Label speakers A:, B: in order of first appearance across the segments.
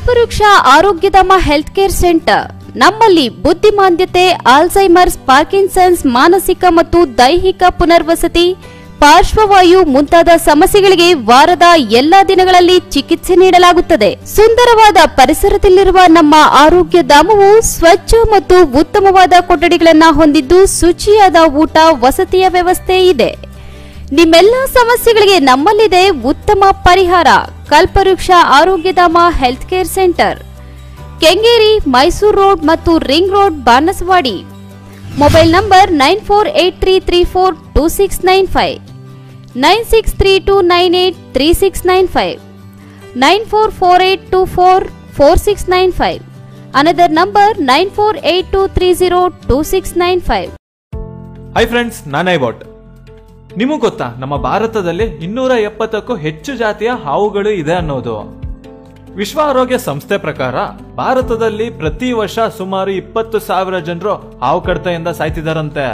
A: ಕಲ್ಪವೃಕ್ಷ Arogyadhama health care centre ನಮ್ಮಲ್ಲಿ ಬುದ್ಧಿಮಾಂದ್ಯತೆ Alzheimer's Parkinson's ಮಾನಸಿಕ ಮತ್ತು ದೈಹಿಕ ಪುನರ್ವಸತಿ ಪಾರ್ಶ್ವವಾಯು ಮುಂತಾದ ಸಮಸ್ಯೆಗಳಿಗೆ ವಾರದ ಎಲ್ಲಾ ದಿನಗಳಲ್ಲಿ ಚಿಕಿತ್ಸೆ ನೀಡಲಾಗುತ್ತದೆ ಸುಂದರವಾದ ಪರಿಸರದಲ್ಲಿರುವ ನಮ್ಮ ಆರೋಗ್ಯ ಧಾಮವು ಸ್ವಚ್ಛ ಮತ್ತು ಉತ್ತಮವಾದ ಕೊಠಡಿಗಳನ್ನು ಹೊಂದಿದ್ದು ಶುಚಿಯಾದ ಊಟ ವಸತಿಯ ವ್ಯವಸ್ಥೆ ಇದೆ ನಿಮ್ಮೆಲ್ಲ ಸಮಸ್ಯೆಗಳಿಗೆ ನಮ್ಮಲ್ಲಿದೆ ಉತ್ತಮ ಪರಿಹಾರ Kalpavriksha Arogyadhama health care centre Kengeri Mysuru road ಮತ್ತು ring road Banasawadi mobile number nine four eight three three four two six nine five nine six three two nine eight three six nine five nine four four eight two four four six nine five another number nine four eight two three zero two six nine five
B: hi friends ನಾನೇ ಬಾಟ್ ನಿಮಗೆ ಗೊತ್ತಾ ನಮ್ಮ ಭಾರತದಲ್ಲಿ ಇನ್ನೂರ ಎಪ್ಪತ್ತಕ್ಕೂ ಹೆಚ್ಚು ಜಾತಿಯ ಹಾವುಗಳು ಇದೆ ಅನ್ನೋದು ವಿಶ್ವ ಆರೋಗ್ಯ ಸಂಸ್ಥೆ ಪ್ರಕಾರ ಭಾರತದಲ್ಲಿ ಪ್ರತಿ ವರ್ಷ ಸುಮಾರು ಇಪ್ಪತ್ತು ಸಾವಿರ ಜನರು ಹಾವು ಕಡಿತದಿಂದ ಸಾಯ್ತಿದಾರಂತೆ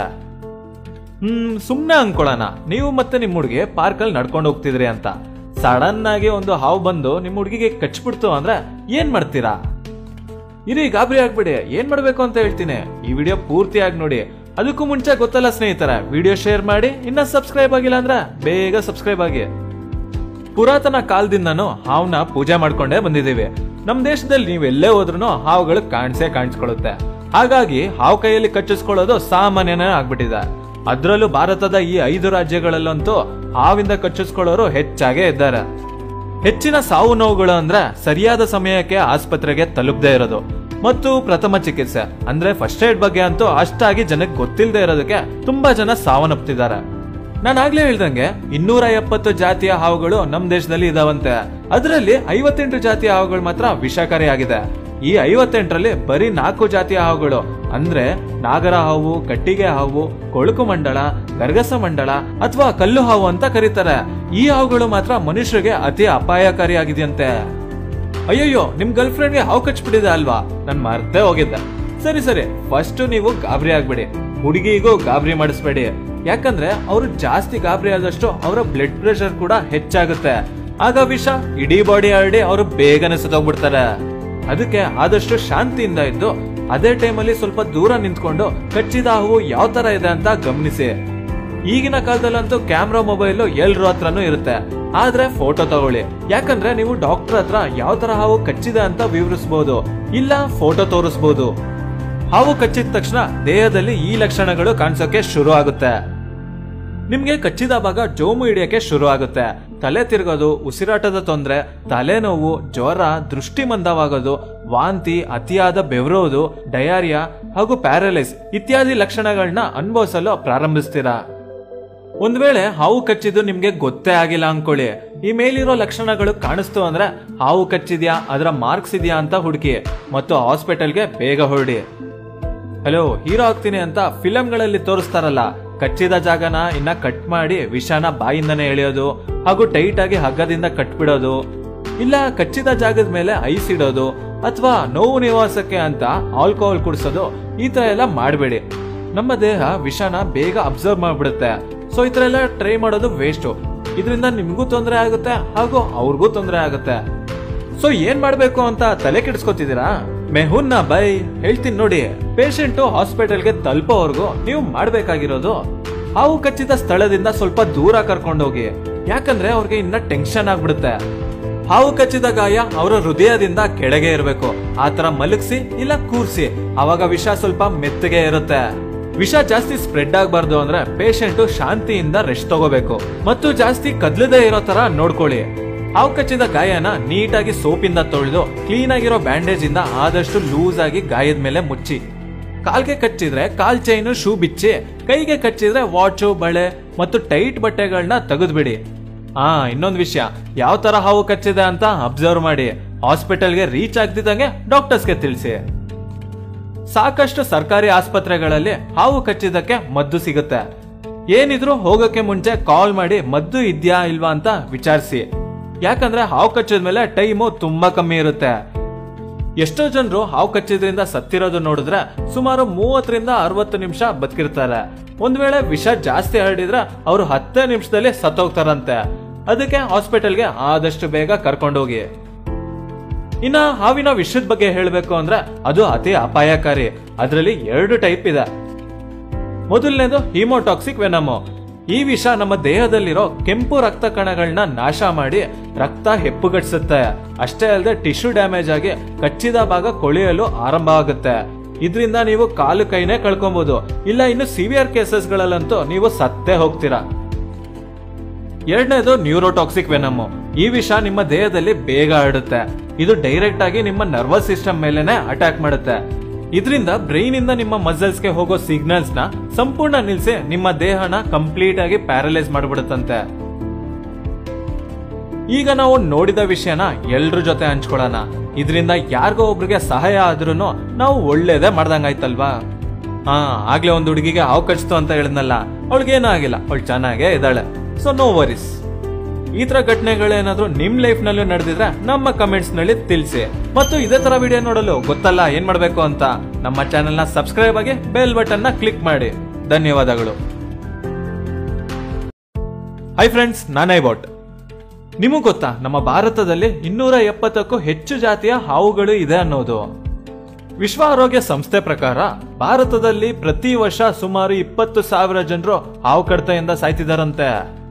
B: ಹ್ಮ್ ಸುಮ್ನೆ ಅನ್ಕೊಳ್ಳೋಣ ನೀವು ಮತ್ತೆ ನಿಮ್ ಹುಡುಗಿ ಪಾರ್ಕ್ ಅಲ್ಲಿ ನಡ್ಕೊಂಡು ಹೋಗ್ತಿದ್ರಿ ಅಂತ ಸಡನ್ ಆಗಿ ಒಂದು ಹಾವು ಬಂದು ನಿಮ್ ಹುಡುಗಿಗೆ ಕಚ್ಬಿಡ್ತು ಅಂದ್ರೆ ಏನ್ ಮಾಡ್ತೀರಾ ಇರಿ ಗಾಬರಿ ಆಗ್ಬಿಡಿ ಏನ್ ಮಾಡ್ಬೇಕು ಅಂತ ಹೇಳ್ತೀನಿ ಈ ವಿಡಿಯೋ ಪೂರ್ತಿಯಾಗಿ ನೋಡಿ ಅದಕ್ಕೂ ಮುಂಚೆ ಗೊತ್ತಲ್ಲ ಸ್ನೇಹಿತರ ವಿಡಿಯೋ ಶೇರ್ ಮಾಡಿ ಇನ್ನ ಸಬ್ಸ್ಕ್ರೈಬ್ ಆಗಿಲ್ಲ ಅಂದ್ರೆ ಬೇಗ ಸಬ್ಸ್ಕ್ರೈಬ್ ಆಗಿ ಪುರಾತನ ಕಾಲದಿಂದನೂ ಹಾವ್ನ ಪೂಜೆ ಮಾಡ್ಕೊಂಡೇ ಬಂದಿದ್ದೀವಿ ನಮ್ ದೇಶದಲ್ಲಿ ನೀವು ಎಲ್ಲೇ ಹೋದ್ರೂ ಹಾವುಗಳು ಕಾಣಿಸೇ ಕಾಣಿಸ್ಕೊಳ್ಳುತ್ತೆ ಹಾಗಾಗಿ ಹಾವು ಕೈಯಲ್ಲಿ ಕಚ್ಚಿಸ್ಕೊಳ್ಳೋದು ಸಾಮಾನ್ಯನೇ ಆಗ್ಬಿಟ್ಟಿದೆ ಅದ್ರಲ್ಲೂ ಭಾರತದ ಈ ಐದು ರಾಜ್ಯಗಳಲ್ಲಂತೂ ಹಾವಿಂದ ಕಚ್ಚಿಸ್ಕೊಳ್ಳೋರು ಹೆಚ್ಚಾಗೇ ಇದ್ದಾರೆ ಹೆಚ್ಚಿನ ಸಾವು ನೋವುಗಳು ಅಂದ್ರೆ ಸರಿಯಾದ ಸಮಯಕ್ಕೆ ಆಸ್ಪತ್ರೆಗೆ ತಲುಪದೇ ಇರೋದು ಮತ್ತು ಪ್ರಥಮ ಚಿಕಿತ್ಸೆ ಅಂದ್ರೆ ಫಸ್ಟ್ ಏಡ್ ಬಗ್ಗೆ ಅಂತೂ ಅಷ್ಟಾಗಿ ಜನಕ್ಕೆ ಗೊತ್ತಿಲ್ಲದೆ ಇರೋದಕ್ಕೆ ತುಂಬಾ ಜನ ಸಾವನ್ನಪ್ತಿದ್ದಾರೆ ನಾನು ಆಗ್ಲೇ ಹೇಳ್ದಂಗೆ ಇನ್ನೂರ ಎಪ್ಪತ್ತು ಜಾತಿಯ ಹಾವುಗಳು ನಮ್ ದೇಶದಲ್ಲಿ ಇದಾವಂತೆ ಅದರಲ್ಲಿ ಐವತ್ತೆಂಟು ಜಾತಿಯ ಹಾವುಗಳು ಮಾತ್ರ ವಿಷಕಾರಿಯಾಗಿದೆ ಈ ಐವತ್ತೆಂಟರಲ್ಲಿ ಬರೀ ನಾಲ್ಕು ಜಾತಿಯ ಹಾವುಗಳು ಅಂದ್ರೆ ನಾಗರ ಹಾವು ಕಟ್ಟಿಗೆ ಹಾವು ಕೊಳುಕು ಮಂಡಳ ಗರ್ಗಸ ಮಂಡಳ ಅಥವಾ ಕಲ್ಲು ಹಾವು ಅಂತ ಕರೀತಾರೆ ಈ ಹಾವುಗಳು ಮಾತ್ರ ಮನುಷ್ಯರಿಗೆ ಅತಿ ಅಪಾಯಕಾರಿಯಾಗಿದೆಯಂತೆ ಅಯ್ಯಯ್ಯೋ ನಿಮ್ ಗರ್ಲ್ ಫ್ರೆಂಡ್ಗೆ ಹಾವು ಕಚ್ಬಿಟ್ಟಿದೆ ಅಲ್ವಾ ನನ್ ಮರ್ತೇ ಹೋಗಿದ್ದೆ ಸರಿ ಸರಿ ಫಸ್ಟ್ ನೀವು ಗಾಬರಿ ಆಗ್ಬೇಡಿ ಹುಡುಗಿಗೂ ಗಾಬರಿ ಮಾಡಿಸ್ಬೇಡಿ ಯಾಕಂದ್ರೆ ಅವರು ಜಾಸ್ತಿ ಗಾಬರಿ ಆದಷ್ಟು ಅವರ ಬ್ಲಡ್ ಪ್ರೆಷರ್ ಕೂಡ ಹೆಚ್ಚಾಗುತ್ತೆ ಆಗ ವಿಷ ಇಡೀ ಬಾಡಿ ಹರಡಿ ಅವರು ಬೇಗನೆ ಸತ್ತೋಗ್ಬಿಡ್ತಾರೆ ಅದಕ್ಕೆ ಆದಷ್ಟು ಶಾಂತಿಯಿಂದ ಇದ್ದು ಅದೇ ಟೈಮಲ್ಲಿ ಸ್ವಲ್ಪ ದೂರ ನಿಂತ್ಕೊಂಡು ಕಚ್ಚಿದ ಹಾವು ಯಾವ ತರ ಇದೆ ಅಂತ ಗಮನಿಸಿ ಈಗಿನ ಕಾಲದಲ್ಲಂತೂ ಕ್ಯಾಮ್ರಾ ಮೊಬೈಲ್ ಎಲ್ರ ಹತ್ರನೂ ಇರುತ್ತೆ ಆದ್ರೆ ಫೋಟೋ ತಗೊಳ್ಳಿ ಯಾಕಂದ್ರೆ ನೀವು ಡಾಕ್ಟರ್ ಹತ್ರ ಯಾವ ತರ ಹಾವು ಕಚ್ಚಿದೆ ಅಂತ ವಿವರಿಸಬಹುದು ಇಲ್ಲ ಫೋಟೋ ತೋರಿಸಬಹುದು ಹಾವು ಕಚ್ಚಿದ ತಕ್ಷಣ ದೇಹದಲ್ಲಿ ಈ ಲಕ್ಷಣಗಳು ಕಾಣಿಸೋಕೆ ಶುರು ಆಗುತ್ತೆ ನಿಮ್ಗೆ ಕಚ್ಚಿದ ಭಾಗ ಜೋಮು ಹಿಡಿಯಕ್ಕೆ ಶುರು ಆಗುತ್ತೆ ತಲೆ ತಿರುಗೋದು ಉಸಿರಾಟದ ತೊಂದರೆ ತಲೆನೋವು ಜ್ವರ ದೃಷ್ಟಿ ಮಂದವಾಗೋದು ವಾಂತಿ ಅತಿಯಾದ ಬೆವರೋದು ಡಯಾರಿಯಾ ಹಾಗೂ ಪ್ಯಾರಲೈಸ್ ಇತ್ಯಾದಿ ಲಕ್ಷಣಗಳನ್ನ ಅನುಭವಿಸಲು ಪ್ರಾರಂಭಿಸ್ತೀರಾ ಒಂದ್ ವೇಳೆ ಹಾವು ಕಚ್ಚಿದ್ದು ನಿಮ್ಗೆ ಗೊತ್ತೇ ಆಗಿಲ್ಲ ಅನ್ಕೊಳ್ಳಿ ಈ ಮೇಲಿರೋ ಲಕ್ಷಣಗಳು ಕಾಣಿಸ್ತು ಅಂದ್ರೆ ಹಾವು ಕಚ್ಚಿದ್ಯಾ ಅದರ ಮಾರ್ಕ್ಸ್ ಇದೆಯಾ ಅಂತ ಹುಡುಕಿ ಮತ್ತು ಹಾಸ್ಪಿಟಲ್ಗೆ ಬೇಗ ಹೊರಡಿ ಹಲೋ ಹೀರೋ ಆಗ್ತೀನಿ ಅಂತ ಫಿಲಂಗಳಲ್ಲಿ ತೋರಿಸ್ತಾರಲ್ಲ ಕಚ್ಚಿದ ಜಾಗನ ಇನ್ನ ಕಟ್ ಮಾಡಿ ವಿಷಾನ ಬಾಯಿಂದನೇ ಎಳೆಯೋದು ಹಾಗೂ ಟೈಟ್ ಆಗಿ ಹಗ್ಗದಿಂದ ಕಟ್ಬಿಡೋದು ಇಲ್ಲ ಕಚ್ಚಿದ ಜಾಗದ ಮೇಲೆ ಐಸ್ ಇಡೋದು ಅಥವಾ ನೋವು ನಿವಾಸಕ್ಕೆ ಅಂತ ಆಲ್ಕೋಹಾಲ್ ಕುಡಿಸೋದು ಈ ತರ ಎಲ್ಲ ಮಾಡಬೇಡಿ ನಮ್ಮ ದೇಹ ವಿಷಾನ ಬೇಗ ಅಬ್ಸರ್ವ್ ಮಾಡ್ಬಿಡುತ್ತೆ ಸೊ ಈ ತರ ಎಲ್ಲ ಟ್ರೈ ಮಾಡೋದು ವೇಸ್ಟ್ ಇದರಿಂದ ನಿಮ್ಗೂ ತೊಂದರೆ ಆಗುತ್ತೆ ಹಾಗೂ ಅವ್ರಿಗೂ ತೊಂದರೆ ಆಗುತ್ತೆ ಸೊ ಏನ್ ಮಾಡ್ಬೇಕು ಅಂತ ತಲೆ ಕೆಡಿಸ್ಕೊತಿದ್ದೀರಾ ಮೆಹುನ್ನ ಬೈ ಹೇಳ್ತೀನಿ ನೋಡಿ ಪೇಷಂಟ್ ಹಾಸ್ಪಿಟಲ್ಗೆ ತಲುಪೋವರೆಗೂ ನೀವು ಮಾಡ್ಬೇಕಾಗಿರೋದು ಹಾವು ಕಚ್ಚಿದ ಸ್ಥಳದಿಂದ ಸ್ವಲ್ಪ ದೂರ ಕರ್ಕೊಂಡೋಗಿ ಯಾಕಂದ್ರೆ ಅವ್ರಿಗೆ ಇನ್ನ ಟೆನ್ಷನ್ ಆಗ್ಬಿಡುತ್ತೆ ಹಾವು ಕಚ್ಚಿದ ಗಾಯ ಅವರ ಹೃದಯದಿಂದ ಕೆಳಗೆ ಇರಬೇಕು ಆತರ ಮಲಗಿಸಿ ಇಲ್ಲ ಕೂರ್ಸಿ ಅವಾಗ ವಿಷ ಸ್ವಲ್ಪ ಮೆತ್ತಗೆ ಇರುತ್ತೆ ವಿಷ ಜಾಸ್ತಿ ಸ್ಪ್ರೆಡ್ ಆಗಬಾರ್ದು ಅಂದ್ರೆ ಪೇಷಂಟ್ ಶಾಂತಿಯಿಂದ ರೆಸ್ಟ್ ತಗೋಬೇಕು ಮತ್ತು ಜಾಸ್ತಿ ಕದ್ಲದೇ ಇರೋ ತರ ನೋಡ್ಕೊಳ್ಳಿ ಹಾವು ಕಚ್ಚಿದ ಗಾಯನ ನೀಟಾಗಿ ಸೋಪಿಂದ ತೊಳೆದು ಕ್ಲೀನ್ ಆಗಿರೋ ಬ್ಯಾಂಡೇಜ್ ಇಂದ ಆದಷ್ಟು ಲೂಸ್ ಆಗಿ ಗಾಯದ ಮೇಲೆ ಮುಚ್ಚಿ ಕಾಲ್ಗೆ ಕಚ್ಚಿದ್ರೆ ಕಾಲ್ ಚೈನು ಶೂ ಬಿಚ್ಚಿ ಕೈಗೆ ಕಚ್ಚಿದ್ರೆ ವಾಚು ಬಳೆ ಮತ್ತು ಟೈಟ್ ಬಟ್ಟೆಗಳನ್ನ ತೆಗೆದ್ಬಿಡಿ ಹಾ ಇನ್ನೊಂದು ವಿಷಯ ಯಾವ ತರ ಹಾವು ಕಚ್ಚಿದೆ ಅಂತ ಅಬ್ಸರ್ವ್ ಮಾಡಿ ಹಾಸ್ಪಿಟಲ್ಗೆ ರೀಚ್ ಆಗ್ತಿದ್ದಂಗೆ ಡಾಕ್ಟರ್ಸ್ಗೆ ತಿಳಿಸಿ ಸಾಕಷ್ಟು ಸರ್ಕಾರಿ ಆಸ್ಪತ್ರೆಗಳಲ್ಲಿ ಹಾವು ಕಚ್ಚಿದ್ದಕ್ಕೆ ಮದ್ದು ಸಿಗುತ್ತೆ ಏನಿದ್ರು ಹೋಗಕ್ಕೆ ಮುಂಚೆ ಕಾಲ್ ಮಾಡಿ ಮದ್ದು ಇದ್ಯಾ ಇಲ್ವಾ ಅಂತ ವಿಚಾರಿಸಿ ಯಾಕಂದ್ರೆ ಹಾವು ಕಚ್ಚಿದ ಮೇಲೆ ಟೈಮು ತುಂಬಾ ಕಮ್ಮಿ ಇರುತ್ತೆ ಎಷ್ಟೋ ಜನರು ಹಾವು ಕಚ್ಚಿದ್ರಿಂದ ಸತ್ತಿರೋದು ನೋಡಿದ್ರೆ ಸುಮಾರು ಮೂವತ್ತರಿಂದ ಅರವತ್ತು ನಿಮಿಷ ಬದುಕಿರ್ತಾರೆ ಒಂದ್ ವೇಳೆ ವಿಷ ಜಾಸ್ತಿ ಹರಡಿದ್ರೆ ಅವರು ಹತ್ತೇ ನಿಮಿಷದಲ್ಲಿ ಸತ್ತೋಗ್ತಾರಂತೆ ಅದಕ್ಕೆ ಹಾಸ್ಪಿಟಲ್ಗೆ ಆದಷ್ಟು ಬೇಗ ಕರ್ಕೊಂಡೋಗಿ ಇನ್ನ ಹಾವಿನ ವಿಷದ ಬಗ್ಗೆ ಹೇಳಬೇಕು ಅಂದ್ರೆ ಅದು ಅತಿ ಅಪಾಯಕಾರಿ ಅದರಲ್ಲಿ ಎರಡು ಟೈಪ್ ಇದೆ ಮೊದಲನೇದು ಹಿಮೋಟಾಕ್ಸಿಕ್ ವೆನಮು ಈ ವಿಷ ನಮ್ಮ ದೇಹದಲ್ಲಿರೋ ಕೆಂಪು ರಕ್ತ ಕಣಗಳನ್ನ ನಾಶ ಮಾಡಿ ರಕ್ತ ಹೆಪ್ಪುಗಟ್ಟಿಸುತ್ತೆ ಅಷ್ಟೇ ಅಲ್ಲದೆ ಟಿಶ್ಯೂ ಡ್ಯಾಮೇಜ್ ಆಗಿ ಕಚ್ಚಿದ ಭಾಗ ಕೊಳೆಯಲು ಆರಂಭ ಆಗುತ್ತೆ ಇದರಿಂದ ನೀವು ಕಾಲು ಕೈನೇ ಕಳ್ಕೊಬಹುದು ಇಲ್ಲ ಇನ್ನು ಸಿವಿಯರ್ ಕೇಸಸ್ಗಳಲ್ಲಂತೂ ನೀವು ಸತ್ತೇ ಹೋಗ್ತೀರಾ ಎರಡನೇದು ನ್ಯೂರೋಟಾಕ್ಸಿಕ್ ವೆನಮು ಈ ವಿಷ ನಿಮ್ಮ ದೇಹದಲ್ಲಿ ಬೇಗ ಹರಡುತ್ತೆ ಇದು ಡೈರೆಕ್ಟ್ ಆಗಿ ನಿಮ್ಮ ನರ್ವಸ್ ಸಿಸ್ಟಮ್ ಮೇಲೆನೆ ಅಟ್ಯಾಕ್ ಮಾಡುತ್ತೆ ಇದರಿಂದ ಬ್ರೈನ್ ಇಂದ ನಿಮ್ಮ ಮಸಲ್ಸ್ ಗೆ ಹೋಗೋ ಸಿಗ್ನಲ್ಸ್ ನ ಸಂಪೂರ್ಣ ನಿಲ್ಸಿ ನಿಮ್ಮ ದೇಹನ ಕಂಪ್ಲೀಟ್ ಆಗಿ ಪ್ಯಾರಲೈಸ್ ಮಾಡ್ಬಿಡುತ್ತಂತೆ ಈಗ ನಾವು ನೋಡಿದ ವಿಷಯನ ಎಲ್ರ ಜೊತೆ ಹಂಚ್ಕೊಳ್ಳೋಣ ಇದರಿಂದ ಯಾರಿಗೋ ಒಬ್ರಿಗೆ ಸಹಾಯ ಆದ್ರೂ ನಾವು ಒಳ್ಳೇದೇ ಮಾಡ್ದಂಗಾಯ್ತಲ್ವಾ ಹಾ ಆಗ್ಲೇ ಒಂದು ಹುಡುಗಿಗೆ ಹಾವು ಕಚ್ತು ಅಂತ ಹೇಳಿದ್ನಲ್ಲ ಅವಳಿಗೇನೂ ಆಗಿಲ್ಲ ಅವಳು ಚೆನ್ನಾಗೇ ಇದ್ದಾಳೆ ಸೊ ನೋ ವರೀಸ್ ಈ ತರ ಘಟನೆಗಳೇನಾದ್ರೂ ನಿಮ್ ಲೈಫ್ ನಲ್ಲೂ ನಡೆದಿದ್ರೆ ನಮ್ಮ ಕಮೆಂಟ್ಸ್ ನಲ್ಲಿ ತಿಳಿಸಿ ಮತ್ತು ಇದೇ ತರ ವಿಡಿಯೋ ನೋಡಲು ಗೊತ್ತಲ್ಲ ಏನ್ ಮಾಡ್ಬೇಕು ಅಂತ ನಮ್ಮ ಚಾನೆಲ್ ನ ಸಬ್ಸ್ಕ್ರೈಬ್ ಆಗಿ ಬೆಲ್ ಬಟನ್ ನ ಕ್ಲಿಕ್ ಮಾಡಿ ಧನ್ಯವಾದಗಳು ಹೈ ಫ್ರೆಂಡ್ಸ್ ನಾನೇ ಬಾಟ್ ನಿಮಗ್ ಗೊತ್ತಾ ನಮ್ಮ ಭಾರತದಲ್ಲಿ ಇನ್ನೂರ ಎಪ್ಪತ್ತಕ್ಕೂ ಹೆಚ್ಚು ಜಾತಿಯ ಹಾವುಗಳು ಇದೆ ಅನ್ನೋದು ವಿಶ್ವ ಆರೋಗ್ಯ ಸಂಸ್ಥೆ ಪ್ರಕಾರ ಭಾರತದಲ್ಲಿ ಪ್ರತಿ ವರ್ಷ ಸುಮಾರು ಇಪ್ಪತ್ತು ಸಾವಿರ ಜನರು ಹಾವು ಕಡತೆಯಿಂದ ಸಾಯ್ತಿದಾರಂತೆ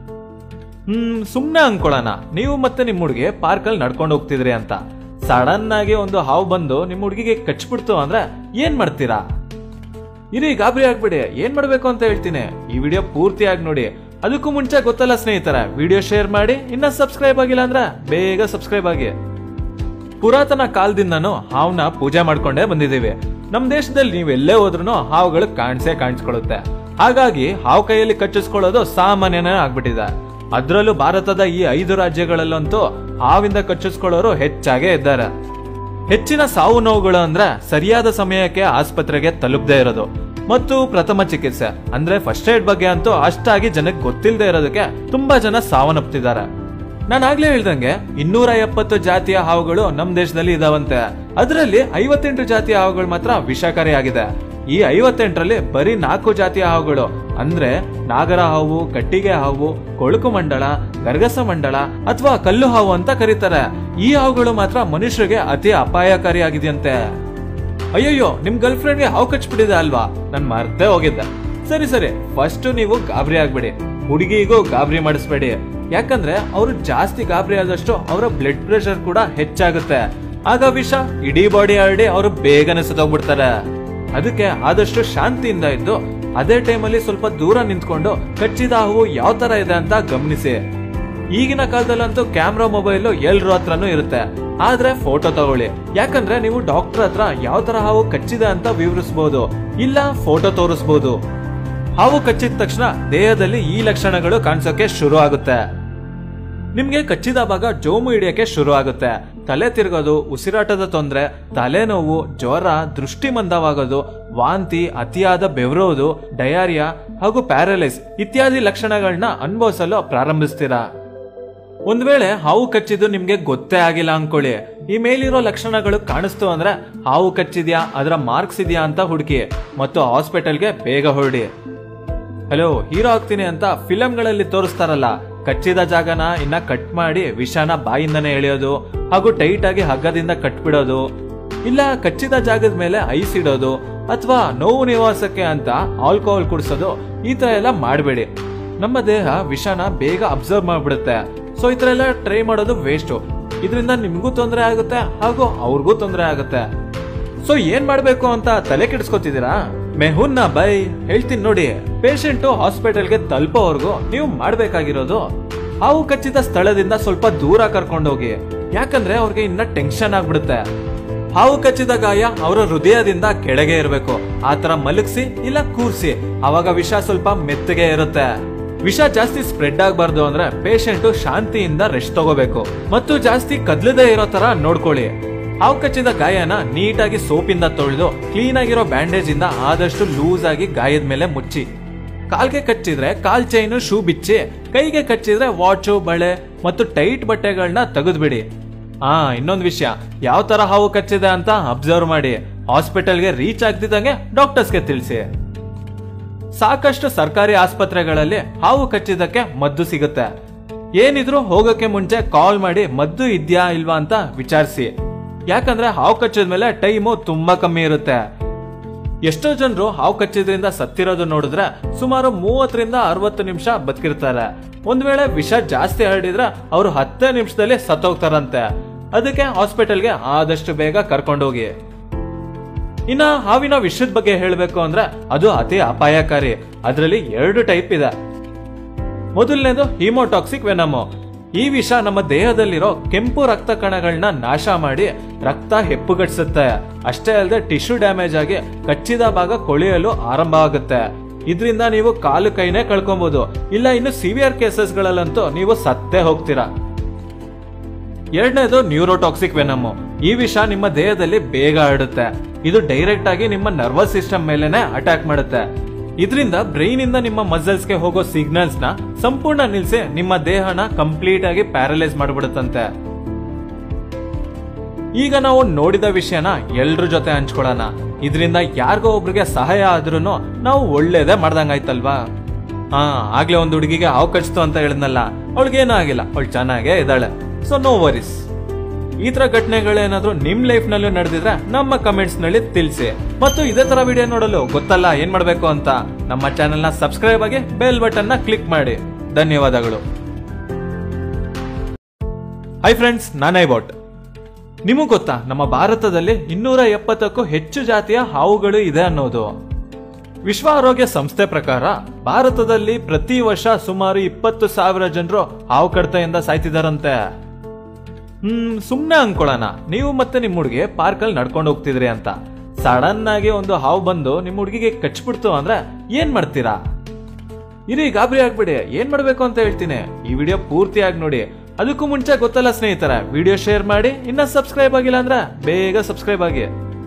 B: ಹ್ಮ್ ಸುಮ್ನೆ ಅನ್ಕೊಳ್ಳೋಣ ನೀವು ಮತ್ತೆ ನಿಮ್ ಹುಡುಗಿ ಪಾರ್ಕ್ ಅಲ್ಲಿ ನಡ್ಕೊಂಡು ಹೋಗ್ತಿದ್ರಿ ಅಂತ ಸಡನ್ ಆಗಿ ಒಂದು ಹಾವು ಬಂದು ನಿಮ್ ಹುಡುಗಿಗೆ ಕಚ್ಬಿಡ್ತು ಅಂದ್ರೆ ಏನ್ ಮಾಡ್ತೀರಾ ಇರಿ ಗಾಬರಿ ಆಗ್ಬಿಡಿ ಏನ್ ಮಾಡ್ಬೇಕು ಅಂತ ಹೇಳ್ತೀನಿ ಈ ವಿಡಿಯೋ ಪೂರ್ತಿಯಾಗಿ ನೋಡಿ ಅದಕ್ಕೂ ಮುಂಚೆ ಗೊತ್ತಲ್ಲ ಸ್ನೇಹಿತರ ವಿಡಿಯೋ ಶೇರ್ ಮಾಡಿ ಇನ್ನ ಸಬ್ಸ್ಕ್ರೈಬ್ ಆಗಿಲ್ಲ ಅಂದ್ರೆ ಬೇಗ ಸಬ್ಸ್ಕ್ರೈಬ್ ಆಗಿ ಪುರಾತನ ಕಾಲದಿಂದನೂ ಹಾವ್ನ ಪೂಜೆ ಮಾಡ್ಕೊಂಡೇ ಬಂದಿದ್ದೀವಿ ನಮ್ ದೇಶದಲ್ಲಿ ನೀವು ಎಲ್ಲೇ ಹೋದ್ರೂ ಹಾವುಗಳು ಕಾಣಿಸೇ ಕಾಣಿಸ್ಕೊಳ್ಳುತ್ತೆ ಹಾಗಾಗಿ ಹಾವು ಕೈಯಲ್ಲಿ ಕಚ್ಚಿಸ್ಕೊಳ್ಳೋದು ಸಾಮಾನ್ಯನೇ ಆಗ್ಬಿಟ್ಟಿದೆ ಅದ್ರಲ್ಲೂ ಭಾರತದ ಈ ಐದು ರಾಜ್ಯಗಳಲ್ಲಂತೂ ಹಾವಿಂದ ಕಚ್ಚಿಸ್ಕೊಳ್ಳೋರು ಹೆಚ್ಚಾಗೇ ಇದ್ದಾರೆ ಹೆಚ್ಚಿನ ಸಾವು ನೋವುಗಳು ಅಂದ್ರೆ ಸರಿಯಾದ ಸಮಯಕ್ಕೆ ಆಸ್ಪತ್ರೆಗೆ ತಲುಪದೇ ಇರೋದು ಮತ್ತು ಪ್ರಥಮ ಚಿಕಿತ್ಸೆ ಅಂದ್ರೆ ಫಸ್ಟ್ ಏಡ್ ಬಗ್ಗೆ ಅಂತೂ ಅಷ್ಟಾಗಿ ಜನಕ್ಕೆ ಗೊತ್ತಿಲ್ಲದೆ ಇರೋದಕ್ಕೆ ತುಂಬಾ ಜನ ಸಾವನ್ನಪ್ತಿದ್ದಾರೆ ನಾನು ಆಗ್ಲೇ ಹೇಳ್ದಂಗೆ ಇನ್ನೂರ ಎಪ್ಪತ್ತು ಜಾತಿಯ ಹಾವುಗಳು ನಮ್ ದೇಶದಲ್ಲಿ ಇದಾವಂತೆ ಅದರಲ್ಲಿ ಐವತ್ತೆಂಟು ಜಾತಿಯ ಹಾವುಗಳು ಮಾತ್ರ ವಿಷಕಾರಿಯಾಗಿದೆ ಈ ಐವತ್ತೆಂಟರಲ್ಲಿ ಬರೀ ನಾಲ್ಕು ಜಾತಿಯ ಹಾವುಗಳು ಅಂದ್ರೆ ನಾಗರ ಹಾವು ಕಟ್ಟಿಗೆ ಹಾವು ಕೊಳುಕು ಮಂಡಳ ಗರ್ಗಸ ಮಂಡಳ ಅಥವಾ ಕಲ್ಲು ಹಾವು ಅಂತ ಕರೀತಾರೆ ಈ ಹಾವುಗಳು ಮಾತ್ರ ಮನುಷ್ಯರಿಗೆ ಅತಿ ಅಪಾಯಕಾರಿಯಾಗಿದೆಯಂತೆ ಅಯ್ಯಯ್ಯೋ ನಿಮ್ ಗರ್ಲ್ ಫ್ರೆಂಡ್ಗೆ ಹಾವು ಕಚ್ಬಿಟ್ಟಿದೆ ಅಲ್ವಾ ನನ್ ಮರ್ತೇ ಹೋಗಿದ್ದೆ ಸರಿ ಸರಿ ಫಸ್ಟ್ ನೀವು ಗಾಬರಿ ಆಗ್ಬೇಡಿ ಹುಡುಗಿಗೂ ಗಾಬರಿ ಮಾಡಿಸ್ಬೇಡಿ ಯಾಕಂದ್ರೆ ಅವರು ಜಾಸ್ತಿ ಗಾಬರಿ ಆದಷ್ಟು ಅವರ ಬ್ಲಡ್ ಪ್ರೆಷರ್ ಕೂಡ ಹೆಚ್ಚಾಗುತ್ತೆ ಆಗ ವಿಷ ಇಡೀ ಬಾಡಿ ಹರಡಿ ಅವರು ಬೇಗನೆ ಸತ್ತೋಗ್ಬಿಡ್ತಾರೆ ಅದಕ್ಕೆ ಆದಷ್ಟು ಶಾಂತಿಯಿಂದ ಇದ್ದು ಅದೇ ಟೈಮಲ್ಲಿ ಸ್ವಲ್ಪ ದೂರ ನಿಂತ್ಕೊಂಡು ಕಚ್ಚಿದ ಹಾವು ಯಾವ ತರ ಇದೆ ಅಂತ ಗಮನಿಸಿ ಈಗಿನ ಕಾಲದಲ್ಲಂತೂ ಕ್ಯಾಮ್ರಾ ಮೊಬೈಲ್ ಎಲ್ರ ಹತ್ರನೂ ಇರುತ್ತೆ ಆದ್ರೆ ಫೋಟೋ ತಗೊಳ್ಳಿ ಯಾಕಂದ್ರೆ ನೀವು ಡಾಕ್ಟರ್ ಹತ್ರ ಯಾವ ತರ ಹಾವು ಕಚ್ಚಿದೆ ಅಂತ ವಿವರಿಸಬಹುದು ಇಲ್ಲ ಫೋಟೋ ತೋರಿಸಬಹುದು ಹಾವು ಕಚ್ಚಿದ ತಕ್ಷಣ ದೇಹದಲ್ಲಿ ಈ ಲಕ್ಷಣಗಳು ಕಾಣಿಸೋಕೆ ಶುರು ಆಗುತ್ತೆ ನಿಮ್ಗೆ ಕಚ್ಚಿದ ಭಾಗ ಜೋಮು ಹಿಡಿಯಕ್ಕೆ ಶುರು ಆಗುತ್ತೆ ತಲೆ ತಿರುಗೋದು ಉಸಿರಾಟದ ತೊಂದರೆ ತಲೆನೋವು ಜ್ವರ ದೃಷ್ಟಿ ಮಂದವಾಗೋದು ವಾಂತಿ ಅತಿಯಾದ ಬೆವರೋದು ಡಯಾರಿಯಾ ಹಾಗೂ ಪ್ಯಾರಲೈಸ್ ಇತ್ಯಾದಿ ಲಕ್ಷಣಗಳನ್ನ ಅನುಭವಿಸಲು ಪ್ರಾರಂಭಿಸ್ತೀರಾ ಒಂದ್ ವೇಳೆ ಹಾವು ಕಚ್ಚಿದ್ದು ನಿಮ್ಗೆ ಗೊತ್ತೇ ಆಗಿಲ್ಲ ಅನ್ಕೊಳ್ಳಿ ಈ ಮೇಲಿರೋ ಲಕ್ಷಣಗಳು ಕಾಣಿಸ್ತು ಅಂದ್ರೆ ಹಾವು ಕಚ್ಚಿದ್ಯಾ ಅದರ ಮಾರ್ಕ್ಸ್ ಇದೆಯಾ ಅಂತ ಹುಡುಕಿ ಮತ್ತು ಹಾಸ್ಪಿಟಲ್ಗೆ ಬೇಗ ಹೊರಡಿ ಹಲೋ ಹೀರೋ ಆಗ್ತೀನಿ ಅಂತ ಫಿಲಂಗಳಲ್ಲಿ ತೋರಿಸ್ತಾರಲ್ಲ ಕಚ್ಚಿದ ಜಾಗನ ಇನ್ನ ಕಟ್ ಮಾಡಿ ವಿಷನ ಬಾಯಿಂದನೇ ಎಳೆಯೋದು ಹಾಗೂ ಟೈಟ್ ಆಗಿ ಹಗ್ಗದಿಂದ ಕಟ್ಬಿಡೋದು ಇಲ್ಲ ಕಚ್ಚಿದ ಜಾಗದ ಮೇಲೆ ಐಸ್ ಇಡೋದು ಅಥವಾ ನೋವು ನಿವಾಸಕ್ಕೆ ಅಂತ ಆಲ್ಕೋಹಾಲ್ ಕುಡಿಸೋದು ಈ ತರ ಎಲ್ಲ ಮಾಡಬೇಡಿ ನಮ್ಮ ದೇಹ ವಿಷನ ಬೇಗ ಅಬ್ಸರ್ವ್ ಮಾಡ್ಬಿಡುತ್ತೆ ಸೊ ಈ ತರ ಎಲ್ಲ ಟ್ರೈ ಮಾಡೋದು ವೇಸ್ಟು ಇದರಿಂದ ನಿಮ್ಗೂ ತೊಂದರೆ ಆಗುತ್ತೆ ಹಾಗೂ ಅವ್ರಿಗೂ ತೊಂದರೆ ಆಗುತ್ತೆ ಸೊ ಏನ್ ಮಾಡ್ಬೇಕು ಅಂತ ತಲೆ ಕೆಡಿಸ್ಕೊತಿದ್ದೀರಾ ಮೆಹುನ್ನ ಬೈ ಹೇಳ್ತೀನಿ ನೋಡಿ ಪೇಷಂಟ್ ಹಾಸ್ಪಿಟಲ್ಗೆ ತಲುಪೋವರೆಗೂ ನೀವು ಮಾಡ್ಬೇಕಾಗಿರೋದು ಹಾವು ಕಚ್ಚಿದ ಸ್ಥಳದಿಂದ ಸ್ವಲ್ಪ ದೂರ ಕರ್ಕೊಂಡೋಗಿ ಯಾಕಂದ್ರೆ ಅವ್ರಿಗೆ ಇನ್ನ ಟೆನ್ಷನ್ ಆಗ್ಬಿಡುತ್ತೆ ಹಾವು ಕಚ್ಚಿದ ಗಾಯ ಅವರ ಹೃದಯದಿಂದ ಕೆಳಗೆ ಇರಬೇಕು ಆತರ ಮಲಗಿಸಿ ಇಲ್ಲ ಕೂರ್ಸಿ ಅವಾಗ ವಿಷ ಸ್ವಲ್ಪ ಮೆತ್ತಗೆ ಇರುತ್ತೆ ವಿಷ ಜಾಸ್ತಿ ಸ್ಪ್ರೆಡ್ ಆಗಬಾರ್ದು ಅಂದ್ರೆ ಪೇಷಂಟ್ ಶಾಂತಿಯಿಂದ ರೆಸ್ಟ್ ತಗೋಬೇಕು ಮತ್ತು ಜಾಸ್ತಿ ಕದ್ಲದೇ ಇರೋ ತರ ನೋಡ್ಕೊಳ್ಳಿ ಹಾವು ಕಚ್ಚಿದ ಗಾಯನ ನೀಟಾಗಿ ಸೋಪಿಂದ ತೊಳೆದು ಕ್ಲೀನ್ ಆಗಿರೋ ಬ್ಯಾಂಡೇಜ್ ಇಂದ ಆದಷ್ಟು ಲೂಸ್ ಆಗಿ ಗಾಯದ ಮೇಲೆ ಮುಚ್ಚಿ ಕಾಲ್ಗೆ ಕಚ್ಚಿದ್ರೆ ಕಾಲ್ ಚೈನು ಶೂ ಬಿಚ್ಚಿ ಕೈಗೆ ಕಚ್ಚಿದ್ರೆ ವಾಚು ಬಳೆ ಮತ್ತು ಟೈಟ್ ಬಟ್ಟೆಗಳನ್ನ ತೆಗೆದ್ಬಿಡಿ ಹಾ ಇನ್ನೊಂದು ವಿಷಯ ಯಾವ ತರ ಹಾವು ಕಚ್ಚಿದೆ ಅಂತ ಅಬ್ಸರ್ವ್ ಮಾಡಿ ಹಾಸ್ಪಿಟಲ್ಗೆ ರೀಚ್ ಆಗ್ತಿದ್ದಂಗೆ ಡಾಕ್ಟರ್ಸ್ಗೆ ತಿಳಿಸಿ ಸಾಕಷ್ಟು ಸರ್ಕಾರಿ ಆಸ್ಪತ್ರೆಗಳಲ್ಲಿ ಹಾವು ಕಚ್ಚಿದ್ದಕ್ಕೆ ಮದ್ದು ಸಿಗುತ್ತೆ ಏನಿದ್ರು ಹೋಗಕ್ಕೆ ಮುಂಚೆ ಕಾಲ್ ಮಾಡಿ ಮದ್ದು ಇದ್ಯಾ ಇಲ್ವಾ ಅಂತ ವಿಚಾರಿಸಿ ಯಾಕಂದ್ರೆ ಹಾವು ಕಚ್ಚಿದ ಮೇಲೆ ಟೈಮು ತುಂಬಾ ಕಮ್ಮಿ ಇರುತ್ತೆ ಎಷ್ಟೋ ಜನರು ಹಾವು ಕಚ್ಚಿದ್ರಿಂದ ಸತ್ತಿರೋದು ನೋಡಿದ್ರೆ ಸುಮಾರು ಮೂವತ್ತರಿಂದ ಅರವತ್ತು ನಿಮಿಷ ಬದುಕಿರ್ತಾರೆ ಒಂದ್ ವೇಳೆ ವಿಷ ಜಾಸ್ತಿ ಹರಡಿದ್ರೆ ಅವರು ಹತ್ತೇ ನಿಮಿಷದಲ್ಲಿ ಸತ್ತೋಗ್ತಾರಂತೆ ಅದಕ್ಕೆ ಹಾಸ್ಪಿಟಲ್ಗೆ ಆದಷ್ಟು ಬೇಗ ಕರ್ಕೊಂಡೋಗಿ ಇನ್ನ ಹಾವಿನ ವಿಷದ ಬಗ್ಗೆ ಹೇಳಬೇಕು ಅಂದ್ರೆ ಅದು ಅತಿ ಅಪಾಯಕಾರಿ ಅದರಲ್ಲಿ ಎರಡು ಟೈಪ್ ಇದೆ ಮೊದಲನೇದು ಹಿಮೋಟಾಕ್ಸಿಕ್ ವೆನಮು ಈ ವಿಷ ನಮ್ಮ ದೇಹದಲ್ಲಿರೋ ಕೆಂಪು ರಕ್ತ ಕಣಗಳನ್ನ ನಾಶ ಮಾಡಿ ರಕ್ತ ಹೆಪ್ಪುಗಟ್ಟಿಸುತ್ತೆ ಅಷ್ಟೇ ಅಲ್ಲದೆ ಟಿಶ್ಯೂ ಡ್ಯಾಮೇಜ್ ಆಗಿ ಕಚ್ಚಿದ ಭಾಗ ಕೊಳೆಯಲು ಆರಂಭ ಆಗುತ್ತೆ ಇದರಿಂದ ನೀವು ಕಾಲು ಕೈನೇ ಕಳ್ಕೊಬಹುದು ಇಲ್ಲ ಇನ್ನು ಸಿವಿಯರ್ ಕೇಸಸ್ಗಳಲ್ಲಂತೂ ನೀವು ಸತ್ತೇ ಹೋಗ್ತೀರಾ ಎರಡನೇದು ನ್ಯೂರೋಟಾಕ್ಸಿಕ್ ವೆನಮು ಈ ವಿಷ ನಿಮ್ಮ ದೇಹದಲ್ಲಿ ಬೇಗ ಹರಡುತ್ತೆ ಇದು ಡೈರೆಕ್ಟ್ ಆಗಿ ನಿಮ್ಮ ನರ್ವಸ್ ಸಿಸ್ಟಮ್ ಮೇಲೆನೆ ಅಟ್ಯಾಕ್ ಮಾಡುತ್ತೆ ಇದರಿಂದ ಬ್ರೈನ್ ಇಂದ ನಿಮ್ಮ ಮಸಲ್ಸ್ ಗೆ ಹೋಗೋ ಸಿಗ್ನಲ್ಸ್ ನ ಸಂಪೂರ್ಣ ನಿಲ್ಸಿ ನಿಮ್ಮ ದೇಹನ ಕಂಪ್ಲೀಟ್ ಆಗಿ ಪ್ಯಾರಲೈಸ್ ಮಾಡ್ಬಿಡುತ್ತಂತೆ ಈಗ ನಾವು ನೋಡಿದ ವಿಷಯನ ಎಲ್ರ ಜೊತೆ ಹಂಚ್ಕೊಳ್ಳೋಣ ಇದರಿಂದ ಯಾರಿಗೋ ಒಬ್ರಿಗೆ ಸಹಾಯ ಆದ್ರೂ ನಾವು ಒಳ್ಳೇದೇ ಮಾಡ್ದಂಗಾಯ್ತಲ್ವಾ ಹಾ ಆಗ್ಲೇ ಒಂದು ಹುಡುಗಿಗೆ ಹಾವು ಕಚ್ತು ಅಂತ ಹೇಳಿದ್ನಲ್ಲ ಅವಳಿಗೇನೂ ಆಗಿಲ್ಲ ಅವಳು ಚೆನ್ನಾಗೇ ಇದ್ದಾಳೆ ಸೊ ನೋ ವರೀಸ್ ಈ ತರ ಘಟನೆಗಳೇನಾದ್ರೂ ನಿಮ್ ಲೈಫ್ ನಲ್ಲೂ ನಡೆದಿದ್ರೆ ನಮ್ಮ ಕಮೆಂಟ್ಸ್ ನಲ್ಲಿ ತಿಳಿಸಿ ಮತ್ತು ಇದೇ ತರ ವಿಡಿಯೋ ನೋಡಲು ಗೊತ್ತಲ್ಲ ಏನ್ ಮಾಡ್ಬೇಕು ಅಂತ ನಮ್ಮ ಚಾನೆಲ್ ನ ಸಬ್ಸ್ಕ್ರೈಬ್ ಆಗಿ ಬೆಲ್ ಬಟನ್ ನ ಕ್ಲಿಕ್ ಮಾಡಿ ಧನ್ಯವಾದಗಳು ಹಾಯ್ ಫ್ರೆಂಡ್ಸ್ ನಾನೇ ಬಾಟ್ ನಿಮಗ್ ಗೊತ್ತಾ ನಮ್ಮ ಭಾರತದಲ್ಲಿ ಇನ್ನೂರ ಎಪ್ಪತ್ತಕ್ಕೂ ಹೆಚ್ಚು ಜಾತಿಯ ಹಾವುಗಳು ಇದೆ ಅನ್ನೋದು ವಿಶ್ವ ಆರೋಗ್ಯ ಸಂಸ್ಥೆ ಪ್ರಕಾರ ಭಾರತದಲ್ಲಿ ಪ್ರತಿ ವರ್ಷ ಸುಮಾರು ಇಪ್ಪತ್ತು ಸಾವಿರ ಜನರು ಹಾವು ಕಡತೆಯಿಂದ ಸಾಯ್ತಿದಾರಂತೆ ಹ್ಮ್ ಸುಮ್ನೆ ಅನ್ಕೊಳ್ಳೋಣ ನೀವು ಮತ್ತೆ ನಿಮ್ ಹುಡುಗಿ ಪಾರ್ಕ್ ಅಲ್ಲಿ ನಡ್ಕೊಂಡು ಹೋಗ್ತಿದ್ರಿ ಅಂತ ಸಡನ್ ಆಗಿ ಒಂದು ಹಾವು ಬಂದು ನಿಮ್ ಹುಡುಗಿಗೆ ಕಚ್ಬಿಡ್ತು ಅಂದ್ರೆ ಏನ್ ಮಾಡ್ತೀರಾ ಇರಿ ಗಾಬರಿ ಆಗ್ಬಿಡಿ ಏನ್ ಮಾಡ್ಬೇಕು ಅಂತ ಹೇಳ್ತೀನಿ ಈ ವಿಡಿಯೋ ಪೂರ್ತಿಯಾಗಿ ನೋಡಿ ಅದಕ್ಕೂ ಮುಂಚೆ ಗೊತ್ತಲ್ಲ ಸ್ನೇಹಿತರ ವಿಡಿಯೋ ಶೇರ್ ಮಾಡಿ ಇನ್ನ ಸಬ್ಸ್ಕ್ರೈಬ್ ಆಗಿಲ್ಲ ಅಂದ್ರೆ ಬೇಗ ಸಬ್ಸ್ಕ್ರೈಬ್ ಆಗಿ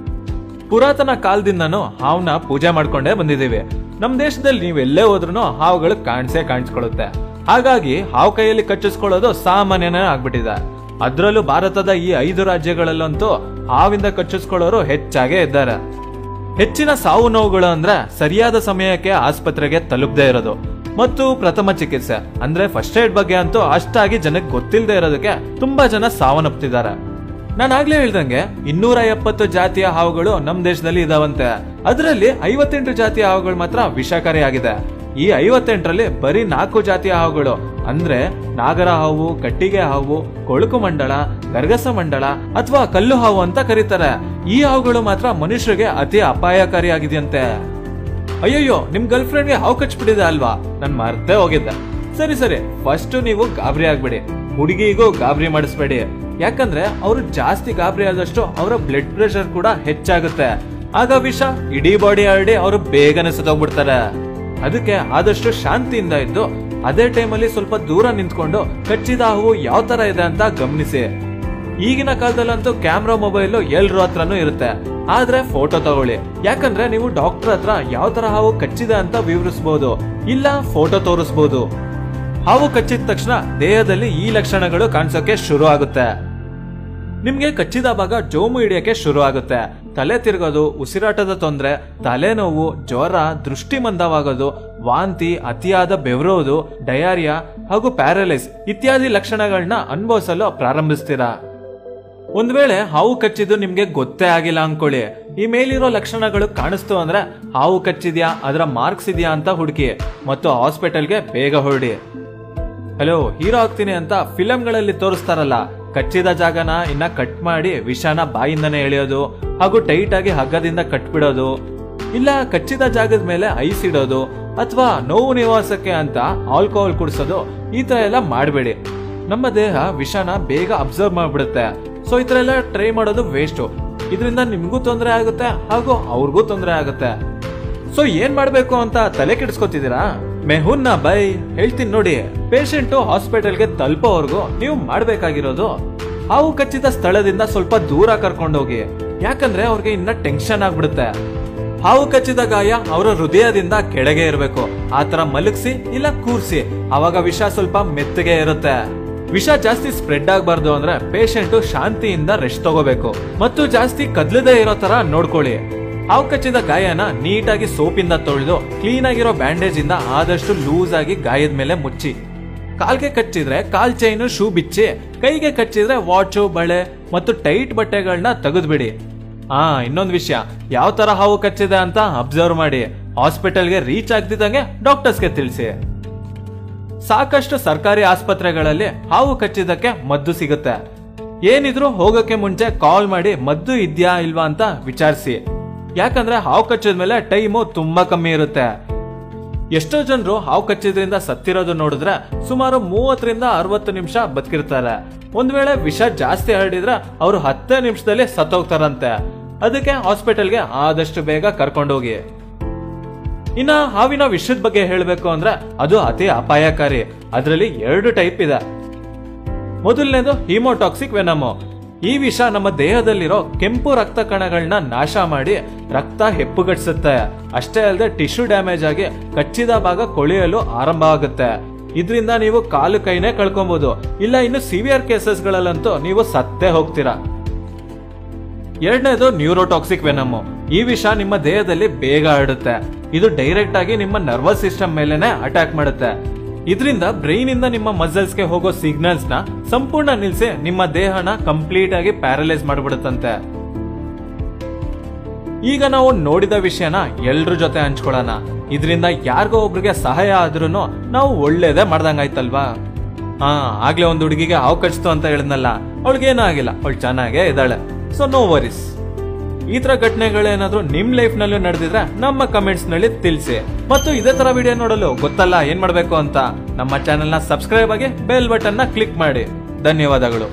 B: ಪುರಾತನ ಕಾಲದಿಂದನೂ ಹಾವ್ನ ಪೂಜೆ ಮಾಡ್ಕೊಂಡೇ ಬಂದಿದ್ದೀವಿ ನಮ್ ದೇಶದಲ್ಲಿ ನೀವು ಎಲ್ಲೇ ಹೋದ್ರೂ ಹಾವುಗಳು ಕಾಣಿಸೇ ಕಾಣಿಸ್ಕೊಳ್ಳುತ್ತೆ ಹಾಗಾಗಿ ಹಾವು ಕೈಯಲ್ಲಿ ಕಚ್ಚಿಸ್ಕೊಳ್ಳೋದು ಸಾಮಾನ್ಯನೇ ಆಗ್ಬಿಟ್ಟಿದೆ ಅದ್ರಲ್ಲೂ ಭಾರತದ ಈ ಐದು ರಾಜ್ಯಗಳಲ್ಲಂತೂ ಹಾವಿಂದ ಕಚ್ಚಿಸ್ಕೊಳ್ಳೋರು ಹೆಚ್ಚಾಗೇ ಇದ್ದಾರೆ ಹೆಚ್ಚಿನ ಸಾವು ನೋವುಗಳು ಅಂದ್ರೆ ಸರಿಯಾದ ಸಮಯಕ್ಕೆ ಆಸ್ಪತ್ರೆಗೆ ತಲುಪದೇ ಇರೋದು ಮತ್ತು ಪ್ರಥಮ ಚಿಕಿತ್ಸೆ ಅಂದ್ರೆ ಫಸ್ಟ್ ಏಡ್ ಬಗ್ಗೆ ಅಂತೂ ಅಷ್ಟಾಗಿ ಜನಕ್ಕೆ ಗೊತ್ತಿಲ್ಲದೆ ಇರೋದಕ್ಕೆ ತುಂಬಾ ಜನ ಸಾವನ್ನಪ್ತಿದ್ದಾರೆ ನಾನು ಆಗ್ಲೇ ಹೇಳ್ದಂಗೆ ಇನ್ನೂರ ಎಪ್ಪತ್ತು ಜಾತಿಯ ಹಾವುಗಳು ನಮ್ ದೇಶದಲ್ಲಿ ಇದಾವಂತೆ ಅದರಲ್ಲಿ ಐವತ್ತೆಂಟು ಜಾತಿಯ ಹಾವುಗಳು ಮಾತ್ರ ವಿಷಕಾರಿಯಾಗಿದೆ ಈ ಐವತ್ತೆಂಟರಲ್ಲಿ ಬರೀ ನಾಲ್ಕು ಜಾತಿಯ ಹಾವುಗಳು ಅಂದ್ರೆ ನಾಗರ ಹಾವು ಕಟ್ಟಿಗೆ ಹಾವು ಕೊಳುಕು ಮಂಡಳ ಗರ್ಗಸ ಮಂಡಳ ಅಥವಾ ಕಲ್ಲು ಹಾವು ಅಂತ ಕರೀತಾರೆ ಈ ಹಾವುಗಳು ಮಾತ್ರ ಮನುಷ್ಯರಿಗೆ ಅತಿ ಅಪಾಯಕಾರಿಯಾಗಿದೆಯಂತೆ ಅಯ್ಯಯ್ಯೋ ನಿಮ್ ಗರ್ಲ್ ಫ್ರೆಂಡ್ಗೆ ಹಾವು ಕಚ್ಬಿಟ್ಟಿದೆ ಅಲ್ವಾ ನನ್ ಮರ್ತೇ ಹೋಗಿದ್ದೆ ಸರಿ ಸರಿ ಫಸ್ಟ್ ನೀವು ಗಾಬರಿ ಆಗ್ಬೇಡಿ ಹುಡುಗಿಗೂ ಗಾಬರಿ ಮಾಡಿಸ್ಬೇಡಿ ಯಾಕಂದ್ರೆ ಅವರು ಜಾಸ್ತಿ ಗಾಬರಿ ಆದಷ್ಟು ಅವರ ಬ್ಲಡ್ ಪ್ರೆಷರ್ ಕೂಡ ಹೆಚ್ಚಾಗುತ್ತೆ ಆಗ ವಿಷ ಇಡೀ ಬಾಡಿ ಹರಡಿ ಅವರು ಬೇಗನೆ ಸತ್ತೋಗ್ಬಿಡ್ತಾರೆ ಅದಕ್ಕೆ ಆದಷ್ಟು ಶಾಂತಿಯಿಂದ ಇದ್ದು ಅದೇ ಟೈಮಲ್ಲಿ ಸ್ವಲ್ಪ ದೂರ ನಿಂತ್ಕೊಂಡು ಕಚ್ಚಿದ ಹಾವು ಯಾವ ತರ ಇದೆ ಅಂತ ಗಮನಿಸಿ ಈಗಿನ ಕಾಲದಲ್ಲಂತೂ ಕ್ಯಾಮ್ರಾ ಮೊಬೈಲ್ ಎಲ್ರ ಹತ್ರನೂ ಇರುತ್ತೆ ಆದ್ರೆ ಫೋಟೋ ತಗೊಳ್ಳಿ ಯಾಕಂದ್ರೆ ನೀವು ಡಾಕ್ಟರ್ ಹತ್ರ ಯಾವ ತರ ಹಾವು ಕಚ್ಚಿದೆ ಅಂತ ವಿವರಿಸಬಹುದು ಇಲ್ಲ ಫೋಟೋ ತೋರಿಸಬಹುದು ಹಾವು ಕಚ್ಚಿದ ತಕ್ಷಣ ದೇಹದಲ್ಲಿ ಈ ಲಕ್ಷಣಗಳು ಕಾಣಿಸೋಕೆ ಶುರು ಆಗುತ್ತೆ ನಿಮ್ಗೆ ಕಚ್ಚಿದ ಭಾಗ ಜೋಮು ಹಿಡಿಯಕ್ಕೆ ಶುರು ಆಗುತ್ತೆ ತಲೆ ತಿರುಗೋದು ಉಸಿರಾಟದ ತೊಂದರೆ ತಲೆನೋವು ಜ್ವರ ದೃಷ್ಟಿ ಮಂದವಾಗೋದು ವಾಂತಿ ಅತಿಯಾದ ಬೆವರೋದು ಡಯಾರಿಯಾ ಹಾಗೂ ಪ್ಯಾರಲೈಸ್ ಇತ್ಯಾದಿ ಲಕ್ಷಣಗಳನ್ನ ಅನುಭವಿಸಲು ಪ್ರಾರಂಭಿಸ್ತೀರಾ ಒಂದ್ ವೇಳೆ ಹಾವು ಕಚ್ಚಿದ್ದು ನಿಮ್ಗೆ ಗೊತ್ತೇ ಆಗಿಲ್ಲ ಅನ್ಕೊಳ್ಳಿ ಈ ಮೇಲಿರೋ ಲಕ್ಷಣಗಳು ಕಾಣಿಸ್ತು ಅಂದ್ರೆ ಹಾವು ಕಚ್ಚಿದ್ಯಾ ಅದರ ಮಾರ್ಕ್ಸ್ ಇದೆಯಾ ಅಂತ ಹುಡುಕಿ ಮತ್ತು ಹಾಸ್ಪಿಟಲ್ಗೆ ಬೇಗ ಹೊರಡಿ ಹಲೋ ಹೀರೋ ಆಗ್ತೀನಿ ಅಂತ ಫಿಲಂಗಳಲ್ಲಿ ತೋರಿಸ್ತಾರಲ್ಲ ಕಚ್ಚಿದ ಜಾಗನ ಇನ್ನ ಕಟ್ ಮಾಡಿ ವಿಷಾನ ಬಾಯಿಂದನೇ ಎಳೆಯೋದು ಹಾಗೂ ಟೈಟ್ ಆಗಿ ಹಗ್ಗದಿಂದ ಕಟ್ಬಿಡೋದು ಇಲ್ಲ ಕಚ್ಚಿದ ಜಾಗದ ಮೇಲೆ ಐಸ್ ಇಡೋದು ಅಥವಾ ನೋವು ನಿವಾಸಕ್ಕೆ ಅಂತ ಆಲ್ಕೋಹಾಲ್ ಕುಡಿಸೋದು ಈ ತರ ಎಲ್ಲ ಮಾಡಬೇಡಿ ನಮ್ಮ ದೇಹ ವಿಷಾನ ಬೇಗ ಅಬ್ಸರ್ವ್ ಮಾಡ್ಬಿಡುತ್ತೆ ಸೊ ಈ ತರ ಎಲ್ಲ ಟ್ರೈ ಮಾಡೋದು ವೇಸ್ಟ್ ಇದರಿಂದ ನಿಮ್ಗೂ ತೊಂದರೆ ಆಗುತ್ತೆ ಹಾಗೂ ಅವ್ರಿಗೂ ತೊಂದರೆ ಆಗುತ್ತೆ ಸೊ ಏನ್ ಮಾಡ್ಬೇಕು ಅಂತ ತಲೆ ಕೆಡಿಸ್ಕೊತಿದ್ದೀರಾ ಮೆಹುನ್ನ ಬೈ ಹೇಳ್ತೀನಿ ನೋಡಿ ಪೇಷಂಟ್ ಹಾಸ್ಪಿಟಲ್ಗೆ ತಲುಪೋವರೆಗೂ ನೀವು ಮಾಡ್ಬೇಕಾಗಿರೋದು ಹಾವು ಕಚ್ಚಿದ ಸ್ಥಳದಿಂದ ಸ್ವಲ್ಪ ದೂರ ಕರ್ಕೊಂಡೋಗಿ ಯಾಕಂದ್ರೆ ಅವ್ರಿಗೆ ಇನ್ನ ಟೆನ್ಷನ್ ಆಗ್ಬಿಡುತ್ತೆ ಹಾವು ಕಚ್ಚಿದ ಗಾಯ ಅವರ ಹೃದಯದಿಂದ ಕೆಳಗೆ ಇರಬೇಕು ಆತರ ಮಲಗಿಸಿ ಇಲ್ಲ ಕೂರ್ಸಿ ಅವಾಗ ವಿಷ ಸ್ವಲ್ಪ ಮೆತ್ತಗೆ ಇರುತ್ತೆ ವಿಷ ಜಾಸ್ತಿ ಸ್ಪ್ರೆಡ್ ಆಗಬಾರ್ದು ಅಂದ್ರೆ ಪೇಷಂಟ್ ಶಾಂತಿಯಿಂದ ರೆಸ್ಟ್ ತಗೋಬೇಕು ಮತ್ತು ಜಾಸ್ತಿ ಕದ್ಲದೇ ಇರೋ ತರ ನೋಡ್ಕೊಳ್ಳಿ ಹಾವು ಕಚ್ಚಿದ ಗಾಯನ ನೀಟಾಗಿ ಸೋಪಿಂದ ತೊಳೆದು ಕ್ಲೀನ್ ಆಗಿರೋ ಬ್ಯಾಂಡೇಜ್ ಇಂದ ಆದಷ್ಟು ಲೂಸ್ ಆಗಿ ಗಾಯದ ಮೇಲೆ ಮುಚ್ಚಿ ಕಾಲ್ಗೆ ಕಚ್ಚಿದ್ರೆ ಕಾಲ್ ಚೈನು ಶೂ ಬಿಚ್ಚಿ ಕೈಗೆ ಕಚ್ಚಿದ್ರೆ ವಾಚು ಬಳೆ ಮತ್ತು ಟೈಟ್ ಬಟ್ಟೆಗಳನ್ನ ತೆಗೆದ್ಬಿಡಿ ಆ ಇನ್ನೊಂದು ವಿಷಯ ಯಾವ ತರ ಹಾವು ಕಚ್ಚಿದೆ ಅಂತ ಅಬ್ಸರ್ವ್ ಮಾಡಿ ಹಾಸ್ಪಿಟಲ್ಗೆ ರೀಚ್ ಆಗ್ತಿದ್ದಂಗೆ ಡಾಕ್ಟರ್ಸ್ಗೆ ತಿಳಿಸಿ ಸಾಕಷ್ಟು ಸರ್ಕಾರಿ ಆಸ್ಪತ್ರೆಗಳಲ್ಲಿ ಹಾವು ಕಚ್ಚಿದ್ದಕ್ಕೆ ಮದ್ದು ಸಿಗುತ್ತೆ ಏನಿದ್ರು ಹೋಗಕ್ಕೆ ಮುಂಚೆ ಕಾಲ್ ಮಾಡಿ ಮದ್ದು ಇದ್ಯಾ ಇಲ್ವಾ ಅಂತ ವಿಚಾರಿಸಿ ಯಾಕಂದ್ರೆ ಹಾವು ಕಚ್ಚಿದ ಮೇಲೆ ಟೈಮು ತುಂಬಾ ಕಮ್ಮಿ ಇರುತ್ತೆ ಎಷ್ಟೋ ಜನರು ಹಾವು ಕಚ್ಚಿದ್ರಿಂದ ಸತ್ತಿರೋದು ನೋಡಿದ್ರೆ ಸುಮಾರು ಮೂವತ್ತರಿಂದ ಅರವತ್ತು ನಿಮಿಷ ಬದುಕಿರ್ತಾರೆ ಒಂದ್ ವೇಳೆ ವಿಷ ಜಾಸ್ತಿ ಹರಡಿದ್ರೆ ಅವರು ಹತ್ತೇ ನಿಮಿಷದಲ್ಲಿ ಸತ್ತೋಗ್ತಾರಂತೆ ಅದಕ್ಕೆ ಹಾಸ್ಪಿಟಲ್ಗೆ ಆದಷ್ಟು ಬೇಗ ಕರ್ಕೊಂಡೋಗಿ ಇನ್ನ ಹಾವಿನ ವಿಷದ ಬಗ್ಗೆ ಹೇಳಬೇಕು ಅಂದ್ರೆ ಅದು ಅತಿ ಅಪಾಯಕಾರಿ ಅದರಲ್ಲಿ ಎರಡು ಟೈಪ್ ಇದೆ ಮೊದಲನೇದು ಹಿಮೋಟಾಕ್ಸಿಕ್ ವೆನಮು ಈ ವಿಷ ನಮ್ಮ ದೇಹದಲ್ಲಿರೋ ಕೆಂಪು ರಕ್ತ ಕಣಗಳನ್ನ ನಾಶ ಮಾಡಿ ರಕ್ತ ಹೆಪ್ಪುಗಟ್ಟಿಸುತ್ತೆ ಅಷ್ಟೇ ಅಲ್ಲದೆ ಟಿಶ್ಯೂ ಡ್ಯಾಮೇಜ್ ಆಗಿ ಕಚ್ಚಿದ ಭಾಗ ಕೊಳೆಯಲು ಆರಂಭ ಆಗುತ್ತೆ ಇದರಿಂದ ನೀವು ಕಾಲು ಕೈನೇ ಕಳ್ಕೊಬಹುದು ಇಲ್ಲ ಇನ್ನು ಸಿವಿಯರ್ ಕೇಸಸ್ಗಳಲ್ಲಂತೂ ನೀವು ಸತ್ತೇ ಹೋಗ್ತೀರಾ ಎರಡನೇದು ನ್ಯೂರೋಟಾಕ್ಸಿಕ್ ವೆನಮು ಈ ವಿಷ ನಿಮ್ಮ ದೇಹದಲ್ಲಿ ಬೇಗ ಹರಡುತ್ತೆ ಇದು ಡೈರೆಕ್ಟ್ ಆಗಿ ನಿಮ್ಮ ನರ್ವಸ್ ಸಿಸ್ಟಮ್ ಮೇಲೆನೆ ಅಟ್ಯಾಕ್ ಮಾಡುತ್ತೆ ಇದರಿಂದ ಬ್ರೈನ್ ಇಂದ ನಿಮ್ಮ ಮಸಲ್ಸ್ಗೆ ಹೋಗೋ ಸಿಗ್ನಲ್ಸ್ ನ ಸಂಪೂರ್ಣ ನಿಲ್ಸಿ ನಿಮ್ಮ ದೇಹನ ಕಂಪ್ಲೀಟ್ ಆಗಿ ಪ್ಯಾರಲೈಸ್ ಮಾಡ್ಬಿಡುತ್ತಂತೆ ಈಗ ನಾವು ನೋಡಿದ ವಿಷಯನ ಎಲ್ರ ಜೊತೆ ಹಂಚ್ಕೊಳ್ಳೋಣ ಇದರಿಂದ ಯಾರಿಗೋ ಒಬ್ರಿಗೆ ಸಹಾಯ ಆದ್ರೂ ನಾವು ಒಳ್ಳೇದೇ ಮಾಡ್ದಂಗಾಯ್ತಲ್ವಾ ಹಾ ಆಗ್ಲೇ ಒಂದು ಹುಡುಗಿಗೆ ಹಾವು ಕಚ್ತು ಅಂತ ಹೇಳಿದ್ನಲ್ಲ ಅವಳಿಗೇನೂ ಆಗಿಲ್ಲ ಅವಳು ಚೆನ್ನಾಗೇ ಇದ್ದಾಳೆ ಸೊ ನೋ ವರೀಸ್ ಈ ತರ ಘಟನೆಗಳೇನಾದ್ರೂ ನಿಮ್ ಲೈಫ್ ನಲ್ಲೂ ನಡೆದಿದ್ರೆ ನಮ್ಮ ಕಮೆಂಟ್ಸ್ ನಲ್ಲಿ ತಿಳಿಸಿ ಮತ್ತು ಇದೇ ತರ ವಿಡಿಯೋ ನೋಡಲು ಗೊತ್ತಲ್ಲ ಏನ್ ಮಾಡ್ಬೇಕು ಅಂತ ನಮ್ಮ ಚಾನೆಲ್ ನ ಸಬ್ಸ್ಕ್ರೈಬ್ ಆಗಿ ಬೆಲ್ ಬಟನ್ ನ ಕ್ಲಿಕ್ ಮಾಡಿ ಧನ್ಯವಾದಗಳು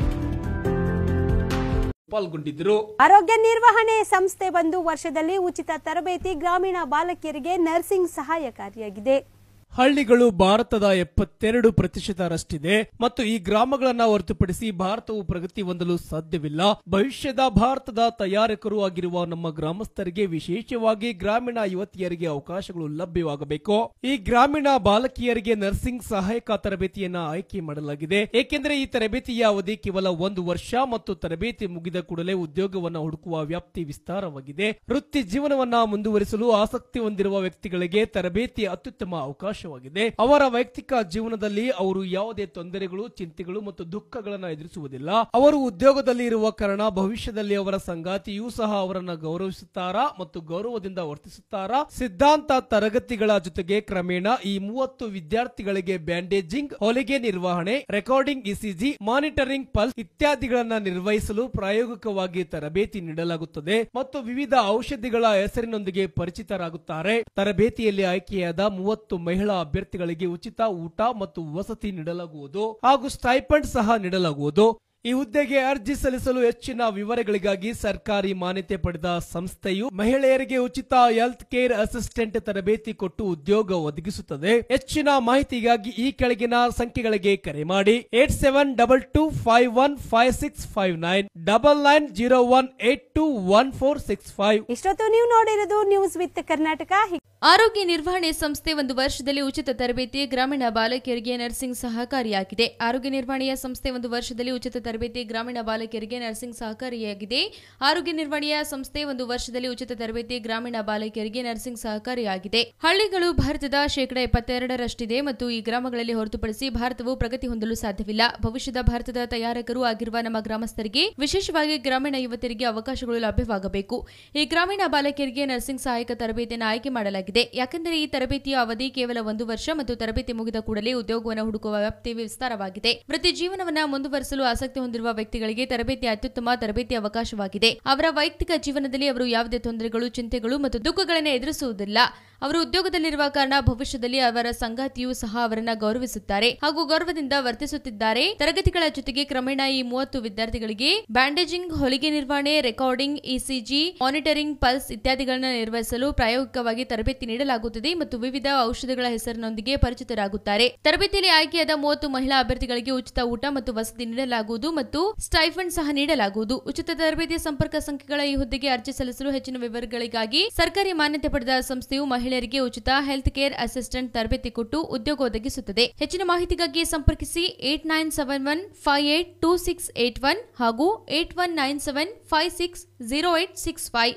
C: ಪಾಲ್ಗೊಂಡಿದ್ದರು
D: ಆರೋಗ್ಯ ನಿರ್ವಹಣೆ ಸಂಸ್ಥೆ ಬಂದು ವರ್ಷದಲ್ಲಿ ಉಚಿತ ತರಬೇತಿ ಗ್ರಾಮೀಣ ಬಾಲಕಿಯರಿಗೆ ನರ್ಸಿಂಗ್ ಸಹಾಯಕಾರಿಯಾಗಿದೆ
C: ಹಳ್ಳಿಗಳು ಭಾರತದ ಎಪ್ಪತ್ತೆರಡು ಪ್ರತಿಶತರಷ್ಟಿದೆ ಮತ್ತು ಈ ಗ್ರಾಮಗಳನ್ನ ಹೊರತುಪಡಿಸಿ ಭಾರತವು ಪ್ರಗತಿ ಹೊಂದಲು ಸಾಧ್ಯವಿಲ್ಲ ಭವಿಷ್ಯದ ಭಾರತದ ತಯಾರಕರು ಆಗಿರುವ ನಮ್ಮ ಗ್ರಾಮಸ್ಥರಿಗೆ ವಿಶೇಷವಾಗಿ ಗ್ರಾಮೀಣ ಯುವತಿಯರಿಗೆ ಅವಕಾಶಗಳು ಲಭ್ಯವಾಗಬೇಕು ಈ ಗ್ರಾಮೀಣ ಬಾಲಕಿಯರಿಗೆ ನರ್ಸಿಂಗ್ ಸಹಾಯಕ ತರಬೇತಿಯನ್ನ ಆಯ್ಕೆ ಮಾಡಲಾಗಿದೆ ಏಕೆಂದರೆ ಈ ತರಬೇತಿಯ ಅವಧಿ ಕೇವಲ ಒಂದು ವರ್ಷ ಮತ್ತು ತರಬೇತಿ ಮುಗಿದ ಕೂಡಲೇ ಉದ್ಯೋಗವನ್ನ ಹುಡುಕುವ ವ್ಯಾಪ್ತಿ ವಿಸ್ತಾರವಾಗಿದೆ ವೃತ್ತಿ ಜೀವನವನ್ನ ಮುಂದುವರಿಸಲು ಆಸಕ್ತಿ ಹೊಂದಿರುವ ವ್ಯಕ್ತಿಗಳಿಗೆ ತರಬೇತಿ ಅತ್ಯುತ್ತಮ ಅವಕಾಶವಾಗಿದೆ ಅವರ ವೈಯಕ್ತಿಕ ಜೀವನದಲ್ಲಿ ಅವರು ಯಾವುದೇ ತೊಂದರೆಗಳು ಚಿಂತೆಗಳು ಮತ್ತು ದುಃಖಗಳನ್ನ ಎದುರಿಸುವುದಿಲ್ಲ ಅವರು ಉದ್ಯೋಗದಲ್ಲಿ ಇರುವ ಕಾರಣ ಭವಿಷ್ಯದಲ್ಲಿ ಅವರ ಸಂಗಾತಿಯೂ ಸಹ ಅವರನ್ನ ಗೌರವಿಸುತ್ತಾರಾ ಮತ್ತು ಗೌರವದಿಂದ ವರ್ತಿಸುತ್ತಾರಾ ಸಿದ್ಧಾಂತ ತರಗತಿಗಳ ಜೊತೆಗೆ ಕ್ರಮೇಣ ಈ ಮೂವತ್ತು ವಿದ್ಯಾರ್ಥಿಗಳಿಗೆ ಬ್ಯಾಂಡೇಜಿಂಗ್ ಹೊಲಿಗೆ ನಿರ್ವಹಣೆ ರೆಕಾರ್ಡಿಂಗ್ ಇಸಿಜಿ ಮಾನಿಟರಿಂಗ್ ಪಲ್ಸ್ ಇತ್ಯಾದಿಗಳನ್ನ ನಿರ್ವಹಿಸಲು ಪ್ರಾಯೋಗಿಕವಾಗಿ ತರಬೇತಿ ನೀಡಲಾಗುತ್ತದೆ ಮತ್ತು ವಿವಿಧ ಔಷಧಿಗಳ ಹೆಸರಿನೊಂದಿಗೆ ಪರಿಚಿತರಾಗುತ್ತಾರೆ ತರಬೇತಿಯಲ್ಲಿ ಆಯ್ಕೆಯಾದ ಮೂವತ್ತು ಮಹಿಳಾ ಅಭ್ಯರ್ಥಿಗಳಿಗೆ ಉಚಿತ ಊಟ ಮತ್ತು ವಸತಿ ನೀಡಲಾಗುವುದು ಹಾಗೂ ಸ್ಟೈಪಂಡ್ ಸಹ ನೀಡಲಾಗುವುದು ಈ ಹುದ್ದೆಗೆ ಅರ್ಜಿ ಸಲ್ಲಿಸಲು ಹೆಚ್ಚಿನ ವಿವರಗಳಿಗಾಗಿ ಸರ್ಕಾರಿ ಮಾನ್ಯತೆ ಪಡೆದ ಸಂಸ್ಥೆಯು ಮಹಿಳೆಯರಿಗೆ ಉಚಿತ ಹೆಲ್ತ್ ಕೇರ್ ಅಸಿಸ್ಟೆಂಟ್ ತರಬೇತಿ ಕೊಟ್ಟು ಉದ್ಯೋಗ ಒದಗಿಸುತ್ತದೆ ಹೆಚ್ಚಿನ ಮಾಹಿತಿಗಾಗಿ ಈ ಕೆಳಗಿನ ಸಂಖ್ಯೆಗಳಿಗೆ ಕರೆ ಮಾಡಿ eight seven double two five one five six five nine double nine zero one eight two one four six five
D: ಇಷ್ಟೊತ್ತು ನೀವು ನೋಡಿರೋದು ನ್ಯೂಸ್ ವಿತ್ ಕರ್ನಾಟಕ
A: ಆರೋಗ್ಯ ನಿರ್ವಹಣೆ ಸಂಸ್ಥೆ ಒಂದು ವರ್ಷದಲ್ಲಿ ಉಚಿತ ತರಬೇತಿ ಗ್ರಾಮೀಣ ಬಾಲಕಿಯರಿಗೆ ನರ್ಸಿಂಗ್ ಸಹಕಾರಿಯಾಗಿದೆ ಆರೋಗ್ಯ ನಿರ್ವಹಣೆಯ ಸಂಸ್ಥೆ ಒಂದು ವರ್ಷದಲ್ಲಿ ಉಚಿತ ತರಬೇತಿ ಗ್ರಾಮೀಣ ಬಾಲಕಿಯರಿಗೆ ನರ್ಸಿಂಗ್ ಸಹಕಾರಿಯಾಗಿದೆ ಆರೋಗ್ಯ ನಿರ್ವಹಣೆಯ ಸಂಸ್ಥೆ ಒಂದು ವರ್ಷದಲ್ಲಿ ಉಚಿತ ತರಬೇತಿ ಗ್ರಾಮೀಣ ಬಾಲಕಿಯರಿಗೆ ನರ್ಸಿಂಗ್ ಸಹಕಾರಿಯಾಗಿದೆ ಹಳ್ಳಿಗಳು ಭಾರತದ ಶೇಕಡ ಎಪ್ಪತ್ತೆರಡರಷ್ಟಿದೆ ಮತ್ತು ಈ ಗ್ರಾಮಗಳಲ್ಲಿ ಹೊರತುಪಡಿಸಿ ಭಾರತವು ಪ್ರಗತಿ ಹೊಂದಲು ಸಾಧ್ಯವಿಲ್ಲ ಭವಿಷ್ಯದ ಭಾರತದ ತಯಾರಕರು ಆಗಿರುವ ನಮ್ಮ ಗ್ರಾಮಸ್ಥರಿಗೆ ವಿಶೇಷವಾಗಿ ಗ್ರಾಮೀಣ ಯುವತಿಯರಿಗೆ ಅವಕಾಶಗಳು ಲಭ್ಯವಾಗಬೇಕು ಈ ಗ್ರಾಮೀಣ ಬಾಲಕಿಯರಿಗೆ ನರ್ಸಿಂಗ್ ಸಹಾಯಕ ತರಬೇತಿಯನ್ನು ಆಯ್ಕೆ ಮಾಡಲಾಗಿದೆ ಯಾಕೆಂದರೆ ಈ ತರಬೇತಿಯ ಅವಧಿ ಕೇವಲ ಒಂದು ವರ್ಷ ಮತ್ತು ತರಬೇತಿ ಮುಗಿದ ಕೂಡಲೇ ಉದ್ಯೋಗವನ್ನು ಹುಡುಕುವ ವ್ಯಾಪ್ತಿ ವಿಸ್ತಾರವಾಗಿದೆ ವೃತ್ತಿ ಜೀವನವನ್ನ ಮುಂದುವರಿಸಲು ಆಸಕ್ತಿ ಹೊಂದಿರುವ ವ್ಯಕ್ತಿಗಳಿಗೆ ತರಬೇತಿ ಅತ್ಯುತ್ತಮ ತರಬೇತಿ ಅವಕಾಶವಾಗಿದೆ ಅವರ ವೈಯಕ್ತಿಕ ಜೀವನದಲ್ಲಿ ಅವರು ಯಾವುದೇ ತೊಂದರೆಗಳು ಚಿಂತೆಗಳು ಮತ್ತು ದುಃಖಗಳನ್ನು ಎದುರಿಸುವುದಿಲ್ಲ ಅವರು ಉದ್ಯೋಗದಲ್ಲಿರುವ ಕಾರಣ ಭವಿಷ್ಯದಲ್ಲಿ ಅವರ ಸಂಗಾತಿಯೂ ಸಹ ಅವರನ್ನ ಗೌರವಿಸುತ್ತಾರೆ ಹಾಗೂ ಗೌರವದಿಂದ ವರ್ತಿಸುತ್ತಿದ್ದಾರೆ ತರಗತಿಗಳ ಜೊತೆಗೆ ಕ್ರಮೇಣ ಈ ಮೂವತ್ತು ವಿದ್ಯಾರ್ಥಿಗಳಿಗೆ ಬ್ಯಾಂಡೇಜಿಂಗ್ ಹೊಲಿಗೆ ನಿರ್ವಹಣೆ ರೆಕಾರ್ಡಿಂಗ್ ಇಸಿಜಿ ಮಾನಿಟರಿಂಗ್ ಪಲ್ಸ್ ಇತ್ಯಾದಿಗಳನ್ನು ನಿರ್ವಹಿಸಲು ಪ್ರಾಯೋಗಿಕವಾಗಿ ತರಬೇತಿ ನೀಡಲಾಗುತ್ತದೆ ಮತ್ತು ವಿವಿಧ ಔಷಧಗಳ ಹೆಸರಿನೊಂದಿಗೆ ಪರಿಚಿತರಾಗುತ್ತಾರೆ ತರಬೇತಿಯಲ್ಲಿ ಆಯ್ಕೆಯಾದ ಮೂವತ್ತು ಮಹಿಳಾ ಅಭ್ಯರ್ಥಿಗಳಿಗೆ ಉಚಿತ ಊಟ ಮತ್ತು ವಸತಿ ನೀಡಲಾಗುವುದು ಮತ್ತು ಸ್ಟೈಫಂಡ್ ಸಹ ನೀಡಲಾಗುವುದು ಉಚಿತ ತರಬೇತಿಯ ಸಂಪರ್ಕ ಸಂಖ್ಯೆಗಳ ಈ ಹುದ್ದೆಗೆ ಅರ್ಜಿ ಸಲ್ಲಿಸಲು ಹೆಚ್ಚಿನ ವಿವರಗಳಿಗಾಗಿ ಸರ್ಕಾರಿ ಮಾನ್ಯತೆ ಪಡೆದ ಸಂಸ್ಥೆಯು ಮಹಿಳೆಯರಿಗೆ ಉಚಿತ ಹೆಲ್ತ್ ಕೇರ್ ಅಸಿಸ್ಟೆಂಟ್ ತರಬೇತಿ ಕೊಟ್ಟು ಉದ್ಯೋಗ ಒದಗಿಸುತ್ತದೆ ಹೆಚ್ಚಿನ ಮಾಹಿತಿಗಾಗಿ ಸಂಪರ್ಕಿಸಿ eight nine seven one five eight two six eight one ಹಾಗೂ eight one nine seven five six zero eight six five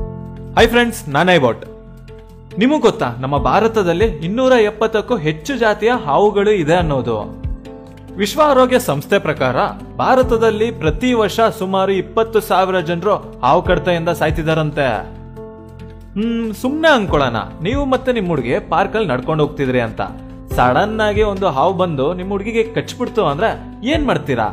B: hi friends ನಾನೈ ಬಾಟ್ ನಿಮಗ್ ಗೊತ್ತಾ ನಮ್ಮ ಭಾರತದಲ್ಲಿ ಇನ್ನೂರ ಎಪ್ಪತ್ತಕ್ಕೂ ಹೆಚ್ಚು ಜಾತಿಯ ಹಾವುಗಳು ಇದೆ ಅನ್ನೋದು ವಿಶ್ವ ಆರೋಗ್ಯ ಸಂಸ್ಥೆ ಪ್ರಕಾರ ಭಾರತದಲ್ಲಿ ಪ್ರತಿ ವರ್ಷ ಸುಮಾರು ಇಪ್ಪತ್ತು ಸಾವಿರ ಜನರು ಹಾವು ಕಡತೆಯಿಂದ ಸಾಯ್ತಿದಾರಂತೆ ಹ್ಮ್ ಸುಮ್ನೆ ಅನ್ಕೊಳ್ಳೋಣ ನೀವು ಮತ್ತೆ ನಿಮ್ ಹುಡುಗಿ ಪಾರ್ಕ್ ಅಲ್ಲಿ ನಡ್ಕೊಂಡು ಹೋಗ್ತಿದ್ರಿ ಅಂತ ಸಡನ್ ಆಗಿ ಒಂದು ಹಾವು ಬಂದು ನಿಮ್ ಹುಡುಗಿಗೆ ಕಚ್ಬಿಡ್ತು ಅಂದ್ರೆ ಏನ್ ಮಾಡ್ತೀರಾ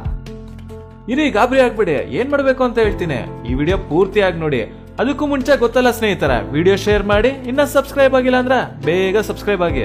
B: ಇರಿ ಗಾಬರಿ ಆಗ್ಬಿಡಿ ಏನ್ ಮಾಡ್ಬೇಕು ಅಂತ ಹೇಳ್ತೀನಿ ಈ ವಿಡಿಯೋ ಪೂರ್ತಿಯಾಗಿ ನೋಡಿ ಅದಕ್ಕೂ ಮುಂಚೆ ಗೊತ್ತಲ್ಲ ಸ್ನೇಹಿತರ ವಿಡಿಯೋ ಶೇರ್ ಮಾಡಿ ಇನ್ನ ಸಬ್ಸ್ಕ್ರೈಬ್ ಆಗಿಲ್ಲ ಅಂದ್ರೆ ಬೇಗ ಸಬ್ಸ್ಕ್ರೈಬ್ ಆಗಿ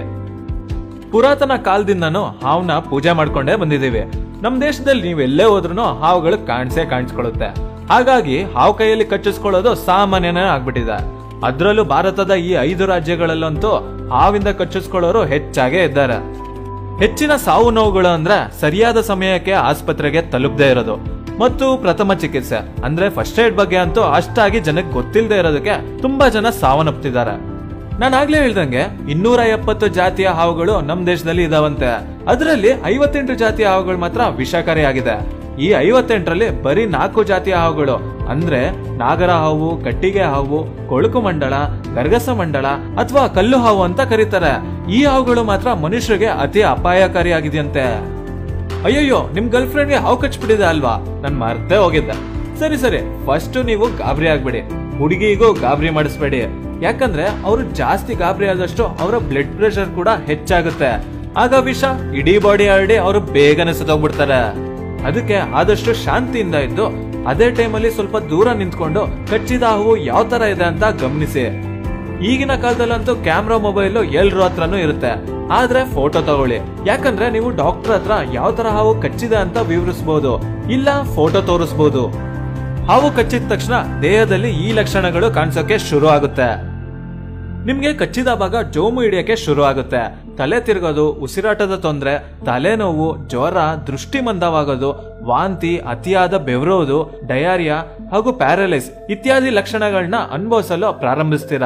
B: ಪುರಾತನ ಕಾಲದಿಂದನೂ ಹಾವ್ನ ಪೂಜೆ ಮಾಡ್ಕೊಂಡೇ ಬಂದಿದ್ದೀವಿ ನಮ್ ದೇಶದಲ್ಲಿ ನೀವು ಎಲ್ಲೇ ಹೋದ್ರೂ ಹಾವುಗಳು ಕಾಣಿಸೇ ಕಾಣಿಸ್ಕೊಳ್ಳುತ್ತೆ ಹಾಗಾಗಿ ಹಾವು ಕೈಯಲ್ಲಿ ಕಚ್ಚಿಸ್ಕೊಳ್ಳೋದು ಸಾಮಾನ್ಯನೇ ಆಗ್ಬಿಟ್ಟಿದೆ ಅದ್ರಲ್ಲೂ ಭಾರತದ ಈ ಐದು ರಾಜ್ಯಗಳಲ್ಲಂತೂ ಹಾವಿಂದ ಕಚ್ಚಿಸ್ಕೊಳ್ಳೋರು ಹೆಚ್ಚಾಗೇ ಇದ್ದಾರೆ ಹೆಚ್ಚಿನ ಸಾವು ನೋವುಗಳು ಅಂದ್ರೆ ಸರಿಯಾದ ಸಮಯಕ್ಕೆ ಆಸ್ಪತ್ರೆಗೆ ತಲುಪದೇ ಇರೋದು ಮತ್ತು ಪ್ರಥಮ ಚಿಕಿತ್ಸೆ ಅಂದ್ರೆ ಫಸ್ಟ್ ಏಡ್ ಬಗ್ಗೆ ಅಂತೂ ಅಷ್ಟಾಗಿ ಜನಕ್ಕೆ ಗೊತ್ತಿಲ್ಲದೆ ಇರೋದಕ್ಕೆ ತುಂಬಾ ಜನ ಸಾವನ್ನಪ್ತಿದ್ದಾರೆ ನಾನು ಆಗ್ಲೇ ಹೇಳ್ದಂಗೆ ಇನ್ನೂರ ಎಪ್ಪತ್ತು ಜಾತಿಯ ಹಾವುಗಳು ನಮ್ ದೇಶದಲ್ಲಿ ಇದಾವಂತೆ ಅದರಲ್ಲಿ ಐವತ್ತೆಂಟು ಜಾತಿಯ ಹಾವುಗಳು ಮಾತ್ರ ವಿಷಕಾರಿಯಾಗಿದೆ ಈ ಐವತ್ತೆಂಟರಲ್ಲಿ ಬರೀ ನಾಲ್ಕು ಜಾತಿಯ ಹಾವುಗಳು ಅಂದ್ರೆ ನಾಗರ ಹಾವು ಕಟ್ಟಿಗೆ ಹಾವು ಕೊಳುಕು ಮಂಡಳ ಗರ್ಗಸ ಮಂಡಳ ಅಥವಾ ಕಲ್ಲು ಹಾವು ಅಂತ ಕರೀತಾರೆ ಈ ಹಾವುಗಳು ಮಾತ್ರ ಮನುಷ್ಯರಿಗೆ ಅತಿ ಅಪಾಯಕಾರಿಯಾಗಿದೆಯಂತೆ ಅಯ್ಯಯ್ಯೋ ನಿಮ್ ಗರ್ಲ್ ಫ್ರೆಂಡ್ಗೆ ಹಾವು ಕಚ್ಬಿಟ್ಟಿದೆ ಅಲ್ವಾ ನನ್ ಮರ್ತೇ ಹೋಗಿದ್ದೆ ಸರಿ ಸರಿ ಫಸ್ಟ್ ನೀವು ಗಾಬರಿ ಆಗ್ಬೇಡಿ ಹುಡುಗಿಗೂ ಗಾಬರಿ ಮಾಡಿಸ್ಬೇಡಿ ಯಾಕಂದ್ರೆ ಅವರು ಜಾಸ್ತಿ ಗಾಬರಿ ಆದಷ್ಟು ಅವರ ಬ್ಲಡ್ ಪ್ರೆಷರ್ ಕೂಡ ಹೆಚ್ಚಾಗುತ್ತೆ ಆಗ ವಿಷ ಇಡೀ ಬಾಡಿ ಹರಡಿ ಅವರು ಬೇಗನೆ ಸತ್ತೋಗ್ಬಿಡ್ತಾರೆ ಅದಕ್ಕೆ ಆದಷ್ಟು ಶಾಂತಿಯಿಂದ ಇದ್ದು ಅದೇ ಟೈಮಲ್ಲಿ ಸ್ವಲ್ಪ ದೂರ ನಿಂತ್ಕೊಂಡು ಕಚ್ಚಿದ ಹಾವು ಯಾವ ತರ ಇದೆ ಅಂತ ಗಮನಿಸಿ ಈಗಿನ ಕಾಲದಲ್ಲಂತೂ ಕ್ಯಾಮ್ರಾ ಮೊಬೈಲ್ ಎಲ್ರ ಹತ್ರನೂ ಇರುತ್ತೆ ಆದ್ರೆ ಫೋಟೋ ತಗೊಳ್ಳಿ ಯಾಕಂದ್ರೆ ನೀವು ಡಾಕ್ಟರ್ ಹತ್ರ ಯಾವ ತರ ಹಾವು ಕಚ್ಚಿದೆ ಅಂತ ವಿವರಿಸಬಹುದು ಇಲ್ಲ ಫೋಟೋ ತೋರಿಸಬಹುದು ಹಾವು ಕಚ್ಚಿದ ತಕ್ಷಣ ದೇಹದಲ್ಲಿ ಈ ಲಕ್ಷಣಗಳು ಕಾಣಿಸೋಕೆ ಶುರು ಆಗುತ್ತೆ ನಿಮ್ಗೆ ಕಚ್ಚಿದ ಭಾಗ ಜೋಮು ಹಿಡಿಯಕ್ಕೆ ಶುರು ಆಗುತ್ತೆ ತಲೆ ತಿರುಗೋದು ಉಸಿರಾಟದ ತೊಂದರೆ ತಲೆನೋವು ಜ್ವರ ದೃಷ್ಟಿ ಮಂದವಾಗೋದು ವಾಂತಿ ಅತಿಯಾದ ಬೆವರೋದು ಡಯಾರಿಯಾ ಹಾಗೂ ಪ್ಯಾರಲೈಸ್ ಇತ್ಯಾದಿ ಲಕ್ಷಣಗಳನ್ನ ಅನುಭವಿಸಲು ಪ್ರಾರಂಭಿಸ್ತೀರಾ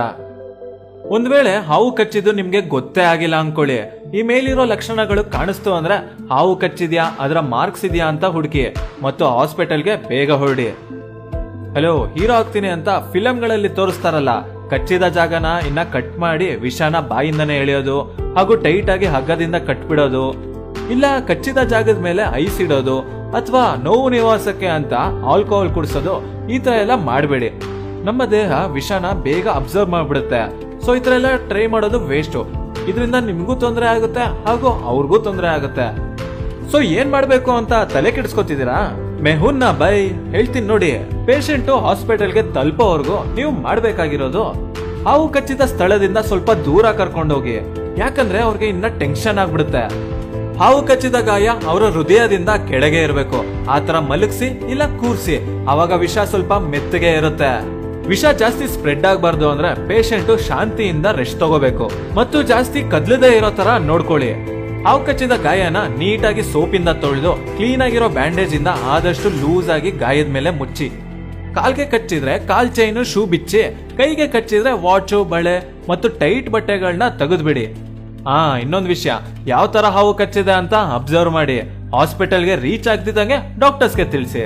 B: ಒಂದ್ ವೇಳೆ ಹಾವು ಕಚ್ಚಿದ್ದು ನಿಮ್ಗೆ ಗೊತ್ತೇ ಆಗಿಲ್ಲ ಅನ್ಕೊಳ್ಳಿ ಈ ಮೇಲಿರೋ ಲಕ್ಷಣಗಳು ಕಾಣಿಸ್ತು ಅಂದ್ರೆ ಹಾವು ಕಚ್ಚಿದ್ಯಾ ಅದರ ಮಾರ್ಕ್ಸ್ ಇದೆಯಾ ಅಂತ ಹುಡುಕಿ ಮತ್ತು ಹಾಸ್ಪಿಟಲ್ಗೆ ಬೇಗ ಹೊರಡಿ ಹಲೋ ಹೀರೋ ಆಗ್ತೀನಿ ಅಂತ ಫಿಲಂಗಳಲ್ಲಿ ತೋರಿಸ್ತಾರಲ್ಲ ಕಚ್ಚಿದ ಜಾಗನ ಇನ್ನ ಕಟ್ ಮಾಡಿ ವಿಷನ ಬಾಯಿಂದನೇ ಎಳೆಯೋದು ಹಾಗೂ ಟೈಟ್ ಆಗಿ ಹಗ್ಗದಿಂದ ಕಟ್ಬಿಡೋದು ಇಲ್ಲ ಕಚ್ಚಿದ ಜಾಗದ ಮೇಲೆ ಐಸ್ ಇಡೋದು ಅಥವಾ ನೋವು ನಿವಾಸಕ್ಕೆ ಅಂತ ಆಲ್ಕೋಹಾಲ್ ಕುಡಿಸೋದು ಈ ತರ ಎಲ್ಲ ಮಾಡಬೇಡಿ ನಮ್ಮ ದೇಹ ವಿಷನ ಬೇಗ ಅಬ್ಸರ್ವ್ ಮಾಡ್ಬಿಡುತ್ತೆ ಸೊ ಈ ತರ ಎಲ್ಲ ಟ್ರೈ ಮಾಡೋದು ವೇಸ್ಟ್ ಇದರಿಂದ ನಿಮ್ಗೂ ತೊಂದರೆ ಆಗುತ್ತೆ ಹಾಗೂ ಅವ್ರಿಗೂ ತೊಂದರೆ ಆಗುತ್ತೆ ಸೊ ಏನ್ ಮಾಡ್ಬೇಕು ಅಂತ ತಲೆ ಕೆಡಿಸ್ಕೊತಿದ್ದೀರಾ ಮೆಹುನ್ನ ಬೈ ಹೇಳ್ತೀನಿ ನೋಡಿ ಪೇಷಂಟ್ ಹಾಸ್ಪಿಟಲ್ಗೆ ತಲುಪೋವರೆಗೂ ನೀವು ಮಾಡ್ಬೇಕಾಗಿರೋದು ಹಾವು ಕಚ್ಚಿದ ಸ್ಥಳದಿಂದ ಸ್ವಲ್ಪ ದೂರ ಕರ್ಕೊಂಡೋಗಿ ಯಾಕಂದ್ರೆ ಅವ್ರಿಗೆ ಇನ್ನ ಟೆನ್ಷನ್ ಆಗ್ಬಿಡುತ್ತೆ ಹಾವು ಕಚ್ಚಿದ ಗಾಯ ಅವರ ಹೃದಯದಿಂದ ಕೆಳಗೆ ಇರಬೇಕು ಆತರ ಮಲಗಿಸಿ ಇಲ್ಲ ಕೂರ್ಸಿ ಅವಾಗ ವಿಷ ಸ್ವಲ್ಪ ಮೆತ್ತಗೆ ಇರುತ್ತೆ ವಿಷ ಜಾಸ್ತಿ ಸ್ಪ್ರೆಡ್ ಆಗಬಾರ್ದು ಅಂದ್ರೆ ಪೇಷಂಟ್ ಶಾಂತಿಯಿಂದ ರೆಸ್ಟ್ ತಗೋಬೇಕು ಮತ್ತು ಜಾಸ್ತಿ ಕದ್ಲದೇ ಇರೋ ತರ ನೋಡ್ಕೊಳ್ಳಿ ಹಾವು ಕಚ್ಚಿದ ಗಾಯನ ನೀಟಾಗಿ ಸೋಪಿಂದ ತೊಳೆದು ಕ್ಲೀನ್ ಆಗಿರೋ ಬ್ಯಾಂಡೇಜ್ ಇಂದ ಆದಷ್ಟು ಲೂಸ್ ಆಗಿ ಗಾಯದ ಮೇಲೆ ಮುಚ್ಚಿ ಕಾಲ್ಗೆ ಕಚ್ಚಿದ್ರೆ ಕಾಲ್ ಚೈನು ಶೂ ಬಿಚ್ಚಿ ಕೈಗೆ ಕಚ್ಚಿದ್ರೆ ವಾಚು ಬಳೆ ಮತ್ತು ಟೈಟ್ ಬಟ್ಟೆಗಳನ್ನ ತೆಗೆದ್ಬಿಡಿ ಹಾ ಇನ್ನೊಂದು ವಿಷಯ ಯಾವ ತರ ಹಾವು ಕಚ್ಚಿದೆ ಅಂತ ಅಬ್ಸರ್ವ್ ಮಾಡಿ ಹಾಸ್ಪಿಟಲ್ಗೆ ರೀಚ್ ಆಗ್ತಿದ್ದಂಗೆ ಡಾಕ್ಟರ್ಸ್ಗೆ ತಿಳಿಸಿ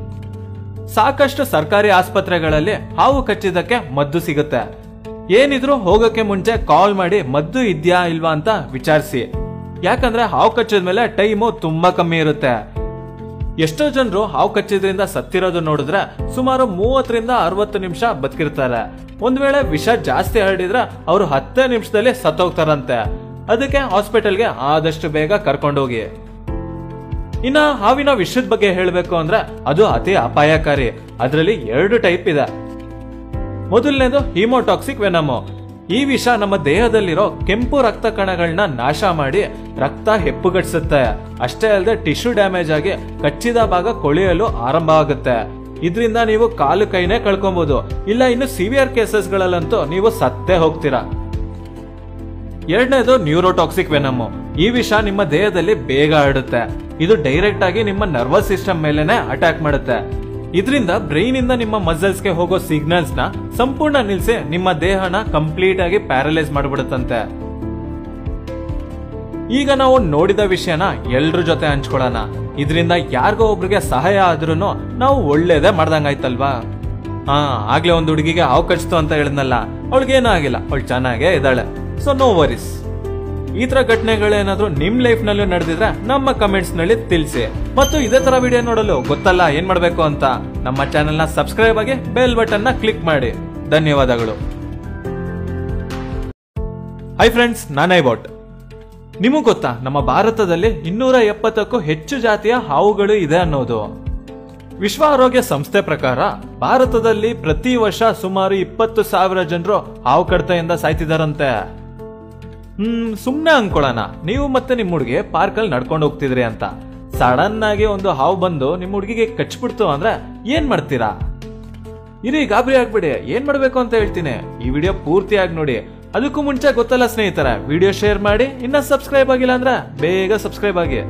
B: ಸಾಕಷ್ಟು ಸರ್ಕಾರಿ ಆಸ್ಪತ್ರೆಗಳಲ್ಲಿ ಹಾವು ಕಚ್ಚಿದ್ದಕ್ಕೆ ಮದ್ದು ಸಿಗುತ್ತೆ ಏನಿದ್ರು ಹೋಗಕ್ಕೆ ಮುಂಚೆ ಕಾಲ್ ಮಾಡಿ ಮದ್ದು ಇದ್ಯಾ ಇಲ್ವಾ ಅಂತ ವಿಚಾರಿಸಿ ಯಾಕಂದ್ರೆ ಹಾವು ಕಚ್ಚಿದ ಮೇಲೆ ಟೈಮು ತುಂಬಾ ಕಮ್ಮಿ ಇರುತ್ತೆ ಎಷ್ಟೋ ಜನರು ಹಾವು ಕಚ್ಚಿದ್ರಿಂದ ಸತ್ತಿರೋದು ನೋಡಿದ್ರೆ ಸುಮಾರು ಮೂವತ್ತರಿಂದ ಅರವತ್ತು ನಿಮಿಷ ಬದುಕಿರ್ತಾರೆ ಒಂದ್ ವೇಳೆ ವಿಷ ಜಾಸ್ತಿ ಹರಡಿದ್ರೆ ಅವರು ಹತ್ತೇ ನಿಮಿಷದಲ್ಲಿ ಸತ್ತೋಗ್ತಾರಂತೆ ಅದಕ್ಕೆ ಹಾಸ್ಪಿಟಲ್ಗೆ ಆದಷ್ಟು ಬೇಗ ಕರ್ಕೊಂಡೋಗಿ ಇನ್ನ ಹಾವಿನ ವಿಷದ ಬಗ್ಗೆ ಹೇಳಬೇಕು ಅಂದ್ರೆ ಅದು ಅತಿ ಅಪಾಯಕಾರಿ ಅದರಲ್ಲಿ ಎರಡು ಟೈಪ್ ಇದೆ ಮೊದಲನೇದು ಹಿಮೋಟಾಕ್ಸಿಕ್ ವೆನಮು ಈ ವಿಷ ನಮ್ಮ ದೇಹದಲ್ಲಿರೋ ಕೆಂಪು ರಕ್ತ ಕಣಗಳನ್ನ ನಾಶ ಮಾಡಿ ರಕ್ತ ಹೆಪ್ಪುಗಟ್ಟಿಸುತ್ತೆ ಅಷ್ಟೇ ಅಲ್ಲದೆ ಟಿಶ್ಯೂ ಡ್ಯಾಮೇಜ್ ಆಗಿ ಕಚ್ಚಿದ ಭಾಗ ಕೊಳೆಯಲು ಆರಂಭ ಆಗುತ್ತೆ ಇದರಿಂದ ನೀವು ಕಾಲು ಕೈನೇ ಕಳ್ಕೊಬಹುದು ಇಲ್ಲ ಇನ್ನು ಸಿವಿಯರ್ ಕೇಸಸ್ಗಳಲ್ಲಂತೂ ನೀವು ಸತ್ತೇ ಹೋಗ್ತೀರಾ ಎರಡನೇದು ನ್ಯೂರೋಟಾಕ್ಸಿಕ್ ವೆನಮು ಈ ವಿಷ ನಿಮ್ಮ ದೇಹದಲ್ಲಿ ಬೇಗ ಹರಡುತ್ತೆ ಇದು ಡೈರೆಕ್ಟ್ ಆಗಿ ನಿಮ್ಮ ನರ್ವಸ್ ಸಿಸ್ಟಮ್ ಮೇಲೆನೆ ಅಟ್ಯಾಕ್ ಮಾಡುತ್ತೆ ಇದರಿಂದ ಬ್ರೈನ್ ಇಂದ ನಿಮ್ಮ ಮಸಲ್ಸ್ ಗೆ ಹೋಗೋ ಸಿಗ್ನಲ್ಸ್ ನ ಸಂಪೂರ್ಣ ನಿಲ್ಸಿ ನಿಮ್ಮ ದೇಹನ ಕಂಪ್ಲೀಟ್ ಆಗಿ ಪ್ಯಾರಲೈಸ್ ಮಾಡ್ಬಿಡುತ್ತಂತೆ ಈಗ ನಾವು ನೋಡಿದ ವಿಷಯನ ಎಲ್ರ ಜೊತೆ ಹಂಚ್ಕೊಳ್ಳೋಣ ಇದರಿಂದ ಯಾರಿಗೋ ಒಬ್ರಿಗೆ ಸಹಾಯ ಆದ್ರೂ ನಾವು ಒಳ್ಳೇದೇ ಮಾಡ್ದಂಗಾಯ್ತಲ್ವಾ ಹಾ ಆಗ್ಲೇ ಒಂದು ಹುಡುಗಿಗೆ ಹಾವು ಕಚ್ತು ಅಂತ ಹೇಳಿದ್ನಲ್ಲ ಅವಳಿಗೇನೂ ಆಗಿಲ್ಲ ಅವಳು ಚೆನ್ನಾಗೇ ಇದ್ದಾಳೆ ಸೊ ನೋ ವರೀಸ್ ಈ ತರ ಘಟನೆಗಳೇನಾದ್ರೂ ನಿಮ್ ಲೈಫ್ ನಲ್ಲೂ ನಡೆದಿದ್ರೆ ನಮ್ಮ ಕಮೆಂಟ್ಸ್ ನಲ್ಲಿ ತಿಳಿಸಿ ಮತ್ತು ಇದೇ ತರ ವಿಡಿಯೋ ನೋಡಲು ಗೊತ್ತಲ್ಲ ಏನ್ ಮಾಡ್ಬೇಕು ಅಂತ ನಮ್ಮ ಚಾನೆಲ್ ನ ಸಬ್ಸ್ಕ್ರೈಬ್ ಆಗಿ ಬೆಲ್ ಬಟನ್ ನ ಕ್ಲಿಕ್ ಮಾಡಿ ಧನ್ಯವಾದಗಳು ಹೈ ಫ್ರೆಂಡ್ಸ್ ನಾನೇ ಬಾಟ್ ನಿಮಗ್ ಗೊತ್ತಾ ನಮ್ಮ ಭಾರತದಲ್ಲಿ ಇನ್ನೂರ ಎಪ್ಪತ್ತಕ್ಕೂ ಹೆಚ್ಚು ಜಾತಿಯ ಹಾವುಗಳು ಇದೆ ಅನ್ನೋದು ವಿಶ್ವ ಆರೋಗ್ಯ ಸಂಸ್ಥೆ ಪ್ರಕಾರ ಭಾರತದಲ್ಲಿ ಪ್ರತಿ ವರ್ಷ ಸುಮಾರು ಇಪ್ಪತ್ತು ಸಾವಿರ ಜನರು ಹಾವು ಕಡಿತದಿಂದ ಸಾಯ್ತಿದಾರಂತೆ ಹ್ಮ್ ಸುಮ್ನೆ ಅನ್ಕೊಳ್ಳೋಣ ನೀವು ಮತ್ತೆ ನಿಮ್ ಹುಡುಗಿ ಪಾರ್ಕ್ ಅಲ್ಲಿ ನಡ್ಕೊಂಡು ಹೋಗ್ತಿದ್ರಿ ಅಂತ ಸಡನ್ ಆಗಿ ಒಂದು ಹಾವು ಬಂದು ನಿಮ್ ಹುಡುಗಿಗೆ ಕಚ್ಬಿಡ್ತು ಅಂದ್ರೆ ಏನ್ ಮಾಡ್ತೀರಾ ಇರಿ ಗಾಬರಿ ಆಗ್ಬಿಡಿ ಏನ್ ಮಾಡ್ಬೇಕು ಅಂತ ಹೇಳ್ತೀನಿ ಈ ವಿಡಿಯೋ ಪೂರ್ತಿಯಾಗಿ ನೋಡಿ ಅದಕ್ಕೂ ಮುಂಚೆ ಗೊತ್ತಲ್ಲ ಸ್ನೇಹಿತರ ವಿಡಿಯೋ ಶೇರ್ ಮಾಡಿ ಇನ್ನ ಸಬ್ಸ್ಕ್ರೈಬ್ ಆಗಿಲ್ಲ ಅಂದ್ರೆ ಬೇಗ ಸಬ್ಸ್ಕ್ರೈಬ್ ಆಗಿ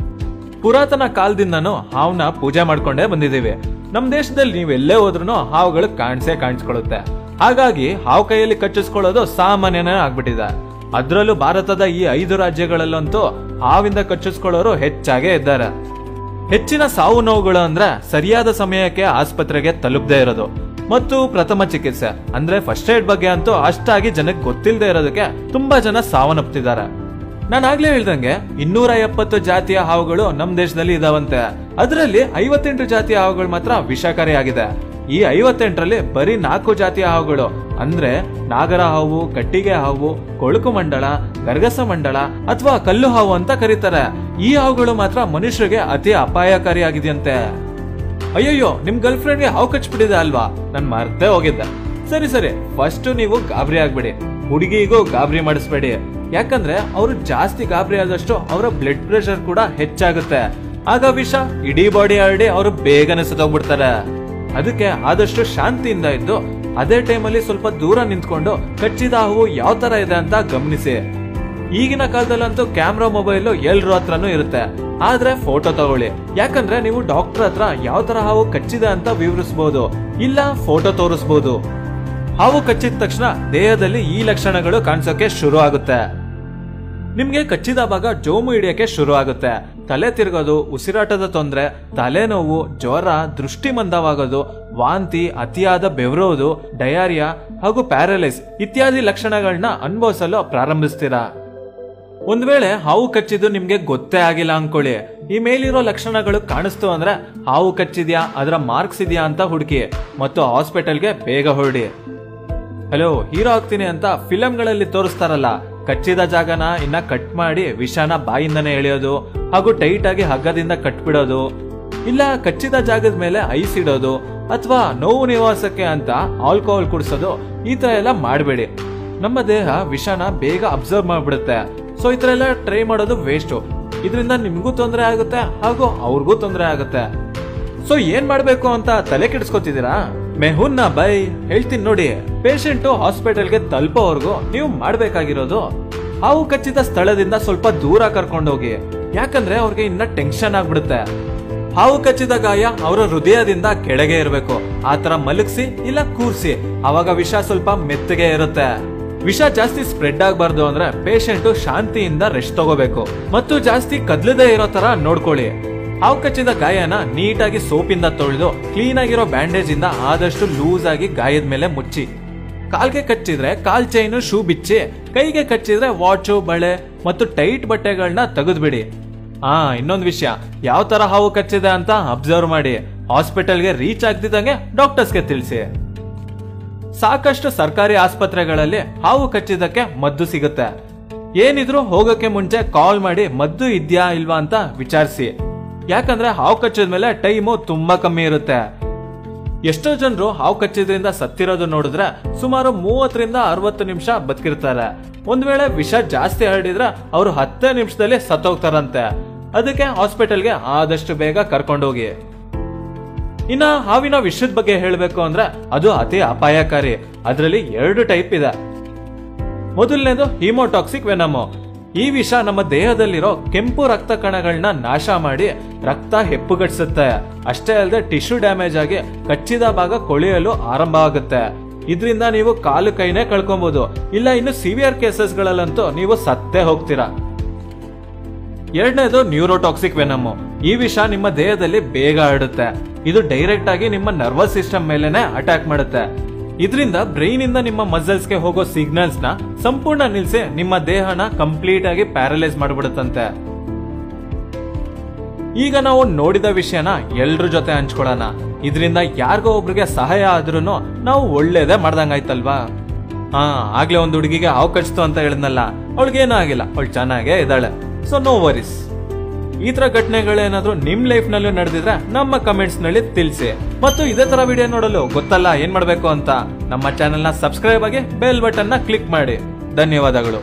B: ಪುರಾತನ ಕಾಲದಿಂದನೂ ಹಾವ್ನ ಪೂಜೆ ಮಾಡ್ಕೊಂಡೇ ಬಂದಿದ್ದೀವಿ ನಮ್ ದೇಶದಲ್ಲಿ ನೀವ್ ಎಲ್ಲೇ ಹೋದ್ರೂ ಹಾವುಗಳು ಕಾಣಿಸೇ ಕಾಣಿಸ್ಕೊಳ್ಳುತ್ತೆ ಹಾಗಾಗಿ ಹಾವು ಕೈಯಲ್ಲಿ ಕಚ್ಚಿಸ್ಕೊಳ್ಳೋದು ಸಾಮಾನ್ಯನೇ ಆಗ್ಬಿಟ್ಟಿದೆ ಅದ್ರಲ್ಲೂ ಭಾರತದ ಈ ಐದು ರಾಜ್ಯಗಳಲ್ಲಂತೂ ಹಾವಿಂದ ಕಚ್ಚಿಸ್ಕೊಳ್ಳೋರು ಹೆಚ್ಚಾಗೇ ಇದ್ದಾರೆ ಹೆಚ್ಚಿನ ಸಾವು ನೋವುಗಳು ಅಂದ್ರೆ ಸರಿಯಾದ ಸಮಯಕ್ಕೆ ಆಸ್ಪತ್ರೆಗೆ ತಲುಪದೇ ಇರೋದು ಮತ್ತು ಪ್ರಥಮ ಚಿಕಿತ್ಸೆ ಅಂದ್ರೆ ಫಸ್ಟ್ ಏಡ್ ಬಗ್ಗೆ ಅಂತೂ ಅಷ್ಟಾಗಿ ಜನಕ್ಕೆ ಗೊತ್ತಿಲ್ಲದೆ ಇರೋದಕ್ಕೆ ತುಂಬಾ ಜನ ಸಾವನ್ನಪ್ತಿದ್ದಾರೆ ನಾನು ಆಗ್ಲೇ ಹೇಳ್ದಂಗೆ ಇನ್ನೂರ ಎಪ್ಪತ್ತು ಜಾತಿಯ ಹಾವುಗಳು ನಮ್ ದೇಶದಲ್ಲಿ ಇದಾವಂತೆ ಅದರಲ್ಲಿ ಐವತ್ತೆಂಟು ಜಾತಿಯ ಹಾವುಗಳು ಮಾತ್ರ ವಿಷಕಾರಿಯಾಗಿದೆ ಈ ಐವತ್ತೆಂಟರಲ್ಲಿ ಬರೀ ನಾಲ್ಕು ಜಾತಿಯ ಹಾವುಗಳು ಅಂದ್ರೆ ನಾಗರ ಹಾವು ಕಟ್ಟಿಗೆ ಹಾವು ಕೊಳುಕು ಮಂಡಳ ಗರ್ಗಸ ಮಂಡಳ ಅಥವಾ ಕಲ್ಲು ಹಾವು ಅಂತ ಕರೀತಾರೆ ಈ ಹಾವುಗಳು ಮಾತ್ರ ಮನುಷ್ಯರಿಗೆ ಅತಿ ಅಪಾಯಕಾರಿಯಾಗಿದೆಯಂತೆ ಅಯ್ಯಯ್ಯೋ ನಿಮ್ ಗರ್ಲ್ ಫ್ರೆಂಡ್ಗೆ ಹಾವು ಕಚ್ಬಿಟ್ಟಿದೆ ಅಲ್ವಾ ನನ್ ಮರ್ತೇ ಹೋಗಿದ್ದೆ ಸರಿ ಸರಿ ಫಸ್ಟ್ ನೀವು ಗಾಬರಿ ಆಗ್ಬೇಡಿ ಹುಡುಗಿಗೂ ಗಾಬರಿ ಮಾಡಿಸ್ಬೇಡಿ ಯಾಕಂದ್ರೆ ಅವರು ಜಾಸ್ತಿ ಗಾಬರಿ ಆದಷ್ಟು ಅವರ ಬ್ಲಡ್ ಪ್ರೆಷರ್ ಕೂಡ ಹೆಚ್ಚಾಗುತ್ತೆ ಆಗ ವಿಷ ಇಡೀ ಬಾಡಿ ಹರಡಿ ಅವರು ಬೇಗನೆ ಸತ್ತೋಗ್ಬಿಡ್ತಾರೆ ಅದಕ್ಕೆ ಆದಷ್ಟು ಶಾಂತಿಯಿಂದ ಇದ್ದು ಅದೇ ಟೈಮಲ್ಲಿ ಸ್ವಲ್ಪ ದೂರ ನಿಂತ್ಕೊಂಡು ಕಚ್ಚಿದ ಹಾವು ಯಾವ ತರ ಇದೆ ಅಂತ ಗಮನಿಸಿ ಈಗಿನ ಕಾಲದಲ್ಲಂತೂ ಕ್ಯಾಮ್ರಾ ಮೊಬೈಲ್ ಎಲ್ರ ಹತ್ರನೂ ಇರುತ್ತೆ ಆದ್ರೆ ಫೋಟೋ ತಗೊಳ್ಳಿ ಯಾಕಂದ್ರೆ ನೀವು ಡಾಕ್ಟರ್ ಹತ್ರ ಯಾವ ತರ ಹಾವು ಕಚ್ಚಿದೆ ಅಂತ ವಿವರಿಸಬಹುದು ಇಲ್ಲ ಫೋಟೋ ತೋರಿಸಬಹುದು ಹಾವು ಕಚ್ಚಿದ ತಕ್ಷಣ ದೇಹದಲ್ಲಿ ಈ ಲಕ್ಷಣಗಳು ಕಾಣಿಸೋಕೆ ಶುರು ಆಗುತ್ತೆ ನಿಮ್ಗೆ ಕಚ್ಚಿದ ಭಾಗ ಜೋಮು ಹಿಡಿಯಕ್ಕೆ ಶುರು ಆಗುತ್ತೆ ತಲೆ ತಿರುಗೋದು ಉಸಿರಾಟದ ತೊಂದರೆ ತಲೆನೋವು ಜ್ವರ ದೃಷ್ಟಿ ಮಂದವಾಗೋದು ವಾಂತಿ ಅತಿಯಾದ ಬೆವರೋದು ಡಯಾರಿಯಾ ಹಾಗೂ ಪ್ಯಾರಲೈಸ್ ಇತ್ಯಾದಿ ಲಕ್ಷಣಗಳನ್ನ ಅನುಭವಿಸಲು ಪ್ರಾರಂಭಿಸ್ತೀರಾ ಒಂದ್ ವೇಳೆ ಹಾವು ಕಚ್ಚಿದ್ದು ನಿಮ್ಗೆ ಗೊತ್ತೇ ಆಗಿಲ್ಲ ಅನ್ಕೊಳ್ಳಿ ಈ ಮೇಲಿರೋ ಲಕ್ಷಣಗಳು ಕಾಣಿಸ್ತು ಅಂದ್ರೆ ಹಾವು ಕಚ್ಚಿದ್ಯಾ ಅದರ ಮಾರ್ಕ್ಸ್ ಇದೆಯಾ ಅಂತ ಹುಡುಕಿ ಮತ್ತು ಹಾಸ್ಪಿಟಲ್ಗೆ ಬೇಗ ಹೊರಡಿ ಹಲೋ ಹೀರೋ ಆಗ್ತೀನಿ ಅಂತ ಫಿಲಂಗಳಲ್ಲಿ ತೋರಿಸ್ತಾರಲ್ಲ ಕಚ್ಚಿದ ಜಾಗನ ಇನ್ನ ಕಟ್ ಮಾಡಿ ವಿಷಾನ ಬಾಯಿಂದನೇ ಎಳೆಯೋದು ಹಾಗೂ ಟೈಟ್ ಆಗಿ ಹಗ್ಗದಿಂದ ಕಟ್ಬಿಡೋದು ಇಲ್ಲ ಕಚ್ಚಿದ ಜಾಗದ ಮೇಲೆ ಐಸ್ ಇಡೋದು ಅಥವಾ ನೋವು ನಿವಾಸಕ್ಕೆ ಅಂತ ಆಲ್ಕೋಹಾಲ್ ಕುಡಿಸೋದು ಈ ತರ ಎಲ್ಲ ಮಾಡಬೇಡಿ ನಮ್ಮ ದೇಹ ವಿಷಾನ ಬೇಗ ಅಬ್ಸರ್ವ್ ಮಾಡ್ಬಿಡುತ್ತೆ ಸೊ ಈ ತರ ಎಲ್ಲ ಟ್ರೈ ಮಾಡೋದು ವೇಸ್ಟ್ ಇದರಿಂದ ನಿಮ್ಗೂ ತೊಂದರೆ ಆಗುತ್ತೆ ಹಾಗೂ ಅವ್ರಿಗೂ ತೊಂದರೆ ಆಗುತ್ತೆ ಸೊ ಏನ್ ಮಾಡ್ಬೇಕು ಅಂತ ತಲೆ ಕೆಡಿಸ್ಕೊತಿದ್ದೀರಾ ಮೆಹುನ್ನ ಬೈ ಹೇಳ್ತೀನಿ ನೋಡಿ ಪೇಷಂಟ್ ಹಾಸ್ಪಿಟಲ್ಗೆ ತಲುಪೋವರೆಗೂ ನೀವು ಮಾಡ್ಬೇಕಾಗಿರೋದು ಹಾವು ಕಚ್ಚಿದ ಸ್ಥಳದಿಂದ ಸ್ವಲ್ಪ ದೂರ ಕರ್ಕೊಂಡೋಗಿ ಯಾಕಂದ್ರೆ ಅವ್ರಿಗೆ ಇನ್ನ ಟೆನ್ಷನ್ ಆಗ್ಬಿಡುತ್ತೆ ಹಾವು ಕಚ್ಚಿದ ಗಾಯ ಅವರ ಹೃದಯದಿಂದ ಕೆಳಗೆ ಇರಬೇಕು ಆತರ ಮಲಗಿಸಿ ಇಲ್ಲ ಕೂರ್ಸಿ ಅವಾಗ ವಿಷ ಸ್ವಲ್ಪ ಮೆತ್ತಗೆ ಇರುತ್ತೆ ವಿಷ ಜಾಸ್ತಿ ಸ್ಪ್ರೆಡ್ ಆಗಬಾರ್ದು ಅಂದ್ರೆ ಪೇಷಂಟ್ ಶಾಂತಿಯಿಂದ ರೆಸ್ಟ್ ತಗೋಬೇಕು ಮತ್ತು ಜಾಸ್ತಿ ಕದ್ಲದೇ ಇರೋ ತರ ನೋಡ್ಕೊಳ್ಳಿ ಹಾವು ಕಚ್ಚಿದ ಗಾಯನ ನೀಟಾಗಿ ಸೋಪಿಂದ ತೊಳೆದು ಕ್ಲೀನ್ ಆಗಿರೋ ಬ್ಯಾಂಡೇಜ್ ಇಂದ ಆದಷ್ಟು ಲೂಸ್ ಆಗಿ ಗಾಯದ ಮೇಲೆ ಮುಚ್ಚಿ ಕಾಲ್ಗೆ ಕಚ್ಚಿದ್ರೆ ಕಾಲ್ ಚೈನು ಶೂ ಬಿಚ್ಚಿ ಕೈಗೆ ಕಚ್ಚಿದ್ರೆ ವಾಚು ಬಳೆ ಮತ್ತು ಟೈಟ್ ಬಟ್ಟೆಗಳನ್ನ ತೆಗೆದ್ಬಿಡಿ ಆ ಇನ್ನೊಂದು ವಿಷಯ ಯಾವ ತರ ಹಾವು ಕಚ್ಚಿದೆ ಅಂತ ಅಬ್ಸರ್ವ್ ಮಾಡಿ ಹಾಸ್ಪಿಟಲ್ಗೆ ರೀಚ್ ಆಗ್ತಿದ್ದಂಗೆ ಡಾಕ್ಟರ್ಸ್ಗೆ ತಿಳಿಸಿ ಸಾಕಷ್ಟು ಸರ್ಕಾರಿ ಆಸ್ಪತ್ರೆಗಳಲ್ಲಿ ಹಾವು ಕಚ್ಚಿದ್ದಕ್ಕೆ ಮದ್ದು ಸಿಗುತ್ತೆ ಏನಿದ್ರು ಹೋಗಕ್ಕೆ ಮುಂಚೆ ಕಾಲ್ ಮಾಡಿ ಮದ್ದು ಇದ್ಯಾ ಇಲ್ವಾ ಅಂತ ವಿಚಾರಿಸಿ ಯಾಕಂದ್ರೆ ಹಾವು ಕಚ್ಚಿದ ಮೇಲೆ ಟೈಮು ತುಂಬಾ ಕಮ್ಮಿ ಇರುತ್ತೆ ಎಷ್ಟೋ ಜನರು ಹಾವು ಕಚ್ಚಿದ್ರಿಂದ ಸತ್ತಿರೋದು ನೋಡಿದ್ರೆ ಸುಮಾರು ಮೂವತ್ತರಿಂದ ಅರವತ್ತು ನಿಮಿಷ ಬದುಕಿರ್ತಾರೆ ಒಂದ್ ವೇಳೆ ವಿಷ ಜಾಸ್ತಿ ಹರಡಿದ್ರೆ ಅವರು ಹತ್ತೇ ನಿಮಿಷದಲ್ಲಿ ಸತ್ತೋಗ್ತಾರಂತೆ ಅದಕ್ಕೆ ಹಾಸ್ಪಿಟಲ್ಗೆ ಆದಷ್ಟು ಬೇಗ ಕರ್ಕೊಂಡೋಗಿ ಇನ್ನ ಹಾವಿನ ವಿಷದ ಬಗ್ಗೆ ಹೇಳಬೇಕು ಅಂದ್ರೆ ಅದು ಅತಿ ಅಪಾಯಕಾರಿ ಅದರಲ್ಲಿ ಎರಡು ಟೈಪ್ ಇದೆ ಮೊದಲನೇದು ಹಿಮೋಟಾಕ್ಸಿಕ್ ವೆನಮೋ ಈ ವಿಷ ನಮ್ಮ ದೇಹದಲ್ಲಿರೋ ಕೆಂಪು ರಕ್ತ ಕಣಗಳನ್ನ ನಾಶ ಮಾಡಿ ರಕ್ತ ಹೆಪ್ಪುಗಟ್ಟಿಸುತ್ತೆ ಅಷ್ಟೇ ಅಲ್ಲದೆ ಟಿಶ್ಯೂ ಡ್ಯಾಮೇಜ್ ಆಗಿ ಕಚ್ಚಿದ ಭಾಗ ಕೊಳೆಯಲು ಆರಂಭ ಆಗುತ್ತೆ ಇದರಿಂದ ನೀವು ಕಾಲು ಕೈನೇ ಕಳ್ಕೊಬಹುದು ಇಲ್ಲ ಇನ್ನು ಸಿವಿಯರ್ ಕೇಸಸ್ಗಳಲ್ಲಂತೂ ನೀವು ಸತ್ತೇ ಹೋಗ್ತೀರಾ ಎರಡನೇದು ನ್ಯೂರೋಟಾಕ್ಸಿಕ್ ವೆನಮು ಈ ವಿಷ ನಿಮ್ಮ ದೇಹದಲ್ಲಿ ಬೇಗ ಹರಡುತ್ತೆ ಇದು ಡೈರೆಕ್ಟ್ ಆಗಿ ನಿಮ್ಮ ನರ್ವಸ್ ಸಿಸ್ಟಮ್ ಮೇಲೆನೆ ಅಟ್ಯಾಕ್ ಮಾಡುತ್ತೆ ಇದರಿಂದ ಬ್ರೈನ್ ಇಂದ ನಿಮ್ಮ ಮಸಲ್ಸ್ ಗೆ ಹೋಗೋ ಸಿಗ್ನಲ್ಸ್ ನ ಸಂಪೂರ್ಣ ನಿಲ್ಸಿ ನಿಮ್ಮ ದೇಹನ ಕಂಪ್ಲೀಟ್ ಆಗಿ ಪ್ಯಾರಲೈಸ್ ಮಾಡ್ಬಿಡುತ್ತಂತೆ ಈಗ ನಾವು ನೋಡಿದ ವಿಷಯನ ಎಲ್ರ ಜೊತೆ ಹಂಚ್ಕೊಳ್ಳೋಣ ಇದರಿಂದ ಯಾರಿಗೋ ಒಬ್ರಿಗೆ ಸಹಾಯ ಆದ್ರೂ ನಾವು ಒಳ್ಳೇದೇ ಮಾಡ್ದಂಗಾಯ್ತಲ್ವಾ ಹಾ ಆಗ್ಲೇ ಒಂದು ಹುಡುಗಿಗೆ ಹಾವು ಕಚ್ತು ಅಂತ ಹೇಳಿದ್ನಲ್ಲ ಅವಳಿಗೇನೂ ಆಗಿಲ್ಲ ಅವಳು ಚೆನ್ನಾಗೇ ಇದ್ದಾಳೆ ಸೊ ನೋ ವರೀಸ್ ಈ ತರ ಘಟನೆಗಳೇನಾದ್ರೂ ನಿಮ್ ಲೈಫ್ ನಲ್ಲೂ ನಡೆದಿದ್ರೆ ನಮ್ಮ ಕಮೆಂಟ್ಸ್ ನಲ್ಲಿ ತಿಳಿಸಿ ಮತ್ತು ಇದೇ ತರ ವಿಡಿಯೋ ನೋಡಲು ಗೊತ್ತಲ್ಲ ಏನ್ ಮಾಡ್ಬೇಕು ಅಂತ ನಮ್ಮ ಚಾನೆಲ್ ನ ಸಬ್ಸ್ಕ್ರೈಬ್ ಆಗಿ ಬೆಲ್ ಬಟನ್ ನ ಕ್ಲಿಕ್ ಮಾಡಿ ಧನ್ಯವಾದಗಳು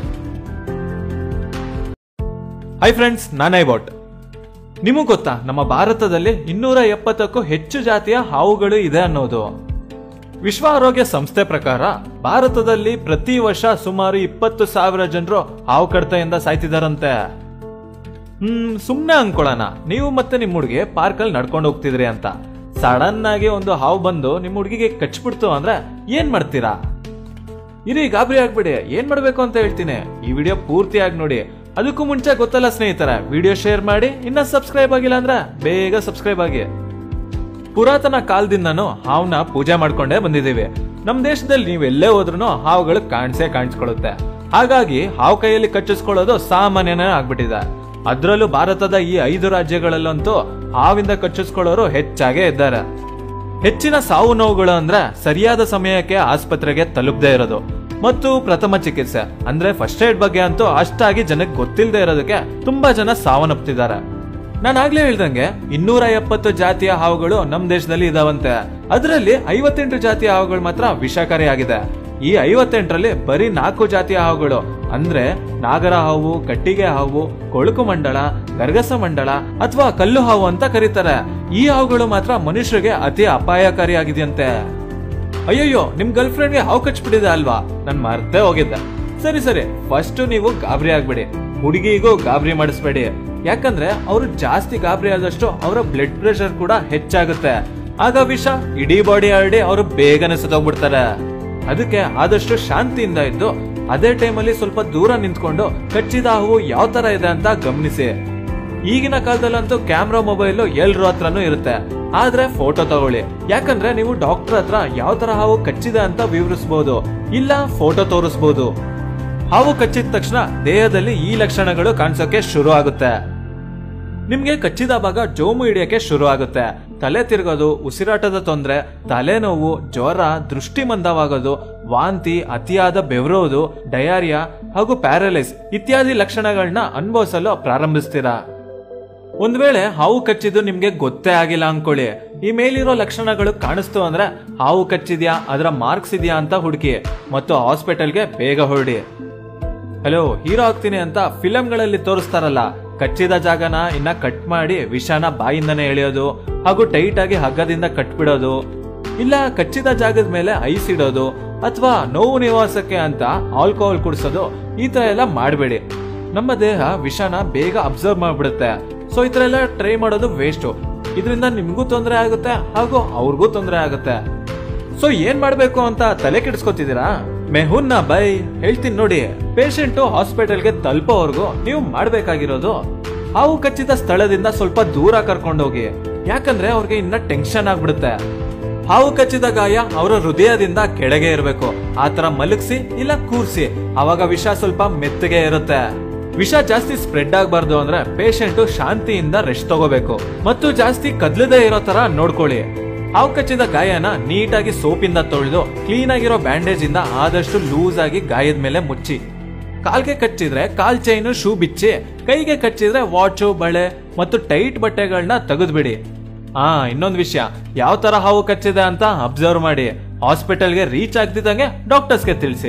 B: ಹೈ ಫ್ರೆಂಡ್ಸ್ ನಾನೇ ಬಾಟ್ ನಿಮಗ್ ಗೊತ್ತಾ ನಮ್ಮ ಭಾರತದಲ್ಲಿ ಇನ್ನೂರ ಎಪ್ಪತ್ತಕ್ಕೂ ಹೆಚ್ಚು ಜಾತಿಯ ಹಾವುಗಳು ಇದೆ ಅನ್ನೋದು ವಿಶ್ವ ಆರೋಗ್ಯ ಸಂಸ್ಥೆ ಪ್ರಕಾರ ಭಾರತದಲ್ಲಿ ಪ್ರತಿ ವರ್ಷ ಸುಮಾರು ಇಪ್ಪತ್ತು ಸಾವಿರ ಜನರು ಹಾವು ಕಡತೆಯಿಂದ ಸಾಯ್ತಿದಾರಂತೆ ಹ್ಮ್ ಸುಮ್ನೆ ಅನ್ಕೊಳ್ಳೋಣ ನೀವು ಮತ್ತೆ ನಿಮ್ ಹುಡುಗಿ ಪಾರ್ಕ್ ಅಲ್ಲಿ ನಡ್ಕೊಂಡು ಹೋಗ್ತಿದ್ರಿ ಅಂತ ಸಡನ್ ಆಗಿ ಒಂದು ಹಾವು ಬಂದು ನಿಮ್ ಹುಡುಗಿಗೆ ಕಚ್ಬಿಡ್ತು ಅಂದ್ರೆ ಏನ್ ಮಾಡ್ತೀರಾ ಇರಿ ಗಾಬರಿ ಆಗ್ಬಿಡಿ ಏನ್ ಮಾಡ್ಬೇಕು ಅಂತ ಹೇಳ್ತೀನಿ ಈ ವಿಡಿಯೋ ಪೂರ್ತಿಯಾಗಿ ನೋಡಿ ಅದಕ್ಕೂ ಮುಂಚೆ ಗೊತ್ತಲ್ಲ ಸ್ನೇಹಿತರ ವಿಡಿಯೋ ಶೇರ್ ಮಾಡಿ ಇನ್ನ ಸಬ್ಸ್ಕ್ರೈಬ್ ಆಗಿಲ್ಲ ಅಂದ್ರೆ ಬೇಗ ಸಬ್ಸ್ಕ್ರೈಬ್ ಆಗಿ ಪುರಾತನ ಕಾಲದಿಂದನೂ ಹಾವ್ನ ಪೂಜೆ ಮಾಡ್ಕೊಂಡೇ ಬಂದಿದ್ದೀವಿ ನಮ್ ದೇಶದಲ್ಲಿ ನೀವು ಎಲ್ಲೇ ಹೋದ್ರೂ ಹಾವುಗಳು ಕಾಣಿಸೇ ಕಾಣಿಸ್ಕೊಳ್ಳುತ್ತೆ ಹಾಗಾಗಿ ಹಾವು ಕೈಯಲ್ಲಿ ಕಚ್ಚಿಸ್ಕೊಳ್ಳೋದು ಸಾಮಾನ್ಯನೇ ಆಗ್ಬಿಟ್ಟಿದೆ ಅದ್ರಲ್ಲೂ ಭಾರತದ ಈ ಐದು ರಾಜ್ಯಗಳಲ್ಲಂತೂ ಹಾವಿಂದ ಕಚ್ಚಿಸ್ಕೊಳ್ಳೋರು ಹೆಚ್ಚಾಗೇ ಇದ್ದಾರೆ ಹೆಚ್ಚಿನ ಸಾವು ನೋವುಗಳು ಅಂದ್ರೆ ಸರಿಯಾದ ಸಮಯಕ್ಕೆ ಆಸ್ಪತ್ರೆಗೆ ತಲುಪದೇ ಇರೋದು ಮತ್ತು ಪ್ರಥಮ ಚಿಕಿತ್ಸೆ ಅಂದ್ರೆ ಫಸ್ಟ್ ಏಡ್ ಬಗ್ಗೆ ಅಂತೂ ಅಷ್ಟಾಗಿ ಜನಕ್ಕೆ ಗೊತ್ತಿಲ್ಲದೆ ಇರೋದಕ್ಕೆ ತುಂಬಾ ಜನ ಸಾವನ್ನಪ್ತಿದ್ದಾರೆ ನಾನು ಆಗ್ಲೇ ಹೇಳ್ದಂಗೆ ಇನ್ನೂರ ಎಪ್ಪತ್ತು ಜಾತಿಯ ಹಾವುಗಳು ನಮ್ ದೇಶದಲ್ಲಿ ಇದಾವಂತೆ ಅದರಲ್ಲಿ ಐವತ್ತೆಂಟು ಜಾತಿಯ ಹಾವುಗಳು ಮಾತ್ರ ವಿಷಕಾರಿಯಾಗಿದೆ ಈ ಐವತ್ತೆಂಟರಲ್ಲಿ ಬರೀ ನಾಲ್ಕು ಜಾತಿಯ ಹಾವುಗಳು ಅಂದ್ರೆ ನಾಗರ ಹಾವು ಕಟ್ಟಿಗೆ ಹಾವು ಕೊಳುಕು ಮಂಡಳ ಗರ್ಗಸ ಮಂಡಳ ಅಥವಾ ಕಲ್ಲು ಹಾವು ಅಂತ ಕರೀತಾರೆ ಈ ಹಾವುಗಳು ಮಾತ್ರ ಮನುಷ್ಯರಿಗೆ ಅತಿ ಅಪಾಯಕಾರಿಯಾಗಿದೆಯಂತೆ ಅಯ್ಯಯ್ಯೋ ನಿಮ್ ಗರ್ಲ್ ಫ್ರೆಂಡ್ಗೆ ಹಾವು ಕಚ್ಬಿಟ್ಟಿದೆ ಅಲ್ವಾ ನನ್ ಮರ್ತೇ ಹೋಗಿದ್ದೆ ಸರಿ ಸರಿ ಫಸ್ಟ್ ನೀವು ಗಾಬರಿ ಆಗ್ಬೇಡಿ ಹುಡುಗಿಗೂ ಗಾಬರಿ ಮಾಡಿಸ್ಬೇಡಿ ಯಾಕಂದ್ರೆ ಅವರು ಜಾಸ್ತಿ ಗಾಬರಿ ಆದಷ್ಟು ಅವರ ಬ್ಲಡ್ ಪ್ರೆಷರ್ ಕೂಡ ಹೆಚ್ಚಾಗುತ್ತೆ ಆಗ ವಿಷ ಇಡೀ ಬಾಡಿ ಹರಡಿ ಅವರು ಬೇಗನೆ ಸತ್ತೋಗ್ಬಿಡ್ತಾರೆ ಅದಕ್ಕೆ ಆದಷ್ಟು ಶಾಂತಿಯಿಂದ ಇದ್ದು ಅದೇ ಟೈಮಲ್ಲಿ ಸ್ವಲ್ಪ ದೂರ ನಿಂತ್ಕೊಂಡು ಕಚ್ಚಿದ ಹಾವು ಯಾವ ತರ ಇದೆ ಅಂತ ಗಮನಿಸಿ ಈಗಿನ ಕಾಲದಲ್ಲಂತೂ ಕ್ಯಾಮ್ರಾ ಮೊಬೈಲ್ ಎಲ್ರ ಹತ್ರನೂ ಇರುತ್ತೆ ಆದ್ರೆ ಫೋಟೋ ತಗೊಳ್ಳಿ ಯಾಕಂದ್ರೆ ನೀವು ಡಾಕ್ಟರ್ ಹತ್ರ ಯಾವ ತರ ಹಾವು ಕಚ್ಚಿದೆ ಅಂತ ವಿವರಿಸಬಹುದು ಇಲ್ಲ ಫೋಟೋ ತೋರಿಸಬಹುದು ಹಾವು ಕಚ್ಚಿದ ತಕ್ಷಣ ದೇಹದಲ್ಲಿ ಈ ಲಕ್ಷಣಗಳು ಕಾಣಿಸೋಕೆ ಶುರು ಆಗುತ್ತೆ ನಿಮ್ಗೆ ಕಚ್ಚಿದ ಭಾಗ ಜೋಮು ಹಿಡಿಯಕ್ಕೆ ಶುರು ಆಗುತ್ತೆ ತಲೆ ತಿರುಗೋದು ಉಸಿರಾಟದ ತೊಂದರೆ ತಲೆನೋವು ಜ್ವರ ದೃಷ್ಟಿ ಮಂದವಾಗೋದು ವಾಂತಿ ಅತಿಯಾದ ಬೆವರೋದು ಡಯಾರಿಯಾ ಹಾಗೂ ಪ್ಯಾರಲೈಸ್ ಇತ್ಯಾದಿ ಲಕ್ಷಣಗಳನ್ನ ಅನುಭವಿಸಲು ಪ್ರಾರಂಭಿಸ್ತೀರಾ ಒಂದ್ ವೇಳೆ ಹಾವು ಕಚ್ಚಿದ್ದು ನಿಮ್ಗೆ ಗೊತ್ತೇ ಆಗಿಲ್ಲ ಅನ್ಕೊಳ್ಳಿ ಈ ಮೇಲಿರೋ ಲಕ್ಷಣಗಳು ಕಾಣಿಸ್ತು ಅಂದ್ರೆ ಹಾವು ಕಚ್ಚಿದ್ಯಾ ಅದರ ಮಾರ್ಕ್ಸ್ ಇದೆಯಾ ಅಂತ ಹುಡುಕಿ ಮತ್ತು ಹಾಸ್ಪಿಟಲ್ಗೆ ಬೇಗ ಹೊರಡಿ ಹಲೋ ಹೀರೋ ಆಗ್ತೀನಿ ಅಂತ ಫಿಲಂಗಳಲ್ಲಿ ತೋರಿಸ್ತಾರಲ್ಲ ಕಚ್ಚಿದ ಜಾಗನ ಇನ್ನ ಕಟ್ ಮಾಡಿ ವಿಷನ ಬಾಯಿಂದನೇ ಎಳೆಯೋದು ಹಾಗೂ ಟೈಟ್ ಆಗಿ ಹಗ್ಗದಿಂದ ಕಟ್ಬಿಡೋದು ಇಲ್ಲ ಕಚ್ಚಿದ ಜಾಗದ ಮೇಲೆ ಐಸ್ ಇಡೋದು ಅಥವಾ ನೋವು ನಿವಾಸಕ್ಕೆ ಅಂತ ಆಲ್ಕೋಹಾಲ್ ಕುಡಿಸೋದು ಈ ತರ ಎಲ್ಲ ಮಾಡಬೇಡಿ ನಮ್ಮ ದೇಹ ವಿಷನ ಬೇಗ ಅಬ್ಸರ್ವ್ ಮಾಡ್ಬಿಡುತ್ತೆ ಸೊ ಈ ತರ ಎಲ್ಲ ಟ್ರೈ ಮಾಡೋದು ವೇಸ್ಟ್ ಇದರಿಂದ ನಿಮ್ಗೂ ತೊಂದರೆ ಆಗುತ್ತೆ ಹಾಗೂ ಅವ್ರಿಗೂ ತೊಂದರೆ ಆಗುತ್ತೆ ಸೊ ಏನ್ ಮಾಡ್ಬೇಕು ಅಂತ ತಲೆ ಕೆಡಿಸ್ಕೊತಿದ್ದೀರಾ ಮೆಹುನ್ನ ಬೈ ಹೇಳ್ತೀನಿ ನೋಡಿ ಪೇಷಂಟ್ ಹಾಸ್ಪಿಟಲ್ಗೆ ತಲುಪೋವರೆಗೂ ನೀವು ಮಾಡ್ಬೇಕಾಗಿರೋದು ಹಾವು ಕಚ್ಚಿದ ಸ್ಥಳದಿಂದ ಸ್ವಲ್ಪ ದೂರ ಕರ್ಕೊಂಡೋಗಿ ಯಾಕಂದ್ರೆ ಅವ್ರಿಗೆ ಇನ್ನ ಟೆನ್ಷನ್ ಆಗ್ಬಿಡುತ್ತೆ ಹಾವು ಕಚ್ಚಿದ ಗಾಯ ಅವರ ಹೃದಯದಿಂದ ಕೆಳಗೆ ಇರಬೇಕು ಆತರ ಮಲಗಿಸಿ ಇಲ್ಲ ಕೂರ್ಸಿ ಅವಾಗ ವಿಷ ಸ್ವಲ್ಪ ಮೆತ್ತಗೆ ಇರುತ್ತೆ ವಿಷ ಜಾಸ್ತಿ ಸ್ಪ್ರೆಡ್ ಆಗಬಾರ್ದು ಅಂದ್ರೆ ಪೇಷಂಟ್ ಶಾಂತಿಯಿಂದ ರೆಸ್ಟ್ ತಗೋಬೇಕು ಮತ್ತು ಜಾಸ್ತಿ ಕದ್ಲದೇ ಇರೋ ತರ ನೋಡ್ಕೊಳ್ಳಿ ಹಾವು ಕಚ್ಚಿದ ಗಾಯನ ನೀಟಾಗಿ ಸೋಪಿಂದ ತೊಳೆದು ಕ್ಲೀನ್ ಆಗಿರೋ ಬ್ಯಾಂಡೇಜ್ ಇಂದ ಆದಷ್ಟು ಲೂಸ್ ಆಗಿ ಗಾಯದ ಮೇಲೆ ಮುಚ್ಚಿ ಕಾಲ್ಗೆ ಕಚ್ಚಿದ್ರೆ ಕಾಲ್ ಚೈನು ಶೂ ಬಿಚ್ಚಿ ಕೈಗೆ ಕಚ್ಚಿದ್ರೆ ವಾಚು ಬಳೆ ಮತ್ತು ಟೈಟ್ ಬಟ್ಟೆಗಳನ್ನ ತೆಗೆದ್ಬಿಡಿ ಹಾ ಇನ್ನೊಂದು ವಿಷಯ ಯಾವ ತರ ಹಾವು ಕಚ್ಚಿದೆ ಅಂತ ಅಬ್ಸರ್ವ್ ಮಾಡಿ ಹಾಸ್ಪಿಟಲ್ಗೆ ರೀಚ್ ಆಗ್ತಿದ್ದಂಗೆ ಡಾಕ್ಟರ್ಸ್ಗೆ ತಿಳಿಸಿ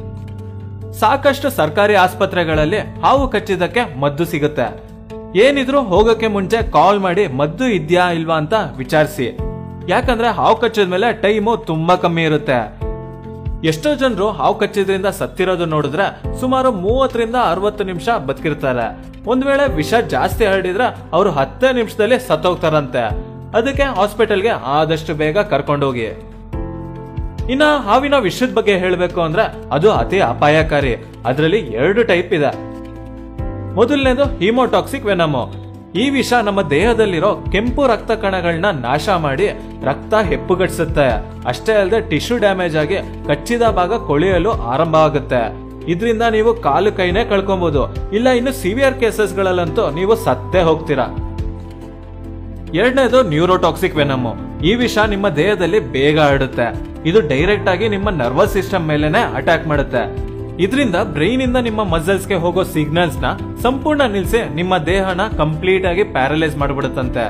B: ಸಾಕಷ್ಟು ಸರ್ಕಾರಿ ಆಸ್ಪತ್ರೆಗಳಲ್ಲಿ ಹಾವು ಕಚ್ಚಿದ್ದಕ್ಕೆ ಮದ್ದು ಸಿಗುತ್ತೆ ಏನಿದ್ರು ಹೋಗಕ್ಕೆ ಮುಂಚೆ ಕಾಲ್ ಮಾಡಿ ಮದ್ದು ಇದ್ಯಾ ಇಲ್ವಾ ಅಂತ ವಿಚಾರಿಸಿ ಯಾಕಂದ್ರೆ ಹಾವು ಕಚ್ಚಿದ ಮೇಲೆ ಟೈಮು ತುಂಬಾ ಕಮ್ಮಿ ಇರುತ್ತೆ ಎಷ್ಟೋ ಜನರು ಹಾವು ಕಚ್ಚಿದ್ರಿಂದ ಸತ್ತಿರೋದು ನೋಡಿದ್ರೆ ಸುಮಾರು ಮೂವತ್ತರಿಂದ ಅರವತ್ತು ನಿಮಿಷ ಬದುಕಿರ್ತಾರೆ ಒಂದ್ ವೇಳೆ ವಿಷ ಜಾಸ್ತಿ ಹರಡಿದ್ರೆ ಅವರು ಹತ್ತೇ ನಿಮಿಷದಲ್ಲಿ ಸತ್ತೋಗ್ತಾರಂತೆ ಅದಕ್ಕೆ ಹಾಸ್ಪಿಟಲ್ಗೆ ಆದಷ್ಟು ಬೇಗ ಕರ್ಕೊಂಡೋಗಿ ಇನ್ನ ಹಾವಿನ ವಿಷದ ಬಗ್ಗೆ ಹೇಳಬೇಕು ಅಂದ್ರೆ ಅದು ಅತಿ ಅಪಾಯಕಾರಿ ಅದರಲ್ಲಿ ಎರಡು ಟೈಪ್ ಇದೆ ಮೊದಲನೇದು ಹಿಮೋಟಾಕ್ಸಿಕ್ ವೆನಮು ಈ ವಿಷ ನಮ್ಮ ದೇಹದಲ್ಲಿರೋ ಕೆಂಪು ರಕ್ತ ಕಣಗಳನ್ನ ನಾಶ ಮಾಡಿ ರಕ್ತ ಹೆಪ್ಪುಗಟ್ಟಿಸುತ್ತೆ ಅಷ್ಟೇ ಅಲ್ಲದೆ ಟಿಶ್ಯೂ ಡ್ಯಾಮೇಜ್ ಆಗಿ ಕಚ್ಚಿದ ಭಾಗ ಕೊಳೆಯಲು ಆರಂಭ ಆಗುತ್ತೆ ಇದರಿಂದ ನೀವು ಕಾಲು ಕೈನೇ ಕಳ್ಕೊಬಹುದು ಇಲ್ಲ ಇನ್ನು ಸಿವಿಯರ್ ಕೇಸಸ್ಗಳಲ್ಲಂತೂ ನೀವು ಸತ್ತೇ ಹೋಗ್ತೀರಾ ಎರಡನೇದು ನ್ಯೂರೋಟಾಕ್ಸಿಕ್ ವೆನಮ್ ಈ ವಿಷ ನಿಮ್ಮ ದೇಹದಲ್ಲಿ ಬೇಗ ಹರಡುತ್ತೆ ಇದು ಡೈರೆಕ್ಟ್ ಆಗಿ ನಿಮ್ಮ ನರ್ವಸ್ ಸಿಸ್ಟಮ್ ಮೇಲೆನೆ ಅಟ್ಯಾಕ್ ಮಾಡುತ್ತೆ ಇದರಿಂದ ಬ್ರೈನ್ ಇಂದ ನಿಮ್ಮ ಮಸಲ್ಸ್ ಗೆ ಹೋಗೋ ಸಿಗ್ನಲ್ಸ್ ನ ಸಂಪೂರ್ಣ ನಿಲ್ಸಿ ನಿಮ್ಮ ದೇಹನ ಕಂಪ್ಲೀಟ್ ಆಗಿ ಪ್ಯಾರಲೈಸ್ ಮಾಡ್ಬಿಡುತ್ತಂತೆ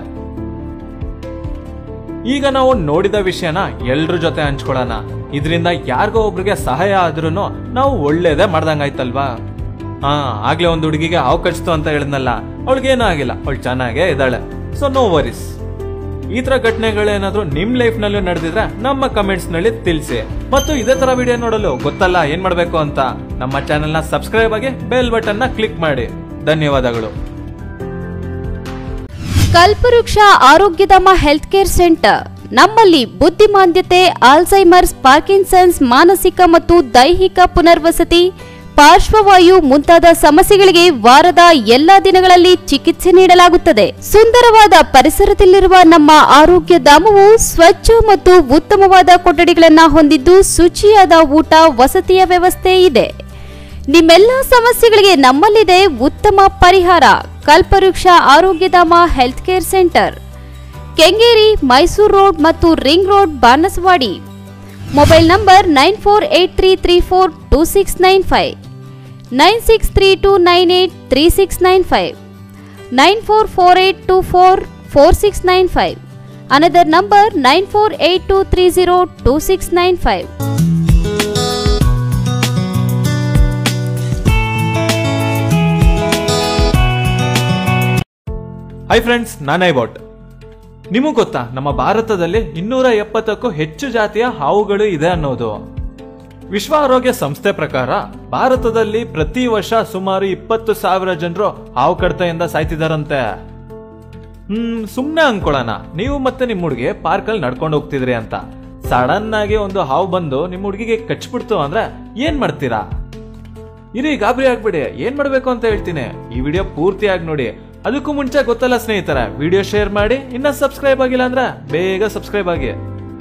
B: ಈಗ ನಾವು ನೋಡಿದ ವಿಷಯನ ಎಲ್ರ ಜೊತೆ ಹಂಚ್ಕೊಳ್ಳೋಣ ಇದರಿಂದ ಯಾರಿಗೋ ಒಬ್ರಿಗೆ ಸಹಾಯ ಆದ್ರೂ ನಾವು ಒಳ್ಳೇದೇ ಮಾಡ್ದಂಗಾಯ್ತಲ್ವಾ ಹಾ ಆಗ್ಲೇ ಒಂದು ಹುಡುಗಿಗೆ ಹಾವು ಕಚ್ತು ಅಂತ ಹೇಳಿದ್ನಲ್ಲ ಅವಳಿಗೇನೂ ಆಗಿಲ್ಲ ಅವಳು ಚೆನ್ನಾಗೇ ಇದ್ದಾಳೆ ಸೊ ನೋ ವರೀಸ್ ಈ ತರ ಘಟನೆಗಳೇನಾದ್ರೂ ನಿಮ್ ಲೈಫ್ ನಲ್ಲೂ ನಡೆದಿದ್ರೆ ನಮ್ಮ ಕಮೆಂಟ್ಸ್ ನಲ್ಲಿ ತಿಳಿಸಿ ಮತ್ತು ಇದೇ ತರ ವಿಡಿಯೋ ನೋಡಲು ಗೊತ್ತಲ್ಲ ಏನ್ ಮಾಡ್ಬೇಕು ಅಂತ ನಮ್ಮ ಚಾನೆಲ್ ನ ಸಬ್ಸ್ಕ್ರೈಬ್ ಆಗಿ ಬೆಲ್ ಬಟನ್ ನ ಕ್ಲಿಕ್ ಮಾಡಿ ಧನ್ಯವಾದಗಳು
A: ಕಲ್ಪವೃಕ್ಷ ಆರೋಗ್ಯಧಾಮ ಹೆಲ್ತ್ ಕೇರ್ ಸೆಂಟರ್ ನಮ್ಮಲ್ಲಿ ಬುದ್ಧಿಮಾಂದ್ಯತೆ ಆಲ್ಝೈಮರ್ಸ್ ಪಾರ್ಕಿನ್ಸನ್ಸ್ ಮಾನಸಿಕ ಮತ್ತು ದೈಹಿಕ ಪುನರ್ವಸತಿ ಪಾರ್ಶ್ವವಾಯು ಮುಂತಾದ ಸಮಸ್ಯೆಗಳಿಗೆ ವಾರದ ಎಲ್ಲಾ ದಿನಗಳಲ್ಲಿ ಚಿಕಿತ್ಸೆ ನೀಡಲಾಗುತ್ತದೆ ಸುಂದರವಾದ ಪರಿಸರದಲ್ಲಿರುವ ನಮ್ಮ ಆರೋಗ್ಯ ಧಾಮವು ಸ್ವಚ್ಛ ಮತ್ತು ಉತ್ತಮವಾದ ಕೊಠಡಿಗಳನ್ನು ಹೊಂದಿದ್ದು ಶುಚಿಯಾದ ಊಟ ವಸತಿಯ ವ್ಯವಸ್ಥೆ ಇದೆ ನಿಮ್ಮೆಲ್ಲ ಸಮಸ್ಯೆಗಳಿಗೆ ನಮ್ಮಲ್ಲಿದೆ ಉತ್ತಮ ಪರಿಹಾರ Kalpavriksha Arogyadhama health care centre Kengeri Mysuru road ಮತ್ತು ring road Banasawadi mobile number nine four eight three three four two six nine five nine six three two nine eight three six nine five nine four four eight two four four six nine five another number nine four eight two three zero two six nine five
B: hi friends ನಾನೈ ಬಾಟ್ ನಿಮಗೆ ಗೊತ್ತಾ ನಮ್ಮ ಭಾರತದಲ್ಲಿ ಇನ್ನೂರ ಎಪ್ಪತ್ತಕ್ಕೂ ಹೆಚ್ಚು ಜಾತಿಯ ಹಾವುಗಳು ಇದೆ ಅನ್ನೋದು ವಿಶ್ವ ಆರೋಗ್ಯ ಸಂಸ್ಥೆ ಪ್ರಕಾರ ಭಾರತದಲ್ಲಿ ಪ್ರತಿ ವರ್ಷ ಸುಮಾರು ಇಪ್ಪತ್ತು ಸಾವಿರ ಜನರು ಹಾವು ಕಡತೆಯಿಂದ ಸಾಯ್ತಿದಾರಂತೆ ಹ್ಮ್ ಸುಮ್ನೆ ಅನ್ಕೊಳ್ಳೋಣ ನೀವು ಮತ್ತೆ ನಿಮ್ ಹುಡುಗಿ ಪಾರ್ಕ್ ಅಲ್ಲಿ ನಡ್ಕೊಂಡು ಹೋಗ್ತಿದ್ರಿ ಅಂತ ಸಡನ್ ಆಗಿ ಒಂದು ಹಾವು ಬಂದು ನಿಮ್ ಹುಡುಗಿಗೆ ಕಚ್ಬಿಡ್ತು ಅಂದ್ರೆ ಏನ್ ಮಾಡ್ತೀರಾ ಇರಿ ಗಾಬರಿ ಆಗ್ಬಿಡಿ ಏನ್ ಮಾಡ್ಬೇಕು ಅಂತ ಹೇಳ್ತೀನಿ ಈ ವಿಡಿಯೋ ಪೂರ್ತಿಯಾಗಿ ನೋಡಿ ಅದಕ್ಕೂ ಮುಂಚೆ ಗೊತ್ತಲ್ಲ ಸ್ನೇಹಿತರ ವಿಡಿಯೋ ಶೇರ್ ಮಾಡಿ ಇನ್ನ ಸಬ್ಸ್ಕ್ರೈಬ್ ಆಗಿಲ್ಲ ಅಂದ್ರೆ ಬೇಗ ಸಬ್ಸ್ಕ್ರೈಬ್ ಆಗಿ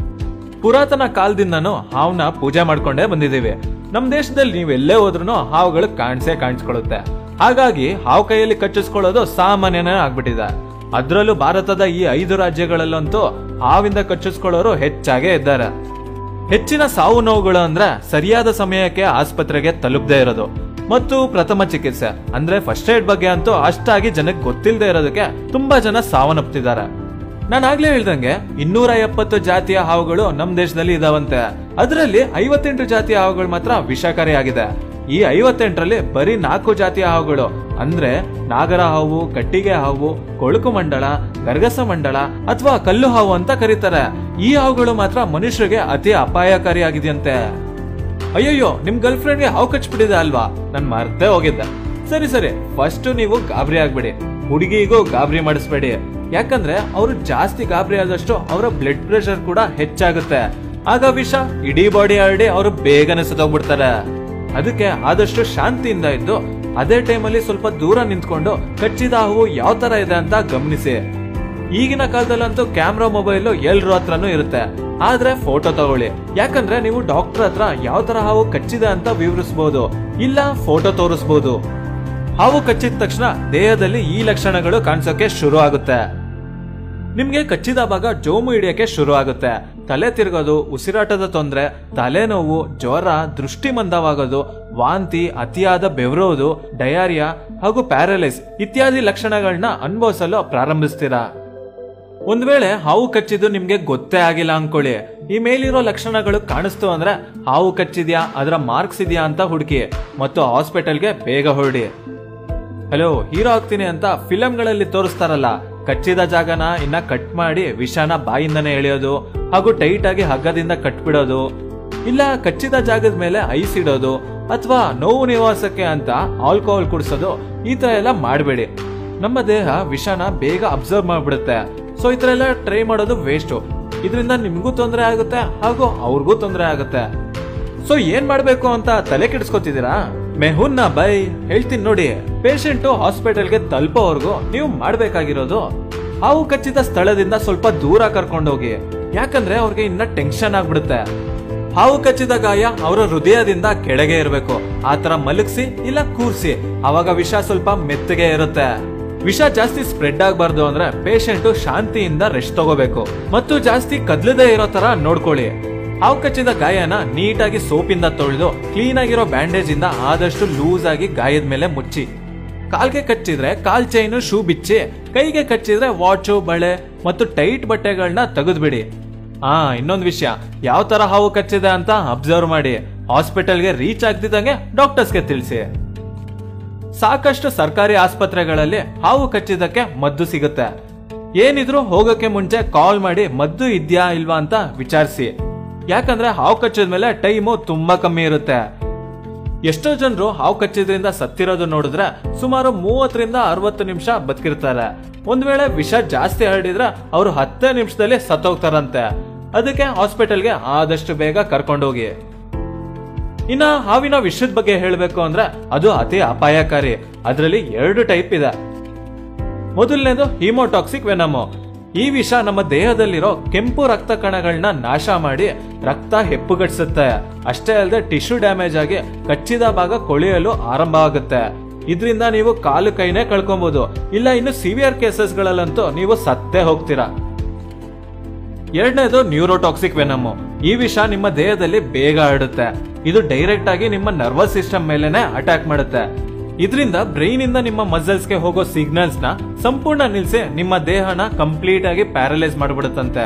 B: ಪುರಾತನ ಕಾಲದಿಂದನೂ ಹಾವ್ನ ಪೂಜೆ ಮಾಡ್ಕೊಂಡೇ ಬಂದಿದ್ದೀವಿ ನಮ್ ದೇಶದಲ್ಲಿ ನೀವು ಎಲ್ಲೇ ಹೋದ್ರೂ ಹಾವುಗಳು ಕಾಣಿಸೇ ಕಾಣಿಸ್ಕೊಳ್ಳುತ್ತೆ ಹಾಗಾಗಿ ಹಾವು ಕೈಯಲ್ಲಿ ಕಚ್ಚಿಸ್ಕೊಳ್ಳೋದು ಸಾಮಾನ್ಯನೇ ಆಗ್ಬಿಟ್ಟಿದೆ ಅದ್ರಲ್ಲೂ ಭಾರತದ ಈ ಐದು ರಾಜ್ಯಗಳಲ್ಲಂತೂ ಹಾವಿಂದ ಕಚ್ಚಿಸ್ಕೊಳ್ಳೋರು ಹೆಚ್ಚಾಗೇ ಇದ್ದಾರೆ ಹೆಚ್ಚಿನ ಸಾವು ನೋವುಗಳು ಅಂದ್ರೆ ಸರಿಯಾದ ಸಮಯಕ್ಕೆ ಆಸ್ಪತ್ರೆಗೆ ತಲುಪದೇ ಇರೋದು ಮತ್ತು ಪ್ರಥಮ ಚಿಕಿತ್ಸೆ ಅಂದ್ರೆ ಫಸ್ಟ್ ಏಡ್ ಬಗ್ಗೆ ಅಂತೂ ಅಷ್ಟಾಗಿ ಜನಕ್ಕೆ ಗೊತ್ತಿಲ್ಲದೆ ಇರೋದಕ್ಕೆ ತುಂಬಾ ಜನ ಸಾವನ್ನಪ್ತಿದ್ದಾರೆ ನಾನು ಆಗ್ಲೇ ಹೇಳ್ದಂಗೆ ಇನ್ನೂರ ಎಪ್ಪತ್ತು ಜಾತಿಯ ಹಾವುಗಳು ನಮ್ ದೇಶದಲ್ಲಿ ಇದಾವಂತೆ ಅದರಲ್ಲಿ ಐವತ್ತೆಂಟು ಜಾತಿಯ ಹಾವುಗಳು ಮಾತ್ರ ವಿಷಕಾರಿಯಾಗಿದೆ ಈ ಐವತ್ತೆಂಟರಲ್ಲಿ ಬರೀ ನಾಲ್ಕು ಜಾತಿಯ ಹಾವುಗಳು ಅಂದ್ರೆ ನಾಗರ ಹಾವು ಕಟ್ಟಿಗೆ ಹಾವು ಕೊಳುಕು ಮಂಡಳ ಗರ್ಗಸ ಮಂಡಳ ಅಥವಾ ಕಲ್ಲು ಹಾವು ಅಂತ ಕರೀತಾರೆ ಈ ಹಾವುಗಳು ಮಾತ್ರ ಮನುಷ್ಯರಿಗೆ ಅತಿ ಅಪಾಯಕಾರಿಯಾಗಿದೆಯಂತೆ ಅಯ್ಯಯ್ಯೋ ನಿಮ್ ಗರ್ಲ್ ಫ್ರೆಂಡ್ಗೆ ಹಾವು ಕಚ್ಬಿಟ್ಟಿದೆ ಅಲ್ವಾ ನನ್ ಮರ್ತೇ ಹೋಗಿದ್ದೆ ಸರಿ ಸರಿ ಫಸ್ಟ್ ನೀವು ಗಾಬರಿ ಆಗ್ಬಿಡಿ ಹುಡುಗಿಗೂ ಗಾಬರಿ ಮಾಡಿಸ್ಬೇಡಿ ಯಾಕಂದ್ರೆ ಅವರು ಜಾಸ್ತಿ ಗಾಬರಿ ಆದಷ್ಟು ಅವರ ಬ್ಲಡ್ ಪ್ರೆಷರ್ ಕೂಡ ಹೆಚ್ಚಾಗುತ್ತೆ ಆಗ ವಿಷ ಇಡೀ ಬಾಡಿ ಹರಡಿ ಅವರು ಬೇಗನೆ ಸತ್ತೋಗ್ಬಿಡ್ತಾರೆ ಅದಕ್ಕೆ ಆದಷ್ಟು ಶಾಂತಿಯಿಂದ ಇದ್ದು ಅದೇ ಟೈಮಲ್ಲಿ ಸ್ವಲ್ಪ ದೂರ ನಿಂತ್ಕೊಂಡು ಕಚ್ಚಿದ ಹಾವು ಯಾವ ತರ ಇದೆ ಅಂತ ಗಮನಿಸಿ ಈಗಿನ ಕಾಲದಲ್ಲಂತೂ ಕ್ಯಾಮ್ರಾ ಮೊಬೈಲ್ ಎಲ್ರ ಹತ್ರನೂ ಇರುತ್ತೆ ಆದ್ರೆ ಫೋಟೋ ತಗೊಳ್ಳಿ ಯಾಕಂದ್ರೆ ನೀವು ಡಾಕ್ಟರ್ ಹತ್ರ ಯಾವ ತರ ಹಾವು ಕಚ್ಚಿದೆ ಅಂತ ವಿವರಿಸಬಹುದು ಇಲ್ಲ ಫೋಟೋ ತೋರಿಸಬಹುದು ಹಾವು ಕಚ್ಚಿದ ತಕ್ಷಣ ದೇಹದಲ್ಲಿ ಈ ಲಕ್ಷಣಗಳು ಕಾಣಿಸೋಕೆ ಶುರು ಆಗುತ್ತೆ ನಿಮ್ಗೆ ಕಚ್ಚಿದ ಭಾಗ ಜೋಮು ಹಿಡಿಯಕ್ಕೆ ಶುರು ಆಗುತ್ತೆ ತಲೆ ತಿರುಗೋದು ಉಸಿರಾಟದ ತೊಂದರೆ ತಲೆನೋವು ಜ್ವರ ದೃಷ್ಟಿ ಮಂದವಾಗೋದು ವಾಂತಿ ಅತಿಯಾದ ಬೆವರೋದು ಡಯಾರಿಯಾ ಹಾಗೂ ಪ್ಯಾರಲೈಸ್ ಇತ್ಯಾದಿ ಲಕ್ಷಣಗಳನ್ನ ಅನುಭವಿಸಲು ಪ್ರಾರಂಭಿಸ್ತೀರಾ ಒಂದ್ ವೇಳೆ ಹಾವು ಕಚ್ಚಿದ್ದು ನಿಮ್ಗೆ ಗೊತ್ತೇ ಆಗಿಲ್ಲ ಅನ್ಕೊಳ್ಳಿ ಈ ಮೇಲಿರೋ ಲಕ್ಷಣಗಳು ಕಾಣಿಸ್ತು ಅಂದ್ರೆ ಹಾವು ಕಚ್ಚಿದ್ಯಾ ಅದರ ಮಾರ್ಕ್ಸ್ ಇದೆಯಾ ಅಂತ ಹುಡುಕಿ ಮತ್ತು ಹಾಸ್ಪಿಟಲ್ಗೆ ಬೇಗ ಹೊರಡಿ ಹಲೋ ಹೀರೋ ಆಗ್ತೀನಿ ಅಂತ ಫಿಲಂಗಳಲ್ಲಿ ತೋರಿಸ್ತಾರಲ್ಲ ಕಚ್ಚಿದ ಜಾಗನ ಇನ್ನ ಕಟ್ ಮಾಡಿ ವಿಷನ ಬಾಯಿಂದನೇ ಎಳೆಯೋದು ಹಾಗೂ ಟೈಟ್ ಆಗಿ ಹಗ್ಗದಿಂದ ಕಟ್ಬಿಡೋದು ಇಲ್ಲ ಕಚ್ಚಿದ ಜಾಗದ ಮೇಲೆ ಐಸ್ ಇಡೋದು ಅಥವಾ ನೋವು ನಿವಾಸಕ್ಕೆ ಅಂತ ಆಲ್ಕೋಹಾಲ್ ಕುಡಿಸೋದು ಈ ತರ ಎಲ್ಲ ಮಾಡಬೇಡಿ ನಮ್ಮ ದೇಹ ವಿಷನ ಬೇಗ ಅಬ್ಸರ್ವ್ ಮಾಡ್ಬಿಡುತ್ತೆ ಸೊ ಈ ತರ ಎಲ್ಲ ಟ್ರೈ ಮಾಡೋದು ವೇಸ್ಟ್ ಇದರಿಂದ ನಿಮ್ಗೂ ತೊಂದರೆ ಆಗುತ್ತೆ ಹಾಗೂ ಅವ್ರಿಗೂ ತೊಂದರೆ ಆಗುತ್ತೆ ಸೊ ಏನ್ ಮಾಡ್ಬೇಕು ಅಂತ ತಲೆ ಕೆಡಿಸ್ಕೊತಿದ್ದೀರಾ ಮೆಹುನ್ನ ಬೈ ಹೇಳ್ತೀನಿ ನೋಡಿ ಪೇಷಂಟ್ ಹಾಸ್ಪಿಟಲ್ಗೆ ತಲುಪೋವರೆಗೂ ನೀವು ಮಾಡ್ಬೇಕಾಗಿರೋದು ಹಾವು ಕಚ್ಚಿದ ಸ್ಥಳದಿಂದ ಸ್ವಲ್ಪ ದೂರ ಕರ್ಕೊಂಡೋಗಿ ಯಾಕಂದ್ರೆ ಅವ್ರಿಗೆ ಇನ್ನ ಟೆನ್ಷನ್ ಆಗ್ಬಿಡುತ್ತೆ ಹಾವು ಕಚ್ಚಿದ ಗಾಯ ಅವರ ಹೃದಯದಿಂದ ಕೆಳಗೆ ಇರಬೇಕು ಆತರ ಮಲಗಿಸಿ ಇಲ್ಲ ಕೂರ್ಸಿ ಅವಾಗ ವಿಷ ಸ್ವಲ್ಪ ಮೆತ್ತಗೆ ಇರುತ್ತೆ ವಿಷ ಜಾಸ್ತಿ ಸ್ಪ್ರೆಡ್ ಆಗಬಾರ್ದು ಅಂದ್ರೆ ಪೇಷಂಟ್ ಶಾಂತಿಯಿಂದ ರೆಸ್ಟ್ ತಗೋಬೇಕು ಮತ್ತು ಜಾಸ್ತಿ ಕದ್ಲದೇ ಇರೋ ತರ ನೋಡ್ಕೊಳ್ಳಿ ಹಾವು ಕಚ್ಚಿದ ಗಾಯನ ನೀಟಾಗಿ ಸೋಪಿಂದ ತೊಳೆದು ಕ್ಲೀನ್ ಆಗಿರೋ ಬ್ಯಾಂಡೇಜ್ ಇಂದ ಆದಷ್ಟು ಲೂಸ್ ಆಗಿ ಗಾಯದ ಮೇಲೆ ಮುಚ್ಚಿ ಕಾಲ್ಗೆ ಕಚ್ಚಿದ್ರೆ ಕಾಲ್ ಚೈನು ಶೂ ಬಿಚ್ಚಿ ಕೈಗೆ ಕಚ್ಚಿದ್ರೆ ವಾಚು ಬಳೆ ಮತ್ತು ಟೈಟ್ ಬಟ್ಟೆಗಳನ್ನ ತೆಗೆದ್ಬಿಡಿ ಹಾ ಇನ್ನೊಂದು ವಿಷಯ ಯಾವ ತರ ಹಾವು ಕಚ್ಚಿದೆ ಅಂತ ಅಬ್ಸರ್ವ್ ಮಾಡಿ ಹಾಸ್ಪಿಟಲ್ಗೆ ರೀಚ್ ಆಗ್ತಿದ್ದಂಗೆ ಡಾಕ್ಟರ್ಸ್ಗೆ ತಿಳಿಸಿ ಸಾಕಷ್ಟು ಸರ್ಕಾರಿ ಆಸ್ಪತ್ರೆಗಳಲ್ಲಿ ಹಾವು ಕಚ್ಚಿದ್ದಕ್ಕೆ ಮದ್ದು ಸಿಗುತ್ತೆ ಏನಿದ್ರು ಹೋಗಕ್ಕೆ ಮುಂಚೆ ಕಾಲ್ ಮಾಡಿ ಮದ್ದು ಇದ್ಯಾ ಇಲ್ವಾ ಅಂತ ವಿಚಾರಿಸಿ ಯಾಕಂದ್ರೆ ಹಾವು ಕಚ್ಚಿದ ಮೇಲೆ ಟೈಮು ತುಂಬಾ ಕಮ್ಮಿ ಇರುತ್ತೆ ಎಷ್ಟೋ ಜನರು ಹಾವು ಕಚ್ಚಿದ್ರಿಂದ ಸತ್ತಿರೋದು ನೋಡಿದ್ರೆ ಸುಮಾರು ಮೂವತ್ತರಿಂದ ಅರವತ್ತು ನಿಮಿಷ ಬದುಕಿರ್ತಾರೆ ಒಂದ್ ವೇಳೆ ವಿಷ ಜಾಸ್ತಿ ಹರಡಿದ್ರೆ ಅವರು ಹತ್ತೇ ನಿಮಿಷದಲ್ಲಿ ಸತ್ತೋಗ್ತಾರಂತೆ ಅದಕ್ಕೆ ಹಾಸ್ಪಿಟಲ್ಗೆ ಆದಷ್ಟು ಬೇಗ ಕರ್ಕೊಂಡೋಗಿ ಇನ್ನ ಹಾವಿನ ವಿಷದ ಬಗ್ಗೆ ಹೇಳಬೇಕು ಅಂದ್ರೆ ಅದು ಅತಿ ಅಪಾಯಕಾರಿ ಅದರಲ್ಲಿ ಎರಡು ಟೈಪ್ ಇದೆ ಮೊದಲನೇದು ಹಿಮೋಟಾಕ್ಸಿಕ್ ವೆನಮು ಈ ವಿಷ ನಮ್ಮ ದೇಹದಲ್ಲಿರೋ ಕೆಂಪು ರಕ್ತ ಕಣಗಳನ್ನ ನಾಶ ಮಾಡಿ ರಕ್ತ ಹೆಪ್ಪುಗಟ್ಟಿಸುತ್ತೆ ಅಷ್ಟೇ ಅಲ್ಲದೆ ಟಿಶ್ಯೂ ಡ್ಯಾಮೇಜ್ ಆಗಿ ಕಚ್ಚಿದ ಭಾಗ ಕೊಳೆಯಲು ಆರಂಭ ಆಗುತ್ತೆ ಇದರಿಂದ ನೀವು ಕಾಲು ಕೈನೇ ಕಳ್ಕೊಬಹುದು ಇಲ್ಲ ಇನ್ನು ಸಿವಿಯರ್ ಕೇಸಸ್ಗಳಲ್ಲಂತೂ ನೀವು ಸತ್ತೇ ಹೋಗ್ತೀರಾ ಎರಡನೇದು ನ್ಯೂರೋಟಾಕ್ಸಿಕ್ ವೆನಮು ಈ ವಿಷ ನಿಮ್ಮ ದೇಹದಲ್ಲಿ ಬೇಗ ಹರಡುತ್ತೆ ಇದು ಡೈರೆಕ್ಟ್ ಆಗಿ ನಿಮ್ಮ ನರ್ವಸ್ ಸಿಸ್ಟಮ್ ಮೇಲೆನೆ ಅಟ್ಯಾಕ್ ಮಾಡುತ್ತೆ ಇದರಿಂದ ಬ್ರೈನ್ ಇಂದ ನಿಮ್ಮ ಮಸಲ್ಸ್ ಗೆ ಹೋಗೋ ಸಿಗ್ನಲ್ಸ್ ನ ಸಂಪೂರ್ಣ ನಿಲ್ಸಿ ನಿಮ್ಮ ದೇಹನ ಕಂಪ್ಲೀಟ್ ಆಗಿ ಪ್ಯಾರಲೈಸ್ ಮಾಡ್ಬಿಡುತ್ತಂತೆ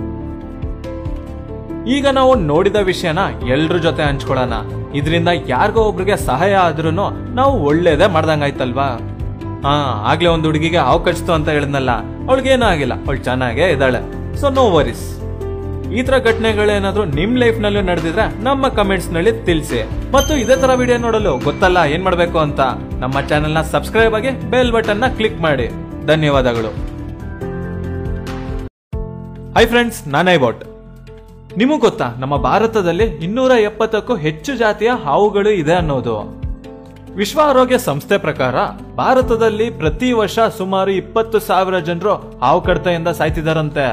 B: ಈಗ ನಾವು ನೋಡಿದ ವಿಷಯನ ಎಲ್ರ ಜೊತೆ ಹಂಚ್ಕೊಳ್ಳೋಣ ಇದರಿಂದ ಯಾರಿಗೋ ಒಬ್ರಿಗೆ ಸಹಾಯ ಆದ್ರೂ ನಾವು ಒಳ್ಳೇದೇ ಮಾಡ್ದಂಗಾಯ್ತಲ್ವಾ ಹಾ ಆಗ್ಲೇ ಒಂದು ಹುಡುಗಿಗೆ ಹಾವು ಕಚ್ತು ಅಂತ ಹೇಳಿದ್ನಲ್ಲ ಅವಳಿಗೇನೂ ಆಗಿಲ್ಲ ಅವಳು ಚೆನ್ನಾಗೇ ಇದ್ದಾಳೆ ಸೊ ನೋ ವರೀಸ್ ಈ ತರ ಘಟನೆಗಳೇನಾದ್ರೂ ನಿಮ್ ಲೈಫ್ ನಲ್ಲೂ ನಡೆದಿದ್ರೆ ನಮ್ಮ ಕಮೆಂಟ್ಸ್ ನಲ್ಲಿ ತಿಳಿಸಿ ಮತ್ತು ಇದೇ ತರ ವಿಡಿಯೋ ನೋಡಲು ಗೊತ್ತಲ್ಲ ಏನ್ ಮಾಡ್ಬೇಕು ಅಂತ ನಮ್ಮ ಚಾನೆಲ್ ನ ಸಬ್ಸ್ಕ್ರೈಬ್ ಆಗಿ ಬೆಲ್ ಬಟನ್ ನ ಕ್ಲಿಕ್ ಮಾಡಿ ಧನ್ಯವಾದಗಳು ಹಾಯ್ ಫ್ರೆಂಡ್ಸ್ ನಾನೈ ಬಾಟ್ ನಿಮಗ್ ಗೊತ್ತಾ ನಮ್ಮ ಭಾರತದಲ್ಲಿ ಇನ್ನೂರ ಎಪ್ಪತ್ತಕ್ಕೂ ಹೆಚ್ಚು ಜಾತಿಯ ಹಾವುಗಳು ಇದೆ ಅನ್ನೋದು ವಿಶ್ವ ಆರೋಗ್ಯ ಸಂಸ್ಥೆ ಪ್ರಕಾರ ಭಾರತದಲ್ಲಿ ಪ್ರತಿ ವರ್ಷ ಸುಮಾರು ಇಪ್ಪತ್ತು ಸಾವಿರ ಜನರು ಹಾವು ಕಡತೆಯಿಂದ ಸಾಯ್ತಿದಾರಂತೆ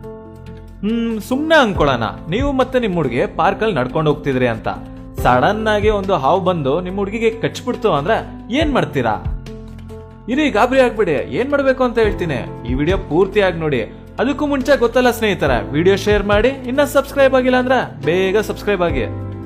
B: ಹ್ಮ್ ಸುಮ್ನೆ ಅನ್ಕೊಳ್ಳೋಣ ನೀವು ಮತ್ತೆ ನಿಮ್ ಹುಡುಗಿ ಪಾರ್ಕ್ ಅಲ್ಲಿ ನಡ್ಕೊಂಡು ಹೋಗ್ತಿದ್ರಿ ಅಂತ ಸಡನ್ ಆಗಿ ಒಂದು ಹಾವು ಬಂದು ನಿಮ್ ಹುಡುಗಿಗೆ ಕಚ್ಬಿಡ್ತು ಅಂದ್ರೆ ಏನ್ ಮಾಡ್ತೀರಾ ಇರಿ ಗಾಬರಿ ಆಗ್ಬಿಡಿ ಏನ್ ಮಾಡ್ಬೇಕು ಅಂತ ಹೇಳ್ತೀನಿ ಈ ವಿಡಿಯೋ ಪೂರ್ತಿಯಾಗಿ ನೋಡಿ ಅದಕ್ಕೂ ಮುಂಚೆ ಗೊತ್ತಲ್ಲ ಸ್ನೇಹಿತರ ವಿಡಿಯೋ ಶೇರ್ ಮಾಡಿ ಇನ್ನ ಸಬ್ಸ್ಕ್ರೈಬ್ ಆಗಿಲ್ಲ ಅಂದ್ರೆ ಬೇಗ ಸಬ್ಸ್ಕ್ರೈಬ್ ಆಗಿ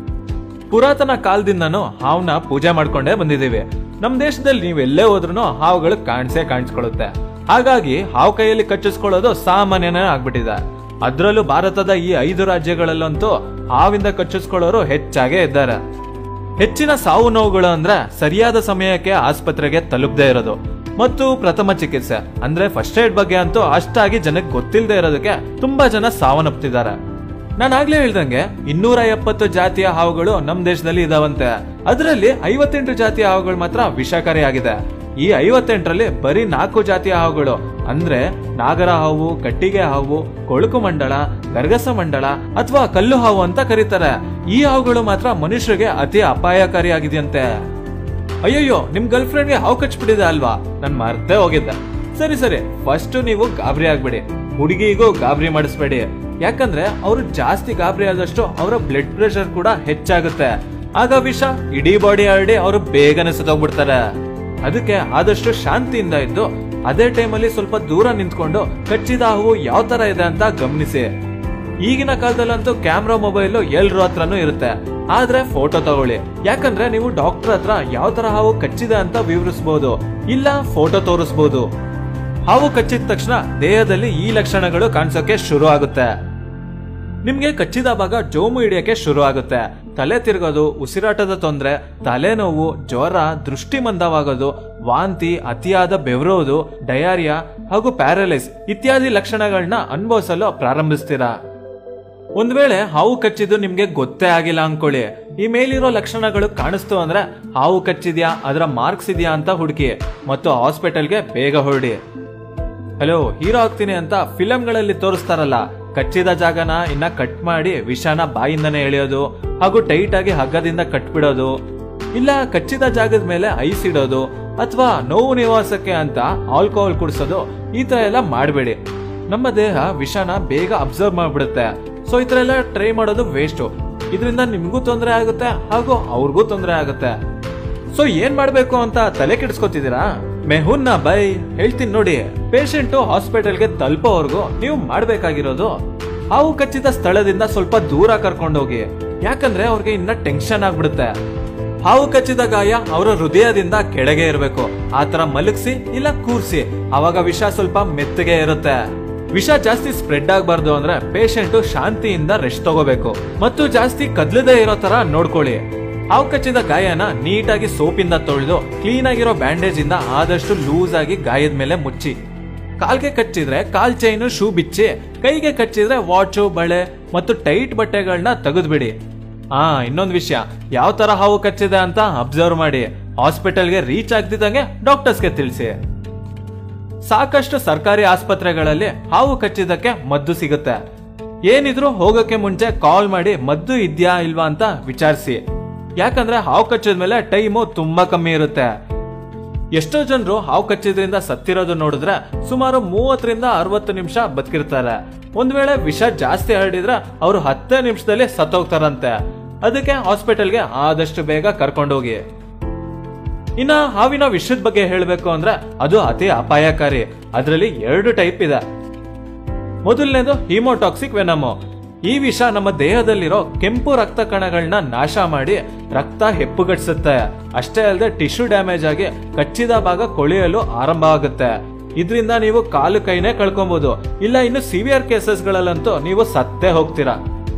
B: ಪುರಾತನ ಕಾಲದಿಂದನೂ ಹಾವ್ನ ಪೂಜೆ ಮಾಡ್ಕೊಂಡೇ ಬಂದಿದ್ದೀವಿ ನಮ್ ದೇಶದಲ್ಲಿ ನೀವು ಎಲ್ಲೇ ಹೋದ್ರೂ ಹಾವುಗಳು ಕಾಣಿಸೇ ಕಾಣಿಸ್ಕೊಳ್ಳುತ್ತೆ ಹಾಗಾಗಿ ಹಾವು ಕೈಯಲ್ಲಿ ಕಚ್ಚಿಸ್ಕೊಳ್ಳೋದು ಸಾಮಾನ್ಯನೇ ಆಗ್ಬಿಟ್ಟಿದೆ ಅದ್ರಲ್ಲೂ ಭಾರತದ ಈ ಐದು ರಾಜ್ಯಗಳಲ್ಲಂತೂ ಹಾವಿಂದ ಕಚ್ಚಿಸ್ಕೊಳ್ಳೋರು ಹೆಚ್ಚಾಗೇ ಇದ್ದಾರೆ ಹೆಚ್ಚಿನ ಸಾವು ನೋವುಗಳು ಅಂದ್ರೆ ಸರಿಯಾದ ಸಮಯಕ್ಕೆ ಆಸ್ಪತ್ರೆಗೆ ತಲುಪದೇ ಇರೋದು ಮತ್ತು ಪ್ರಥಮ ಚಿಕಿತ್ಸೆ ಅಂದ್ರೆ ಫಸ್ಟ್ ಏಡ್ ಬಗ್ಗೆ ಅಂತೂ ಅಷ್ಟಾಗಿ ಜನಕ್ಕೆ ಗೊತ್ತಿಲ್ಲದೆ ಇರೋದಕ್ಕೆ ತುಂಬಾ ಜನ ಸಾವನ್ನಪ್ತಿದ್ದಾರೆ ನಾನು ಆಗ್ಲೇ ಹೇಳ್ದಂಗೆ ಇನ್ನೂರ ಎಪ್ಪತ್ತು ಜಾತಿಯ ಹಾವುಗಳು ನಮ್ ದೇಶದಲ್ಲಿ ಇದಾವಂತೆ ಅದರಲ್ಲಿ ಐವತ್ತೆಂಟು ಜಾತಿಯ ಹಾವುಗಳು ಮಾತ್ರ ವಿಷಕಾರಿಯಾಗಿದೆ ಈ ಐವತ್ತೆಂಟರಲ್ಲಿ ಬರೀ ನಾಲ್ಕು ಜಾತಿಯ ಹಾವುಗಳು ಅಂದ್ರೆ ನಾಗರ ಹಾವು ಕಟ್ಟಿಗೆ ಹಾವು ಕೊಳುಕು ಮಂಡಳ ಗರ್ಗಸ ಮಂಡಳ ಅಥವಾ ಕಲ್ಲು ಹಾವು ಅಂತ ಕರೀತಾರೆ ಈ ಹಾವುಗಳು ಮಾತ್ರ ಮನುಷ್ಯರಿಗೆ ಅತಿ ಅಪಾಯಕಾರಿಯಾಗಿದೆಯಂತೆ ಅಯ್ಯಯ್ಯೋ ನಿಮ್ ಗರ್ಲ್ ಫ್ರೆಂಡ್ಗೆ ಹಾವು ಕಚ್ಬಿಟ್ಟಿದೆ ಅಲ್ವಾ ನನ್ ಮರ್ತೇ ಹೋಗಿದ್ದೆ ಸರಿ ಸರಿ ಫಸ್ಟ್ ನೀವು ಗಾಬರಿ ಆಗ್ಬೇಡಿ ಹುಡುಗಿಗೂ ಗಾಬರಿ ಮಾಡಿಸ್ಬೇಡಿ ಯಾಕಂದ್ರೆ ಅವರು ಜಾಸ್ತಿ ಗಾಬರಿ ಆದಷ್ಟು ಅವರ ಬ್ಲಡ್ ಪ್ರೆಷರ್ ಕೂಡ ಹೆಚ್ಚಾಗುತ್ತೆ ಆಗ ವಿಷ ಇಡೀ ಬಾಡಿ ಹರಡಿ ಅವರು ಬೇಗನೆ ಸತ್ತೋಗ್ಬಿಡ್ತಾರೆ ಅದಕ್ಕೆ ಆದಷ್ಟು ಶಾಂತಿಯಿಂದ ಇದ್ದು ಅದೇ ಟೈಮಲ್ಲಿ ಸ್ವಲ್ಪ ದೂರ ನಿಂತ್ಕೊಂಡು ಕಚ್ಚಿದ ಹಾವು ಯಾವ ತರ ಇದೆ ಅಂತ ಗಮನಿಸಿ ಈಗಿನ ಕಾಲದಲ್ಲಂತೂ ಕ್ಯಾಮ್ರಾ ಮೊಬೈಲ್ ಎಲ್ರ ಹತ್ರನೂ ಇರುತ್ತೆ ಆದ್ರೆ ಫೋಟೋ ತಗೊಳ್ಳಿ ಯಾಕಂದ್ರೆ ನೀವು ಡಾಕ್ಟರ್ ಹತ್ರ ಯಾವ ತರ ಹಾವು ಕಚ್ಚಿದೆ ಅಂತ ವಿವರಿಸಬಹುದು ಇಲ್ಲ ಫೋಟೋ ತೋರಿಸಬಹುದು ಹಾವು ಕಚ್ಚಿದ ತಕ್ಷಣ ದೇಹದಲ್ಲಿ ಈ ಲಕ್ಷಣಗಳು ಕಾಣಿಸೋಕೆ ಶುರು ಆಗುತ್ತೆ ನಿಮ್ಗೆ ಕಚ್ಚಿದ ಭಾಗ ಜೋಮು ಹಿಡಿಯಕ್ಕೆ ಶುರು ಆಗುತ್ತೆ ತಲೆ ತಿರುಗೋದು ಉಸಿರಾಟದ ತೊಂದರೆ ತಲೆನೋವು ಜ್ವರ ದೃಷ್ಟಿ ಮಂದವಾಗೋದು ವಾಂತಿ ಅತಿಯಾದ ಬೆವರೋದು ಡಯಾರಿಯಾ ಹಾಗೂ ಪ್ಯಾರಲೈಸ್ ಇತ್ಯಾದಿ ಲಕ್ಷಣಗಳನ್ನ ಅನುಭವಿಸಲು ಪ್ರಾರಂಭಿಸ್ತೀರಾ ಒಂದ್ ವೇಳೆ ಹಾವು ಕಚ್ಚಿದ್ದು ನಿಮ್ಗೆ ಗೊತ್ತೇ ಆಗಿಲ್ಲ ಅನ್ಕೊಳ್ಳಿ ಈ ಮೇಲಿರೋ ಲಕ್ಷಣಗಳು ಕಾಣಿಸ್ತು ಅಂದ್ರೆ ಹಾವು ಕಚ್ಚಿದ್ಯಾ ಅದರ ಮಾರ್ಕ್ಸ್ ಇದೆಯಾ ಅಂತ ಹುಡುಕಿ ಮತ್ತು ಹಾಸ್ಪಿಟಲ್ಗೆ ಬೇಗ ಹೊರಡಿ ಹಲೋ ಹೀರೋ ಆಗ್ತೀನಿ ಅಂತ ಫಿಲಂಗಳಲ್ಲಿ ತೋರಿಸ್ತಾರಲ್ಲ ಕಚ್ಚಿದ ಜಾಗನ ಇನ್ನ ಕಟ್ ಮಾಡಿ ವಿಷಾನ ಬಾಯಿಂದನೇ ಎಳೆಯೋದು ಹಾಗೂ ಟೈಟ್ ಆಗಿ ಹಗ್ಗದಿಂದ ಕಟ್ಬಿಡೋದು ಇಲ್ಲ ಕಚ್ಚಿದ ಜಾಗದ ಮೇಲೆ ಐಸ್ ಇಡೋದು ಅಥವಾ ನೋವು ನಿವಾಸಕ್ಕೆ ಅಂತ ಆಲ್ಕೋಹಾಲ್ ಕುಡಿಸೋದು ಈ ತರ ಎಲ್ಲ ಮಾಡಬೇಡಿ ನಮ್ಮ ದೇಹ ವಿಷನ ಬೇಗ ಅಬ್ಸರ್ವ್ ಮಾಡ್ಬಿಡುತ್ತೆ ಸೊ ಈ ತರ ಎಲ್ಲ ಟ್ರೈ ಮಾಡೋದು ವೇಸ್ಟ್ ಇದರಿಂದ ನಿಮ್ಗೂ ತೊಂದರೆ ಆಗುತ್ತೆ ಹಾಗೂ ಅವ್ರಿಗೂ ತೊಂದರೆ ಆಗುತ್ತೆ ಸೊ ಏನ್ ಮಾಡ್ಬೇಕು ಅಂತ ತಲೆ ಕೆಡಿಸ್ಕೊತಿದ್ದೀರಾ ಮೆಹುನ್ನ ಬೈ ಹೇಳ್ತೀನಿ ನೋಡಿ ಪೇಷಂಟ್ ಹಾಸ್ಪಿಟಲ್ಗೆ ತಲುಪೋವರೆಗೂ ನೀವು ಮಾಡ್ಬೇಕಾಗಿರೋದು ಹಾವು ಕಚ್ಚಿದ ಸ್ಥಳದಿಂದ ಸ್ವಲ್ಪ ದೂರ ಕರ್ಕೊಂಡೋಗಿ ಯಾಕಂದ್ರೆ ಅವ್ರಿಗೆ ಇನ್ನ ಟೆನ್ಷನ್ ಆಗ್ಬಿಡುತ್ತೆ ಹಾವು ಕಚ್ಚಿದ ಗಾಯ ಅವರ ಹೃದಯದಿಂದ ಕೆಳಗೆ ಇರಬೇಕು ಆತರ ಮಲಗಿಸಿ ಇಲ್ಲ ಕೂರ್ಸಿ ಅವಾಗ ವಿಷ ಸ್ವಲ್ಪ ಮೆತ್ತಗೆ ಇರುತ್ತೆ ವಿಷ ಜಾಸ್ತಿ ಸ್ಪ್ರೆಡ್ ಆಗಬಾರ್ದು ಅಂದ್ರೆ ಪೇಷಂಟ್ ಶಾಂತಿಯಿಂದ ರೆಸ್ಟ್ ತಗೋಬೇಕು ಮತ್ತು ಜಾಸ್ತಿ ಕದ್ಲದೇ ಇರೋ ತರ ನೋಡ್ಕೊಳ್ಳಿ ಹಾವು ಕಚ್ಚಿದ ಗಾಯನ ನೀಟಾಗಿ ಸೋಪಿಂದ ತೊಳೆದು ಕ್ಲೀನ್ ಆಗಿರೋ ಬ್ಯಾಂಡೇಜ್ ಇಂದ ಆದಷ್ಟು ಲೂಸ್ ಆಗಿ ಗಾಯದ ಮೇಲೆ ಮುಚ್ಚಿ ಕಾಲ್ಗೆ ಕಚ್ಚಿದ್ರೆ ಕಾಲ್ ಚೈನು ಶೂ ಬಿಚ್ಚಿ ಕೈಗೆ ಕಚ್ಚಿದ್ರೆ ವಾಚು ಬಳೆ ಮತ್ತು ಟೈಟ್ ಬಟ್ಟೆಗಳನ್ನ ತೆಗೆದ್ಬಿಡಿ ಆ ಇನ್ನೊಂದು ವಿಷಯ ಯಾವ ತರ ಹಾವು ಕಚ್ಚಿದೆ ಅಂತ ಅಬ್ಸರ್ವ್ ಮಾಡಿ ಹಾಸ್ಪಿಟಲ್ಗೆ ರೀಚ್ ಆಗ್ತಿದ್ದಂಗೆ ಡಾಕ್ಟರ್ಸ್ಗೆ ತಿಳಿಸಿ ಸಾಕಷ್ಟು ಸರ್ಕಾರಿ ಆಸ್ಪತ್ರೆಗಳಲ್ಲಿ ಹಾವು ಕಚ್ಚಿದ್ದಕ್ಕೆ ಮದ್ದು ಸಿಗುತ್ತೆ ಏನಿದ್ರು ಹೋಗಕ್ಕೆ ಮುಂಚೆ ಕಾಲ್ ಮಾಡಿ ಮದ್ದು ಇದ್ಯಾ ಇಲ್ವಾ ಅಂತ ವಿಚಾರಿಸಿ ಯಾಕಂದ್ರೆ ಹಾವು ಕಚ್ಚಿದ ಮೇಲೆ ಟೈಮು ತುಂಬಾ ಕಮ್ಮಿ ಇರುತ್ತೆ ಎಷ್ಟೋ ಜನರು ಹಾವು ಕಚ್ಚಿದ್ರಿಂದ ಸತ್ತಿರೋದು ನೋಡಿದ್ರೆ ಸುಮಾರು ಮೂವತ್ತರಿಂದ ಅರವತ್ತು ನಿಮಿಷ ಬದುಕಿರ್ತಾರೆ ಒಂದ್ ವೇಳೆ ವಿಷ ಜಾಸ್ತಿ ಹರಡಿದ್ರೆ ಅವರು ಹತ್ತೇ ನಿಮಿಷದಲ್ಲಿ ಸತ್ತೋಗ್ತಾರಂತೆ ಅದಕ್ಕೆ ಹಾಸ್ಪಿಟಲ್ಗೆ ಆದಷ್ಟು ಬೇಗ ಕರ್ಕೊಂಡೋಗಿ ಇನ್ನ ಹಾವಿನ ವಿಷದ ಬಗ್ಗೆ ಹೇಳಬೇಕು ಅಂದ್ರೆ ಅದು ಅತಿ ಅಪಾಯಕಾರಿ ಅದರಲ್ಲಿ ಎರಡು ಟೈಪ್ ಇದೆ ಮೊದಲನೇದು ಹಿಮೋಟಾಕ್ಸಿಕ್ ವೆನಮು ಈ ವಿಷ ನಮ್ಮ ದೇಹದಲ್ಲಿರೋ ಕೆಂಪು ರಕ್ತ ಕಣಗಳನ್ನ ನಾಶ ಮಾಡಿ ರಕ್ತ ಹೆಪ್ಪುಗಟ್ಟಿಸುತ್ತೆ ಅಷ್ಟೇ ಅಲ್ಲದೆ ಟಿಶ್ಯೂ ಡ್ಯಾಮೇಜ್ ಆಗಿ ಕಚ್ಚಿದ ಭಾಗ ಕೊಳೆಯಲು ಆರಂಭ ಆಗುತ್ತೆ ಇದರಿಂದ ನೀವು ಕಾಲು ಕೈನೇ ಕಳ್ಕೊಬಹುದು ಇಲ್ಲ ಇನ್ನು ಸಿವಿಯರ್ ಕೇಸಸ್ಗಳಲ್ಲಂತೂ ನೀವು ಸತ್ತೇ ಹೋಗ್ತೀರಾ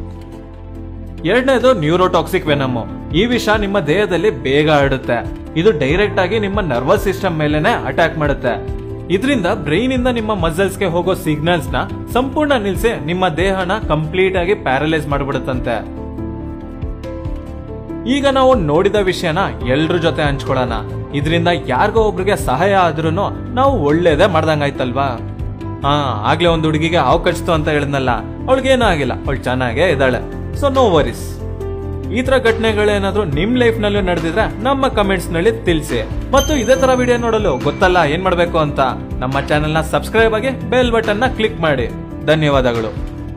B: ಎರಡನೇದು ನ್ಯೂರೋಟಾಕ್ಸಿಕ್ ವೆನಮು ಈ ವಿಷ ನಿಮ್ಮ ದೇಹದಲ್ಲಿ ಬೇಗ ಹರಡುತ್ತೆ ಇದು ಡೈರೆಕ್ಟ್ ಆಗಿ ನಿಮ್ಮ ನರ್ವಸ್ ಸಿಸ್ಟಮ್ ಮೇಲೆನೆ ಅಟ್ಯಾಕ್ ಮಾಡುತ್ತೆ ಇದರಿಂದ ಬ್ರೈನ್ ಇಂದ ನಿಮ್ಮ ಮಸಲ್ಸ್ ಗೆ ಹೋಗೋ ಸಿಗ್ನಲ್ಸ್ ನ ಸಂಪೂರ್ಣ ನಿಲ್ಸಿ ನಿಮ್ಮ ದೇಹನ ಕಂಪ್ಲೀಟ್ ಆಗಿ ಪ್ಯಾರಲೈಸ್ ಮಾಡ್ಬಿಡುತ್ತಂತೆ ಈಗ ನಾವು ನೋಡಿದ ವಿಷಯನ ಎಲ್ರ ಜೊತೆ ಹಂಚ್ಕೊಳ್ಳೋಣ ಇದರಿಂದ ಯಾರಿಗೋ ಒಬ್ರಿಗೆ ಸಹಾಯ ಆದ್ರೂ ನಾವು ಒಳ್ಳೇದೇ ಮಾಡ್ದಂಗಾಯ್ತಲ್ವಾ ಹಾ ಆಗ್ಲೇ ಒಂದು ಹುಡುಗಿಗೆ ಹಾವು ಕಚ್ತು ಅಂತ ಹೇಳಿದ್ನಲ್ಲ ಅವಳಿಗೇನೂ ಆಗಿಲ್ಲ ಅವಳು ಚೆನ್ನಾಗೇ ಇದ್ದಾಳೆ ಸೊ ನೋ ವರೀಸ್ ಈ ತರ ಘಟನೆಗಳೇನಾದ್ರೂ ನಿಮ್ ಲೈಫ್ ನಲ್ಲೂ ನಡೆದಿದ್ರೆ ನಮ್ಮ ಕಮೆಂಟ್ಸ್ ನಲ್ಲಿ ತಿಳಿಸಿ ಮತ್ತು ಇದೇ ತರ ವಿಡಿಯೋ ನೋಡಲು ಗೊತ್ತಲ್ಲ ಏನ್ ಮಾಡ್ಬೇಕು ಅಂತ ನಮ್ಮ ಚಾನೆಲ್ ನ ಸಬ್ಸ್ಕ್ರೈಬ್ ಆಗಿ ಬೆಲ್ ಬಟನ್ ನ ಕ್ಲಿಕ್ ಮಾಡಿ ಧನ್ಯವಾದಗಳು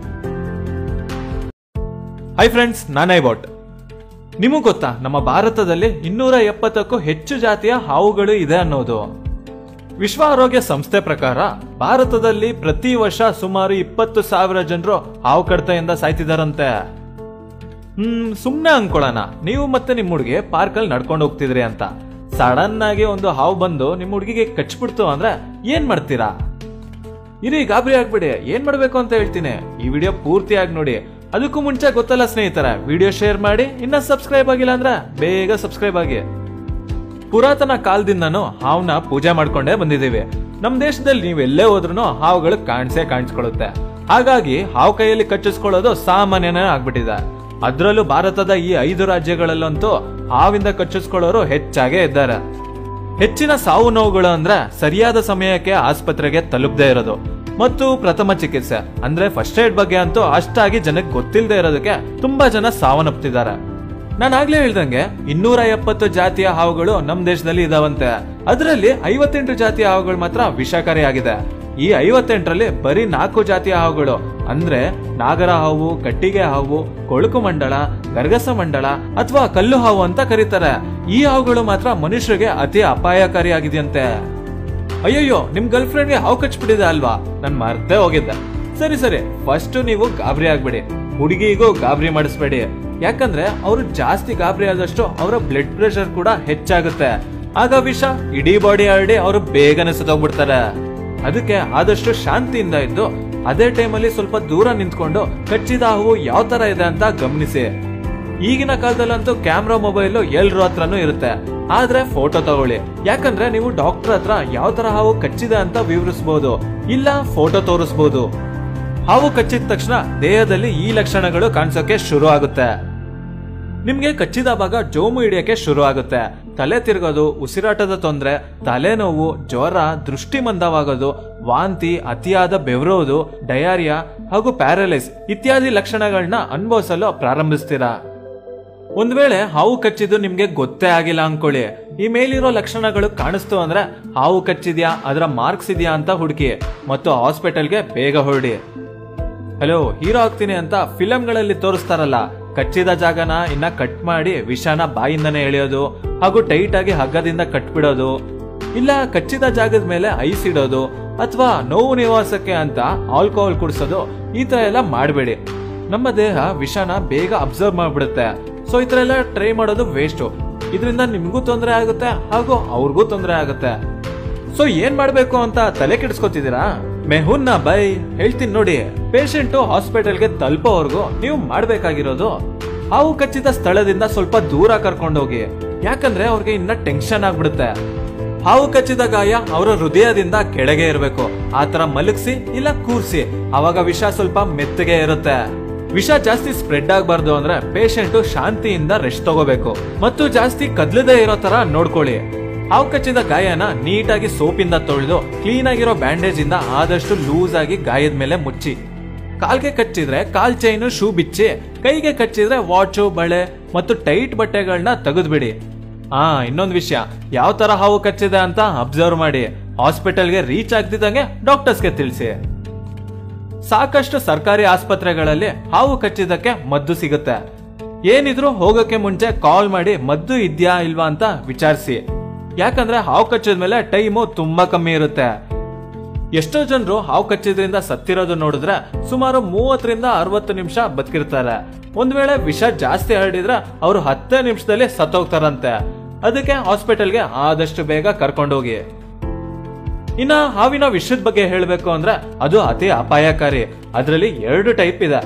B: ಹೈ ಫ್ರೆಂಡ್ಸ್ ನಾನೇ ಬಾಟ್ ನಿಮಗ್ ಗೊತ್ತಾ ನಮ್ಮ ಭಾರತದಲ್ಲಿ ಇನ್ನೂರ ಎಪ್ಪತ್ತಕ್ಕೂ ಹೆಚ್ಚು ಜಾತಿಯ ಹಾವುಗಳು ಇದೆ ಅನ್ನೋದು ವಿಶ್ವ ಆರೋಗ್ಯ ಸಂಸ್ಥೆ ಪ್ರಕಾರ ಭಾರತದಲ್ಲಿ ಪ್ರತಿ ವರ್ಷ ಸುಮಾರು ಇಪ್ಪತ್ತು ಸಾವಿರ ಜನರು ಹಾವು ಕಡತೆಯಿಂದ ಸಾಯ್ತಿದಾರಂತೆ ಹ್ಮ್ ಸುಮ್ನೆ ಅನ್ಕೊಳ್ಳೋಣ ನೀವು ಮತ್ತೆ ನಿಮ್ ಹುಡುಗಿ ಪಾರ್ಕ್ ಅಲ್ಲಿ ನಡ್ಕೊಂಡು ಹೋಗ್ತಿದ್ರಿ ಅಂತ ಸಡನ್ ಆಗಿ ಒಂದು ಹಾವು ಬಂದು ನಿಮ್ ಹುಡುಗಿಗೆ ಕಚ್ಬಿಡ್ತು ಅಂದ್ರೆ ಏನ್ ಮಾಡ್ತೀರಾ ಇರಿ ಗಾಬರಿ ಆಗ್ಬಿಡಿ ಏನ್ ಮಾಡ್ಬೇಕು ಅಂತ ಹೇಳ್ತೀನಿ ಈ ವಿಡಿಯೋ ಪೂರ್ತಿಯಾಗಿ ನೋಡಿ ಅದಕ್ಕೂ ಮುಂಚೆ ಗೊತ್ತಲ್ಲ ಸ್ನೇಹಿತರ ವಿಡಿಯೋ ಶೇರ್ ಮಾಡಿ ಇನ್ನ ಸಬ್ಸ್ಕ್ರೈಬ್ ಆಗಿಲ್ಲ ಅಂದ್ರೆ ಬೇಗ ಸಬ್ಸ್ಕ್ರೈಬ್ ಆಗಿ ಪುರಾತನ ಕಾಲದಿಂದನೂ ಹಾವ್ನ ಪೂಜೆ ಮಾಡ್ಕೊಂಡೇ ಬಂದಿದ್ದೀವಿ ನಮ್ ದೇಶದಲ್ಲಿ ನೀವು ಎಲ್ಲೇ ಹೋದ್ರೂ ಹಾವುಗಳು ಕಾಣಿಸೇ ಕಾಣಿಸ್ಕೊಳ್ಳುತ್ತೆ ಹಾಗಾಗಿ ಹಾವು ಕೈಯಲ್ಲಿ ಕಚ್ಚಿಸ್ಕೊಳ್ಳೋದು ಸಾಮಾನ್ಯನೇ ಆಗ್ಬಿಟ್ಟಿದೆ ಅದ್ರಲ್ಲೂ ಭಾರತದ ಈ ಐದು ರಾಜ್ಯಗಳಲ್ಲಂತೂ ಹಾವಿಂದ ಕಚ್ಚಿಸ್ಕೊಳ್ಳೋರು ಹೆಚ್ಚಾಗೇ ಇದ್ದಾರೆ ಹೆಚ್ಚಿನ ಸಾವು ನೋವುಗಳು ಅಂದ್ರೆ ಸರಿಯಾದ ಸಮಯಕ್ಕೆ ಆಸ್ಪತ್ರೆಗೆ ತಲುಪದೇ ಇರೋದು ಮತ್ತು ಪ್ರಥಮ ಚಿಕಿತ್ಸೆ ಅಂದ್ರೆ ಫಸ್ಟ್ ಏಡ್ ಬಗ್ಗೆ ಅಂತೂ ಅಷ್ಟಾಗಿ ಜನಕ್ಕೆ ಗೊತ್ತಿಲ್ಲದೆ ಇರೋದಕ್ಕೆ ತುಂಬಾ ಜನ ಸಾವನ್ನಪ್ತಿದ್ದಾರೆ ನಾನು ಆಗ್ಲೇ ಹೇಳ್ದಂಗೆ ಇನ್ನೂರ ಎಪ್ಪತ್ತು ಜಾತಿಯ ಹಾವುಗಳು ನಮ್ ದೇಶದಲ್ಲಿ ಇದಾವಂತೆ ಅದರಲ್ಲಿ ಐವತ್ತೆಂಟು ಜಾತಿಯ ಹಾವುಗಳು ಮಾತ್ರ ವಿಷಕಾರಿಯಾಗಿದೆ ಈ ಐವತ್ತೆಂಟರಲ್ಲಿ ಬರೀ ನಾಲ್ಕು ಜಾತಿಯ ಹಾವುಗಳು ಅಂದ್ರೆ ನಾಗರ ಹಾವು ಕಟ್ಟಿಗೆ ಹಾವು ಕೊಳುಕು ಮಂಡಳ ಗರ್ಗಸ ಮಂಡಳ ಅಥವಾ ಕಲ್ಲು ಹಾವು ಅಂತ ಕರೀತಾರೆ ಈ ಹಾವುಗಳು ಮಾತ್ರ ಮನುಷ್ಯರಿಗೆ ಅತಿ ಅಪಾಯಕಾರಿಯಾಗಿದೆಯಂತೆ ಅಯ್ಯಯ್ಯೋ ನಿಮ್ ಗರ್ಲ್ ಫ್ರೆಂಡ್ಗೆ ಹಾವು ಕಚ್ಬಿಟ್ಟಿದೆ ಅಲ್ವಾ ನನ್ ಮರ್ತೇ ಹೋಗಿದ್ದೆ ಸರಿ ಸರಿ ಫಸ್ಟ್ ನೀವು ಗಾಬರಿ ಆಗ್ಬಿಡಿ ಹುಡುಗಿಗೂ ಗಾಬರಿ ಮಾಡಿಸ್ಬೇಡಿ ಯಾಕಂದ್ರೆ ಅವರು ಜಾಸ್ತಿ ಗಾಬರಿ ಆದಷ್ಟು ಅವರ ಬ್ಲಡ್ ಪ್ರೆಷರ್ ಕೂಡ ಹೆಚ್ಚಾಗುತ್ತೆ ಆಗ ವಿಷ ಇಡೀ ಬಾಡಿ ಹರಡಿ ಅವರು ಬೇಗನೆ ಸತ್ತೋಗ್ಬಿಡ್ತಾರೆ ಅದಕ್ಕೆ ಆದಷ್ಟು ಶಾಂತಿಯಿಂದ ಇದ್ದು ಅದೇ ಟೈಮಲ್ಲಿ ಸ್ವಲ್ಪ ದೂರ ನಿಂತ್ಕೊಂಡು ಕಚ್ಚಿದ ಹಾವು ಯಾವ ತರ ಇದೆ ಅಂತ ಗಮನಿಸಿ ಈಗಿನ ಕಾಲದಲ್ಲಂತೂ ಕ್ಯಾಮ್ರಾ ಮೊಬೈಲ್ ಎಲ್ರ ಹತ್ರನೂ ಇರುತ್ತೆ ಆದ್ರೆ ಫೋಟೋ ತಗೊಳ್ಳಿ ಯಾಕಂದ್ರೆ ನೀವು ಡಾಕ್ಟರ್ ಹತ್ರ ಯಾವ ತರ ಹಾವು ಕಚ್ಚಿದೆ ಅಂತ ವಿವರಿಸಬಹುದು ಇಲ್ಲ ಫೋಟೋ ತೋರಿಸಬಹುದು ಹಾವು ಕಚ್ಚಿದ ತಕ್ಷಣ ದೇಹದಲ್ಲಿ ಈ ಲಕ್ಷಣಗಳು ಕಾಣಿಸೋಕೆ ಶುರು ಆಗುತ್ತೆ ನಿಮ್ಗೆ ಕಚ್ಚಿದ ಭಾಗ ಜೋಮು ಹಿಡಿಯಕ್ಕೆ ಶುರು ಆಗುತ್ತೆ ತಲೆ ತಿರುಗೋದು ಉಸಿರಾಟದ ತೊಂದರೆ ತಲೆನೋವು ಜ್ವರ ದೃಷ್ಟಿ ಮಂದವಾಗೋದು ವಾಂತಿ ಅತಿಯಾದ ಬೆವರೋದು ಡಯಾರಿಯಾ ಹಾಗೂ ಪ್ಯಾರಲೈಸ್ ಇತ್ಯಾದಿ ಲಕ್ಷಣಗಳನ್ನ ಅನುಭವಿಸಲು ಪ್ರಾರಂಭಿಸ್ತೀರಾ ಒಂದ್ ವೇಳೆ ಹಾವು ಕಚ್ಚಿದ್ದು ನಿಮ್ಗೆ ಗೊತ್ತೇ ಆಗಿಲ್ಲ ಅನ್ಕೊಳ್ಳಿ ಈ ಮೇಲಿರೋ ಲಕ್ಷಣಗಳು ಕಾಣಿಸ್ತು ಅಂದ್ರೆ ಹಾವು ಕಚ್ಚಿದ್ಯಾ ಅದರ ಮಾರ್ಕ್ಸ್ ಇದೆಯಾ ಅಂತ ಹುಡುಕಿ ಮತ್ತು ಹಾಸ್ಪಿಟಲ್ಗೆ ಬೇಗ ಹೊರಡಿ ಹಲೋ ಹೀರೋ ಆಗ್ತೀನಿ ಅಂತ ಫಿಲಂಗಳಲ್ಲಿ ತೋರಿಸ್ತಾರಲ್ಲ ಕಚ್ಚಿದ ಜಾಗನ ಇನ್ನ ಕಟ್ ಮಾಡಿ ವಿಷಾನ ಬಾಯಿಂದನೇ ಎಳೆಯೋದು ಹಾಗೂ ಟೈಟ್ ಆಗಿ ಹಗ್ಗದಿಂದ ಕಟ್ಬಿಡೋದು ಇಲ್ಲ ಕಚ್ಚಿದ ಜಾಗದ ಮೇಲೆ ಐಸ್ ಇಡೋದು ಅಥವಾ ನೋವು ನಿವಾಸಕ್ಕೆ ಅಂತ ಆಲ್ಕೋಹಾಲ್ ಕುಡಿಸೋದು ಈ ತರ ಎಲ್ಲ ಮಾಡಬೇಡಿ ನಮ್ಮ ದೇಹ ವಿಷಾನ ಬೇಗ ಅಬ್ಸರ್ವ್ ಮಾಡ್ಬಿಡುತ್ತೆ ಸೊ ಈ ತರ ಎಲ್ಲ ಟ್ರೈ ಮಾಡೋದು ವೇಸ್ಟ್ ಇದರಿಂದ ನಿಮ್ಗೂ ತೊಂದರೆ ಆಗುತ್ತೆ ಹಾಗೂ ಅವ್ರಿಗೂ ತೊಂದರೆ ಆಗುತ್ತೆ ಸೊ ಏನ್ ಮಾಡ್ಬೇಕು ಅಂತ ತಲೆ ಕೆಡಿಸ್ಕೊತಿದ್ದೀರಾ ಮೆಹುನ್ನ ಬೈ ಹೇಳ್ತೀನಿ ನೋಡಿ ಪೇಷಂಟ್ ಹಾಸ್ಪಿಟಲ್ಗೆ ತಲುಪೋವರೆಗೂ ನೀವು ಮಾಡ್ಬೇಕಾಗಿರೋದು ಹಾವು ಕಚ್ಚಿದ ಸ್ಥಳದಿಂದ ಸ್ವಲ್ಪ ದೂರ ಕರ್ಕೊಂಡೋಗಿ ಯಾಕಂದ್ರೆ ಅವ್ರಿಗೆ ಇನ್ನ ಟೆನ್ಷನ್ ಆಗ್ಬಿಡುತ್ತೆ ಹಾವು ಕಚ್ಚಿದ ಗಾಯ ಅವರ ಹೃದಯದಿಂದ ಕೆಳಗೆ ಇರಬೇಕು ಆತರ ಮಲಗಿಸಿ ಇಲ್ಲ ಕೂರ್ಸಿ ಅವಾಗ ವಿಷ ಸ್ವಲ್ಪ ಮೆತ್ತಗೆ ಇರುತ್ತೆ ವಿಷ ಜಾಸ್ತಿ ಸ್ಪ್ರೆಡ್ ಆಗಬಾರ್ದು ಅಂದ್ರೆ ಪೇಷಂಟ್ ಶಾಂತಿಯಿಂದ ರೆಸ್ಟ್ ತಗೋಬೇಕು ಮತ್ತು ಜಾಸ್ತಿ ಕದ್ಲದೇ ಇರೋ ತರ ನೋಡ್ಕೊಳ್ಳಿ ಹಾವು ಕಚ್ಚಿದ ಗಾಯನ ನೀಟಾಗಿ ಸೋಪಿಂದ ತೊಳೆದು ಕ್ಲೀನ್ ಆಗಿರೋ ಬ್ಯಾಂಡೇಜ್ ಇಂದ ಆದಷ್ಟು ಲೂಸ್ ಆಗಿ ಗಾಯದ ಮೇಲೆ ಮುಚ್ಚಿ ಕಾಲ್ಗೆ ಕಚ್ಚಿದ್ರೆ ಕಾಲ್ ಚೈನು ಶೂ ಬಿಚ್ಚಿ ಕೈಗೆ ಕಚ್ಚಿದ್ರೆ ವಾಚು ಬಳೆ ಮತ್ತು ಟೈಟ್ ಬಟ್ಟೆಗಳನ್ನ ತೆಗೆದ್ಬಿಡಿ ಹಾ ಇನ್ನೊಂದು ವಿಷಯ ಯಾವ ತರ ಹಾವು ಕಚ್ಚಿದೆ ಅಂತ ಅಬ್ಸರ್ವ್ ಮಾಡಿ ಹಾಸ್ಪಿಟಲ್ಗೆ ರೀಚ್ ಆಗ್ತಿದ್ದಂಗೆ ಡಾಕ್ಟರ್ಸ್ಗೆ ತಿಳಿಸಿ ಸಾಕಷ್ಟು ಸರ್ಕಾರಿ ಆಸ್ಪತ್ರೆಗಳಲ್ಲಿ ಹಾವು ಕಚ್ಚಿದ್ದಕ್ಕೆ ಮದ್ದು ಸಿಗುತ್ತೆ ಏನಿದ್ರು ಹೋಗಕ್ಕೆ ಮುಂಚೆ ಕಾಲ್ ಮಾಡಿ ಮದ್ದು ಇದ್ಯಾ ಇಲ್ವಾ ಅಂತ ವಿಚಾರಿಸಿ ಯಾಕಂದ್ರೆ ಹಾವು ಕಚ್ಚಿದ ಮೇಲೆ ಟೈಮು ತುಂಬಾ ಕಮ್ಮಿ ಇರುತ್ತೆ ಎಷ್ಟೋ ಜನರು ಹಾವು ಕಚ್ಚಿದ್ರಿಂದ ಸತ್ತಿರೋದು ನೋಡಿದ್ರೆ ಸುಮಾರು ಮೂವತ್ತರಿಂದ ಅರವತ್ತು ನಿಮಿಷ ಬದುಕಿರ್ತಾರೆ ಒಂದ್ ವೇಳೆ ವಿಷ ಜಾಸ್ತಿ ಹರಡಿದ್ರೆ ಅವರು ಹತ್ತೇ ನಿಮಿಷದಲ್ಲಿ ಸತ್ತೋಗ್ತಾರಂತೆ ಅದಕ್ಕೆ ಹಾಸ್ಪಿಟಲ್ಗೆ ಆದಷ್ಟು ಬೇಗ ಕರ್ಕೊಂಡೋಗಿ ಇನ್ನ ಹಾವಿನ ವಿಷದ ಬಗ್ಗೆ ಹೇಳಬೇಕು ಅಂದ್ರೆ ಅದು ಅತಿ ಅಪಾಯಕಾರಿ ಅದರಲ್ಲಿ ಎರಡು ಟೈಪ್ ಇದೆ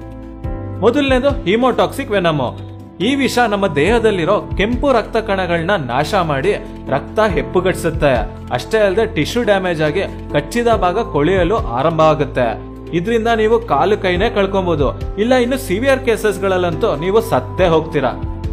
B: ಮೊದಲನೇದು ಹಿಮೋಟಾಕ್ಸಿಕ್ ವೆನಮೋ ಈ ವಿಷ ನಮ್ಮ ದೇಹದಲ್ಲಿರೋ ಕೆಂಪು ರಕ್ತ ಕಣಗಳನ್ನ ನಾಶ ಮಾಡಿ ರಕ್ತ ಹೆಪ್ಪುಗಟ್ಟಿಸುತ್ತೆ ಅಷ್ಟೇ ಅಲ್ಲದೆ ಟಿಶ್ಯೂ ಡ್ಯಾಮೇಜ್ ಆಗಿ ಕಚ್ಚಿದ ಭಾಗ ಕೊಳೆಯಲು ಆರಂಭ ಆಗುತ್ತೆ ಇದರಿಂದ ನೀವು ಕಾಲು ಕೈನೇ ಕಳ್ಕೊಬಹುದು ಇಲ್ಲ ಇನ್ನು ಸಿವಿಯರ್ ಕೇಸಸ್ಗಳಲ್ಲಂತೂ ನೀವು ಸತ್ತೇ ಹೋಗ್ತೀರಾ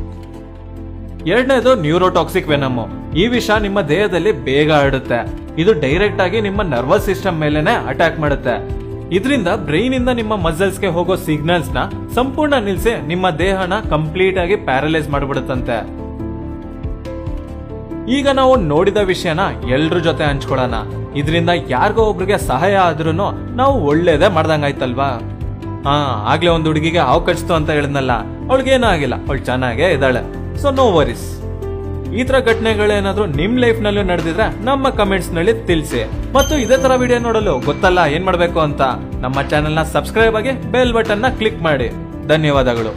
B: ಎರಡನೇದು ನ್ಯೂರೋಟಾಕ್ಸಿಕ್ ವೆನಮು ಈ ವಿಷ ನಿಮ್ಮ ದೇಹದಲ್ಲಿ ಬೇಗ ಹರಡುತ್ತೆ ಇದು ಡೈರೆಕ್ಟ್ ಆಗಿ ನಿಮ್ಮ ನರ್ವಸ್ ಸಿಸ್ಟಮ್ ಮೇಲೆನೆ ಅಟ್ಯಾಕ್ ಮಾಡುತ್ತೆ ಇದರಿಂದ ಬ್ರೈನ್ ಇಂದ ನಿಮ್ಮ ಮಸಲ್ಸ್ ಗೆ ಹೋಗೋ ಸಿಗ್ನಲ್ಸ್ ನ ಸಂಪೂರ್ಣ ನಿಲ್ಸಿ ನಿಮ್ಮ ದೇಹನ ಕಂಪ್ಲೀಟ್ ಆಗಿ ಪ್ಯಾರಲೈಸ್ ಮಾಡ್ಬಿಡುತ್ತಂತೆ ಈಗ ನಾವು ನೋಡಿದ ವಿಷಯನ ಎಲ್ರ ಜೊತೆ ಹಂಚ್ಕೊಳ್ಳೋಣ ಇದರಿಂದ ಯಾರಿಗೋ ಒಬ್ರಿಗೆ ಸಹಾಯ ಆದ್ರೂ ನಾವು ಒಳ್ಳೇದೇ ಮಾಡ್ದಂಗಾಯ್ತಲ್ವಾ ಹಾ ಆಗ್ಲೇ ಒಂದು ಹುಡುಗಿಗೆ ಹಾವು ಕಚ್ತು ಅಂತ ಹೇಳಿದ್ನಲ್ಲ ಅವಳಿಗೇನೂ ಆಗಿಲ್ಲ ಅವಳು ಚೆನ್ನಾಗೇ ಇದ್ದಾಳೆ ಸೊ ನೋ ವರೀಸ್ ಈ ತರ ಘಟನೆಗಳೇನಾದ್ರೂ ನಿಮ್ ಲೈಫ್ ನಲ್ಲೂ ನಡೆದಿದ್ರೆ ನಮ್ಮ ಕಮೆಂಟ್ಸ್ ನಲ್ಲಿ ತಿಳಿಸಿ ಮತ್ತು ಇದೇ ತರ ವಿಡಿಯೋ ನೋಡಲು ಗೊತ್ತಲ್ಲ ಏನ್ ಮಾಡ್ಬೇಕು ಅಂತ ನಮ್ಮ ಚಾನೆಲ್ ನ ಸಬ್ಸ್ಕ್ರೈಬ್ ಆಗಿ ಬೆಲ್ ಬಟನ್ ನ ಕ್ಲಿಕ್ ಮಾಡಿ ಧನ್ಯವಾದಗಳು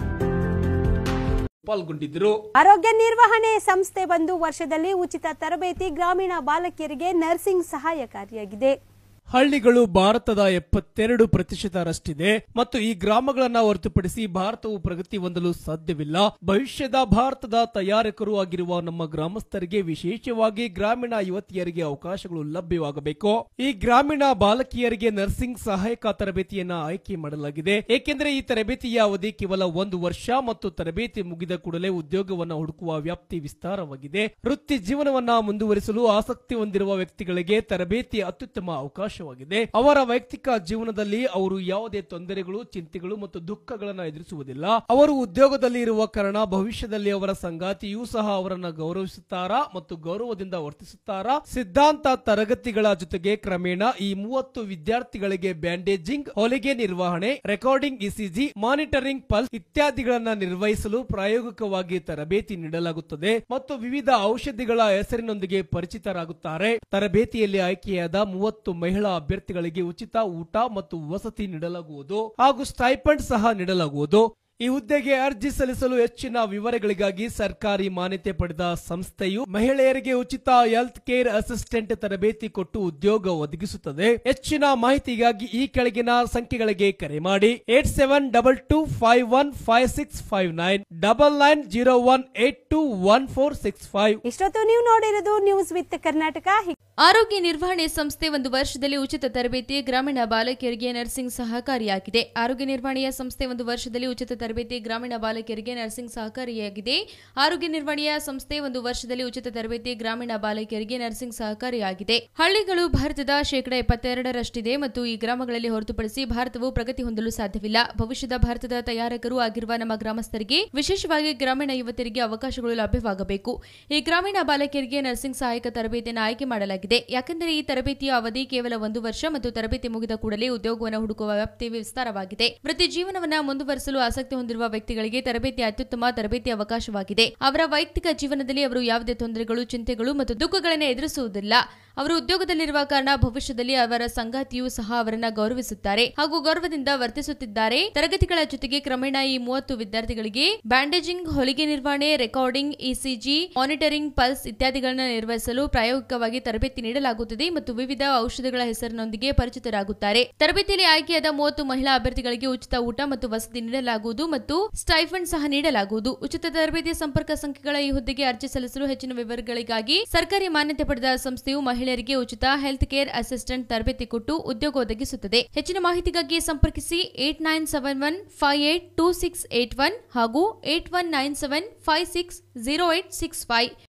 C: ಪಾಲ್ಗೊಂಡಿದ್ದರು
D: ಆರೋಗ್ಯ ನಿರ್ವಹಣೆ ಸಂಸ್ಥೆ ಬಂದು ವರ್ಷದಲ್ಲಿ ಉಚಿತ ತರಬೇತಿ ಗ್ರಾಮೀಣ ಬಾಲಕಿಯರಿಗೆ ನರ್ಸಿಂಗ್ ಸಹಾಯಕಾರಿಯಾಗಿದೆ
C: ಹಳ್ಳಿಗಳು ಭಾರತದ ಎಪ್ಪತ್ತೆರಡು ಪ್ರತಿಶತರಷ್ಟಿದೆ ಮತ್ತು ಈ ಗ್ರಾಮಗಳನ್ನ ಹೊರತುಪಡಿಸಿ ಭಾರತವು ಪ್ರಗತಿ ಹೊಂದಲು ಸಾಧ್ಯವಿಲ್ಲ ಭವಿಷ್ಯದ ಭಾರತದ ತಯಾರಕರು ಆಗಿರುವ ನಮ್ಮ ಗ್ರಾಮಸ್ಥರಿಗೆ ವಿಶೇಷವಾಗಿ ಗ್ರಾಮೀಣ ಯುವತಿಯರಿಗೆ ಅವಕಾಶಗಳು ಲಭ್ಯವಾಗಬೇಕು ಈ ಗ್ರಾಮೀಣ ಬಾಲಕಿಯರಿಗೆ ನರ್ಸಿಂಗ್ ಸಹಾಯಕ ತರಬೇತಿಯನ್ನ ಆಯ್ಕೆ ಮಾಡಲಾಗಿದೆ ಏಕೆಂದರೆ ಈ ತರಬೇತಿಯ ಅವಧಿ ಕೇವಲ ಒಂದು ವರ್ಷ ಮತ್ತು ತರಬೇತಿ ಮುಗಿದ ಕೂಡಲೇ ಉದ್ಯೋಗವನ್ನ ಹುಡುಕುವ ವ್ಯಾಪ್ತಿ ವಿಸ್ತಾರವಾಗಿದೆ ವೃತ್ತಿ ಜೀವನವನ್ನ ಮುಂದುವರಿಸಲು ಆಸಕ್ತಿ ಹೊಂದಿರುವ ವ್ಯಕ್ತಿಗಳಿಗೆ ತರಬೇತಿ ಅತ್ಯುತ್ತಮ ಅವಕಾಶವಾಗಿದೆ ಅವರ ವೈಯಕ್ತಿಕ ಜೀವನದಲ್ಲಿ ಅವರು ಯಾವುದೇ ತೊಂದರೆಗಳು ಚಿಂತೆಗಳು ಮತ್ತು ದುಃಖಗಳನ್ನು ಎದುರಿಸುವುದಿಲ್ಲ ಅವರು ಉದ್ಯೋಗದಲ್ಲಿ ಇರುವ ಕಾರಣ ಭವಿಷ್ಯದಲ್ಲಿ ಅವರ ಸಂಗಾತಿಯೂ ಸಹ ಅವರನ್ನ ಗೌರವಿಸುತ್ತಾರಾ ಮತ್ತು ಗೌರವದಿಂದ ವರ್ತಿಸುತ್ತಾರಾ ಸಿದ್ಧಾಂತ ತರಗತಿಗಳ ಜೊತೆಗೆ ಕ್ರಮೇಣ ಈ ಮೂವತ್ತು ವಿದ್ಯಾರ್ಥಿಗಳಿಗೆ ಬ್ಯಾಂಡೇಜಿಂಗ್ ಹೊಲಿಗೆ ನಿರ್ವಹಣೆ ರೆಕಾರ್ಡಿಂಗ್ ಇಸಿಜಿ ಮಾನಿಟರಿಂಗ್ ಪಲ್ಸ್ ಇತ್ಯಾದಿಗಳನ್ನ ನಿರ್ವಹಿಸಲು ಪ್ರಾಯೋಗಿಕವಾಗಿ ತರಬೇತಿ ನೀಡಲಾಗುತ್ತದೆ ಮತ್ತು ವಿವಿಧ ಔಷಧಿಗಳ ಹೆಸರಿನೊಂದಿಗೆ ಪರಿಚಿತರಾಗುತ್ತಾರೆ ತರಬೇತಿಯಲ್ಲಿ ಆಯ್ಕೆಯಾದ ಮೂವತ್ತು ಮಹಿಳಾ ಅಭ್ಯರ್ಥಿಗಳಿಗೆ ಉಚಿತ ಊಟ ಮತ್ತು ವಸತಿ ನೀಡಲಾಗುವುದು ಹಾಗೂ ಸ್ಟೈಪಂಡ್ ಸಹ ನೀಡಲಾಗುವುದು ಈ ಹುದ್ದೆಗೆ ಅರ್ಜಿ ಸಲ್ಲಿಸಲು ಹೆಚ್ಚಿನ ವಿವರಗಳಿಗಾಗಿ ಸರ್ಕಾರಿ ಮಾನ್ಯತೆ ಪಡೆದ ಸಂಸ್ಥೆಯು ಮಹಿಳೆಯರಿಗೆ ಉಚಿತ ಹೆಲ್ತ್ ಕೇರ್ ಅಸಿಸ್ಟೆಂಟ್ ತರಬೇತಿ ಕೊಟ್ಟು ಉದ್ಯೋಗ ಒದಗಿಸುತ್ತದೆ ಹೆಚ್ಚಿನ ಮಾಹಿತಿಗಾಗಿ ಈ ಕೆಳಗಿನ ಸಂಖ್ಯೆಗಳಿಗೆ ಕರೆ ಮಾಡಿ eight seven double two five one five six five nine double nine zero one eight two one four six five
D: ಇಷ್ಟೊತ್ತು ನೀವು ನೋಡಿರೋದು ನ್ಯೂಸ್ ವಿತ್ ಕರ್ನಾಟಕ
E: ಆರೋಗ್ಯ ನಿರ್ವಹಣೆ ಸಂಸ್ಥೆ ಒಂದು ವರ್ಷದಲ್ಲಿ ಉಚಿತ ತರಬೇತಿ ಗ್ರಾಮೀಣ ಬಾಲಕಿಯರಿಗೆ ನರ್ಸಿಂಗ್ ಸಹಕಾರಿಯಾಗಿದೆ ಆರೋಗ್ಯ ನಿರ್ವಹಣೆಯ ಸಂಸ್ಥೆ ಒಂದು ವರ್ಷದಲ್ಲಿ ಉಚಿತ ತರಬೇತಿ ತರಬೇತಿ ಗ್ರಾಮೀಣ ಬಾಲಕಿಯರಿಗೆ ನರ್ಸಿಂಗ್ ಸಹಕಾರಿಯಾಗಿದೆ ಆರೋಗ್ಯ ನಿರ್ವಹಣೆಯ ಸಂಸ್ಥೆ ಒಂದು ವರ್ಷದಲ್ಲಿ ಉಚಿತ ತರಬೇತಿ ಗ್ರಾಮೀಣ ಬಾಲಕಿಯರಿಗೆ ನರ್ಸಿಂಗ್ ಸಹಕಾರಿಯಾಗಿದೆ ಹಳ್ಳಿಗಳು ಭಾರತದ ಶೇಕಡಾ ಎಪ್ಪತ್ತೆರಡರಷ್ಟಿದೆ ಮತ್ತು ಈ ಗ್ರಾಮಗಳಲ್ಲಿ ಹೊರತುಪಡಿಸಿ ಭಾರತವು ಪ್ರಗತಿ ಹೊಂದಲು ಸಾಧ್ಯವಿಲ್ಲ ಭವಿಷ್ಯದ ಭಾರತದ ತಯಾರಕರು ಆಗಿರುವ ನಮ್ಮ ಗ್ರಾಮಸ್ಥರಿಗೆ ವಿಶೇಷವಾಗಿ ಗ್ರಾಮೀಣ ಯುವತಿಯರಿಗೆ ಅವಕಾಶಗಳು ಲಭ್ಯವಾಗಬೇಕು ಈ ಗ್ರಾಮೀಣ ಬಾಲಕಿಯರಿಗೆ ನರ್ಸಿಂಗ್ ಸಹಾಯಕ ತರಬೇತಿಯನ್ನು ಆಯ್ಕೆ ಮಾಡಲಾಗಿದೆ ಯಾಕೆಂದರೆ ಈ ತರಬೇತಿಯ ಅವಧಿ ಕೇವಲ ಒಂದು ವರ್ಷ ಮತ್ತು ತರಬೇತಿ ಮುಗಿದ ಕೂಡಲೇ ಉದ್ಯೋಗವನ್ನು ಹುಡುಕುವ ವ್ಯಾಪ್ತಿ ವಿಸ್ತಾರವಾಗಿದೆ ವೃತ್ತಿ ಜೀವನವನ್ನ ಮುಂದುವರಿಸಲು ಆಸಕ್ತಿ ಹೊಂದಿರುವ ವ್ಯಕ್ತಿಗಳಿಗೆ ತರಬೇತಿ ಅತ್ಯುತ್ತಮ ತರಬೇತಿ ಅವಕಾಶವಾಗಿದೆ ಅವರ ವೈಯಕ್ತಿಕ ಜೀವನದಲ್ಲಿ ಅವರು ಯಾವುದೇ ತೊಂದರೆಗಳು ಚಿಂತೆಗಳು ಮತ್ತು ದುಃಖಗಳನ್ನು ಎದುರಿಸುವುದಿಲ್ಲ ಅವರು ಉದ್ಯೋಗದಲ್ಲಿರುವ ಕಾರಣ ಭವಿಷ್ಯದಲ್ಲಿ ಅವರ ಸಂಗಾತಿಯು ಸಹ ಅವರನ್ನ ಗೌರವಿಸುತ್ತಾರೆ ಹಾಗೂ ಗೌರವದಿಂದ ವರ್ತಿಸುತ್ತಿದ್ದಾರೆ ತರಗತಿಗಳ ಜೊತೆಗೆ ಕ್ರಮೇಣ ಈ ಮೂವತ್ತು ವಿದ್ಯಾರ್ಥಿಗಳಿಗೆ ಬ್ಯಾಂಡೇಜಿಂಗ್ ಹೊಲಿಗೆ ನಿರ್ವಹಣೆ ರೆಕಾರ್ಡಿಂಗ್ ಇಸಿಜಿ ಮಾನಿಟರಿಂಗ್ ಪಲ್ಸ್ ಇತ್ಯಾದಿಗಳನ್ನು ನಿರ್ವಹಿಸಲು ಪ್ರಾಯೋಗಿಕವಾಗಿ ತರಬೇತಿ ನೀಡಲಾಗುತ್ತದೆ ಮತ್ತು ವಿವಿಧ ಔಷಧಗಳ ಹೆಸರಿನೊಂದಿಗೆ ಪರಿಚಿತರಾಗುತ್ತಾರೆ ತರಬೇತಿಯಲ್ಲಿ ಆಯ್ಕೆಯಾದ ಮೂವತ್ತು ಮಹಿಳಾ ಅಭ್ಯರ್ಥಿಗಳಿಗೆ ಉಚಿತ ಊಟ ಮತ್ತು ವಸತಿ ನೀಡಲಾಗುವುದು ಮತ್ತು ಸ್ಟೈಫಂಡ್ ಸಹ ನೀಡಲಾಗುವುದು ಉಚಿತ ತರಬೇತಿಯ ಸಂಪರ್ಕ ಸಂಖ್ಯೆಗಳ ಈ ಹುದ್ದೆಗೆ ಅರ್ಜಿ ಸಲ್ಲಿಸಲು ಹೆಚ್ಚಿನ ವಿವರಗಳಿಗಾಗಿ ಸರ್ಕಾರಿ ಮಾನ್ಯತೆ ಪಡೆದ ಸಂಸ್ಥೆಯು ಮಹಿಳೆಯರಿಗೆ ಉಚಿತ ಹೆಲ್ತ್ ಕೇರ್ ಅಸಿಸ್ಟೆಂಟ್ ತರಬೇತಿ ಕೊಟ್ಟು ಉದ್ಯೋಗ ಒದಗಿಸುತ್ತದೆ ಹೆಚ್ಚಿನ ಮಾಹಿತಿಗಾಗಿ ಸಂಪರ್ಕಿಸಿ eight nine seven one five eight two six eight one ಹಾಗೂ eight one nine seven five six zero eight six five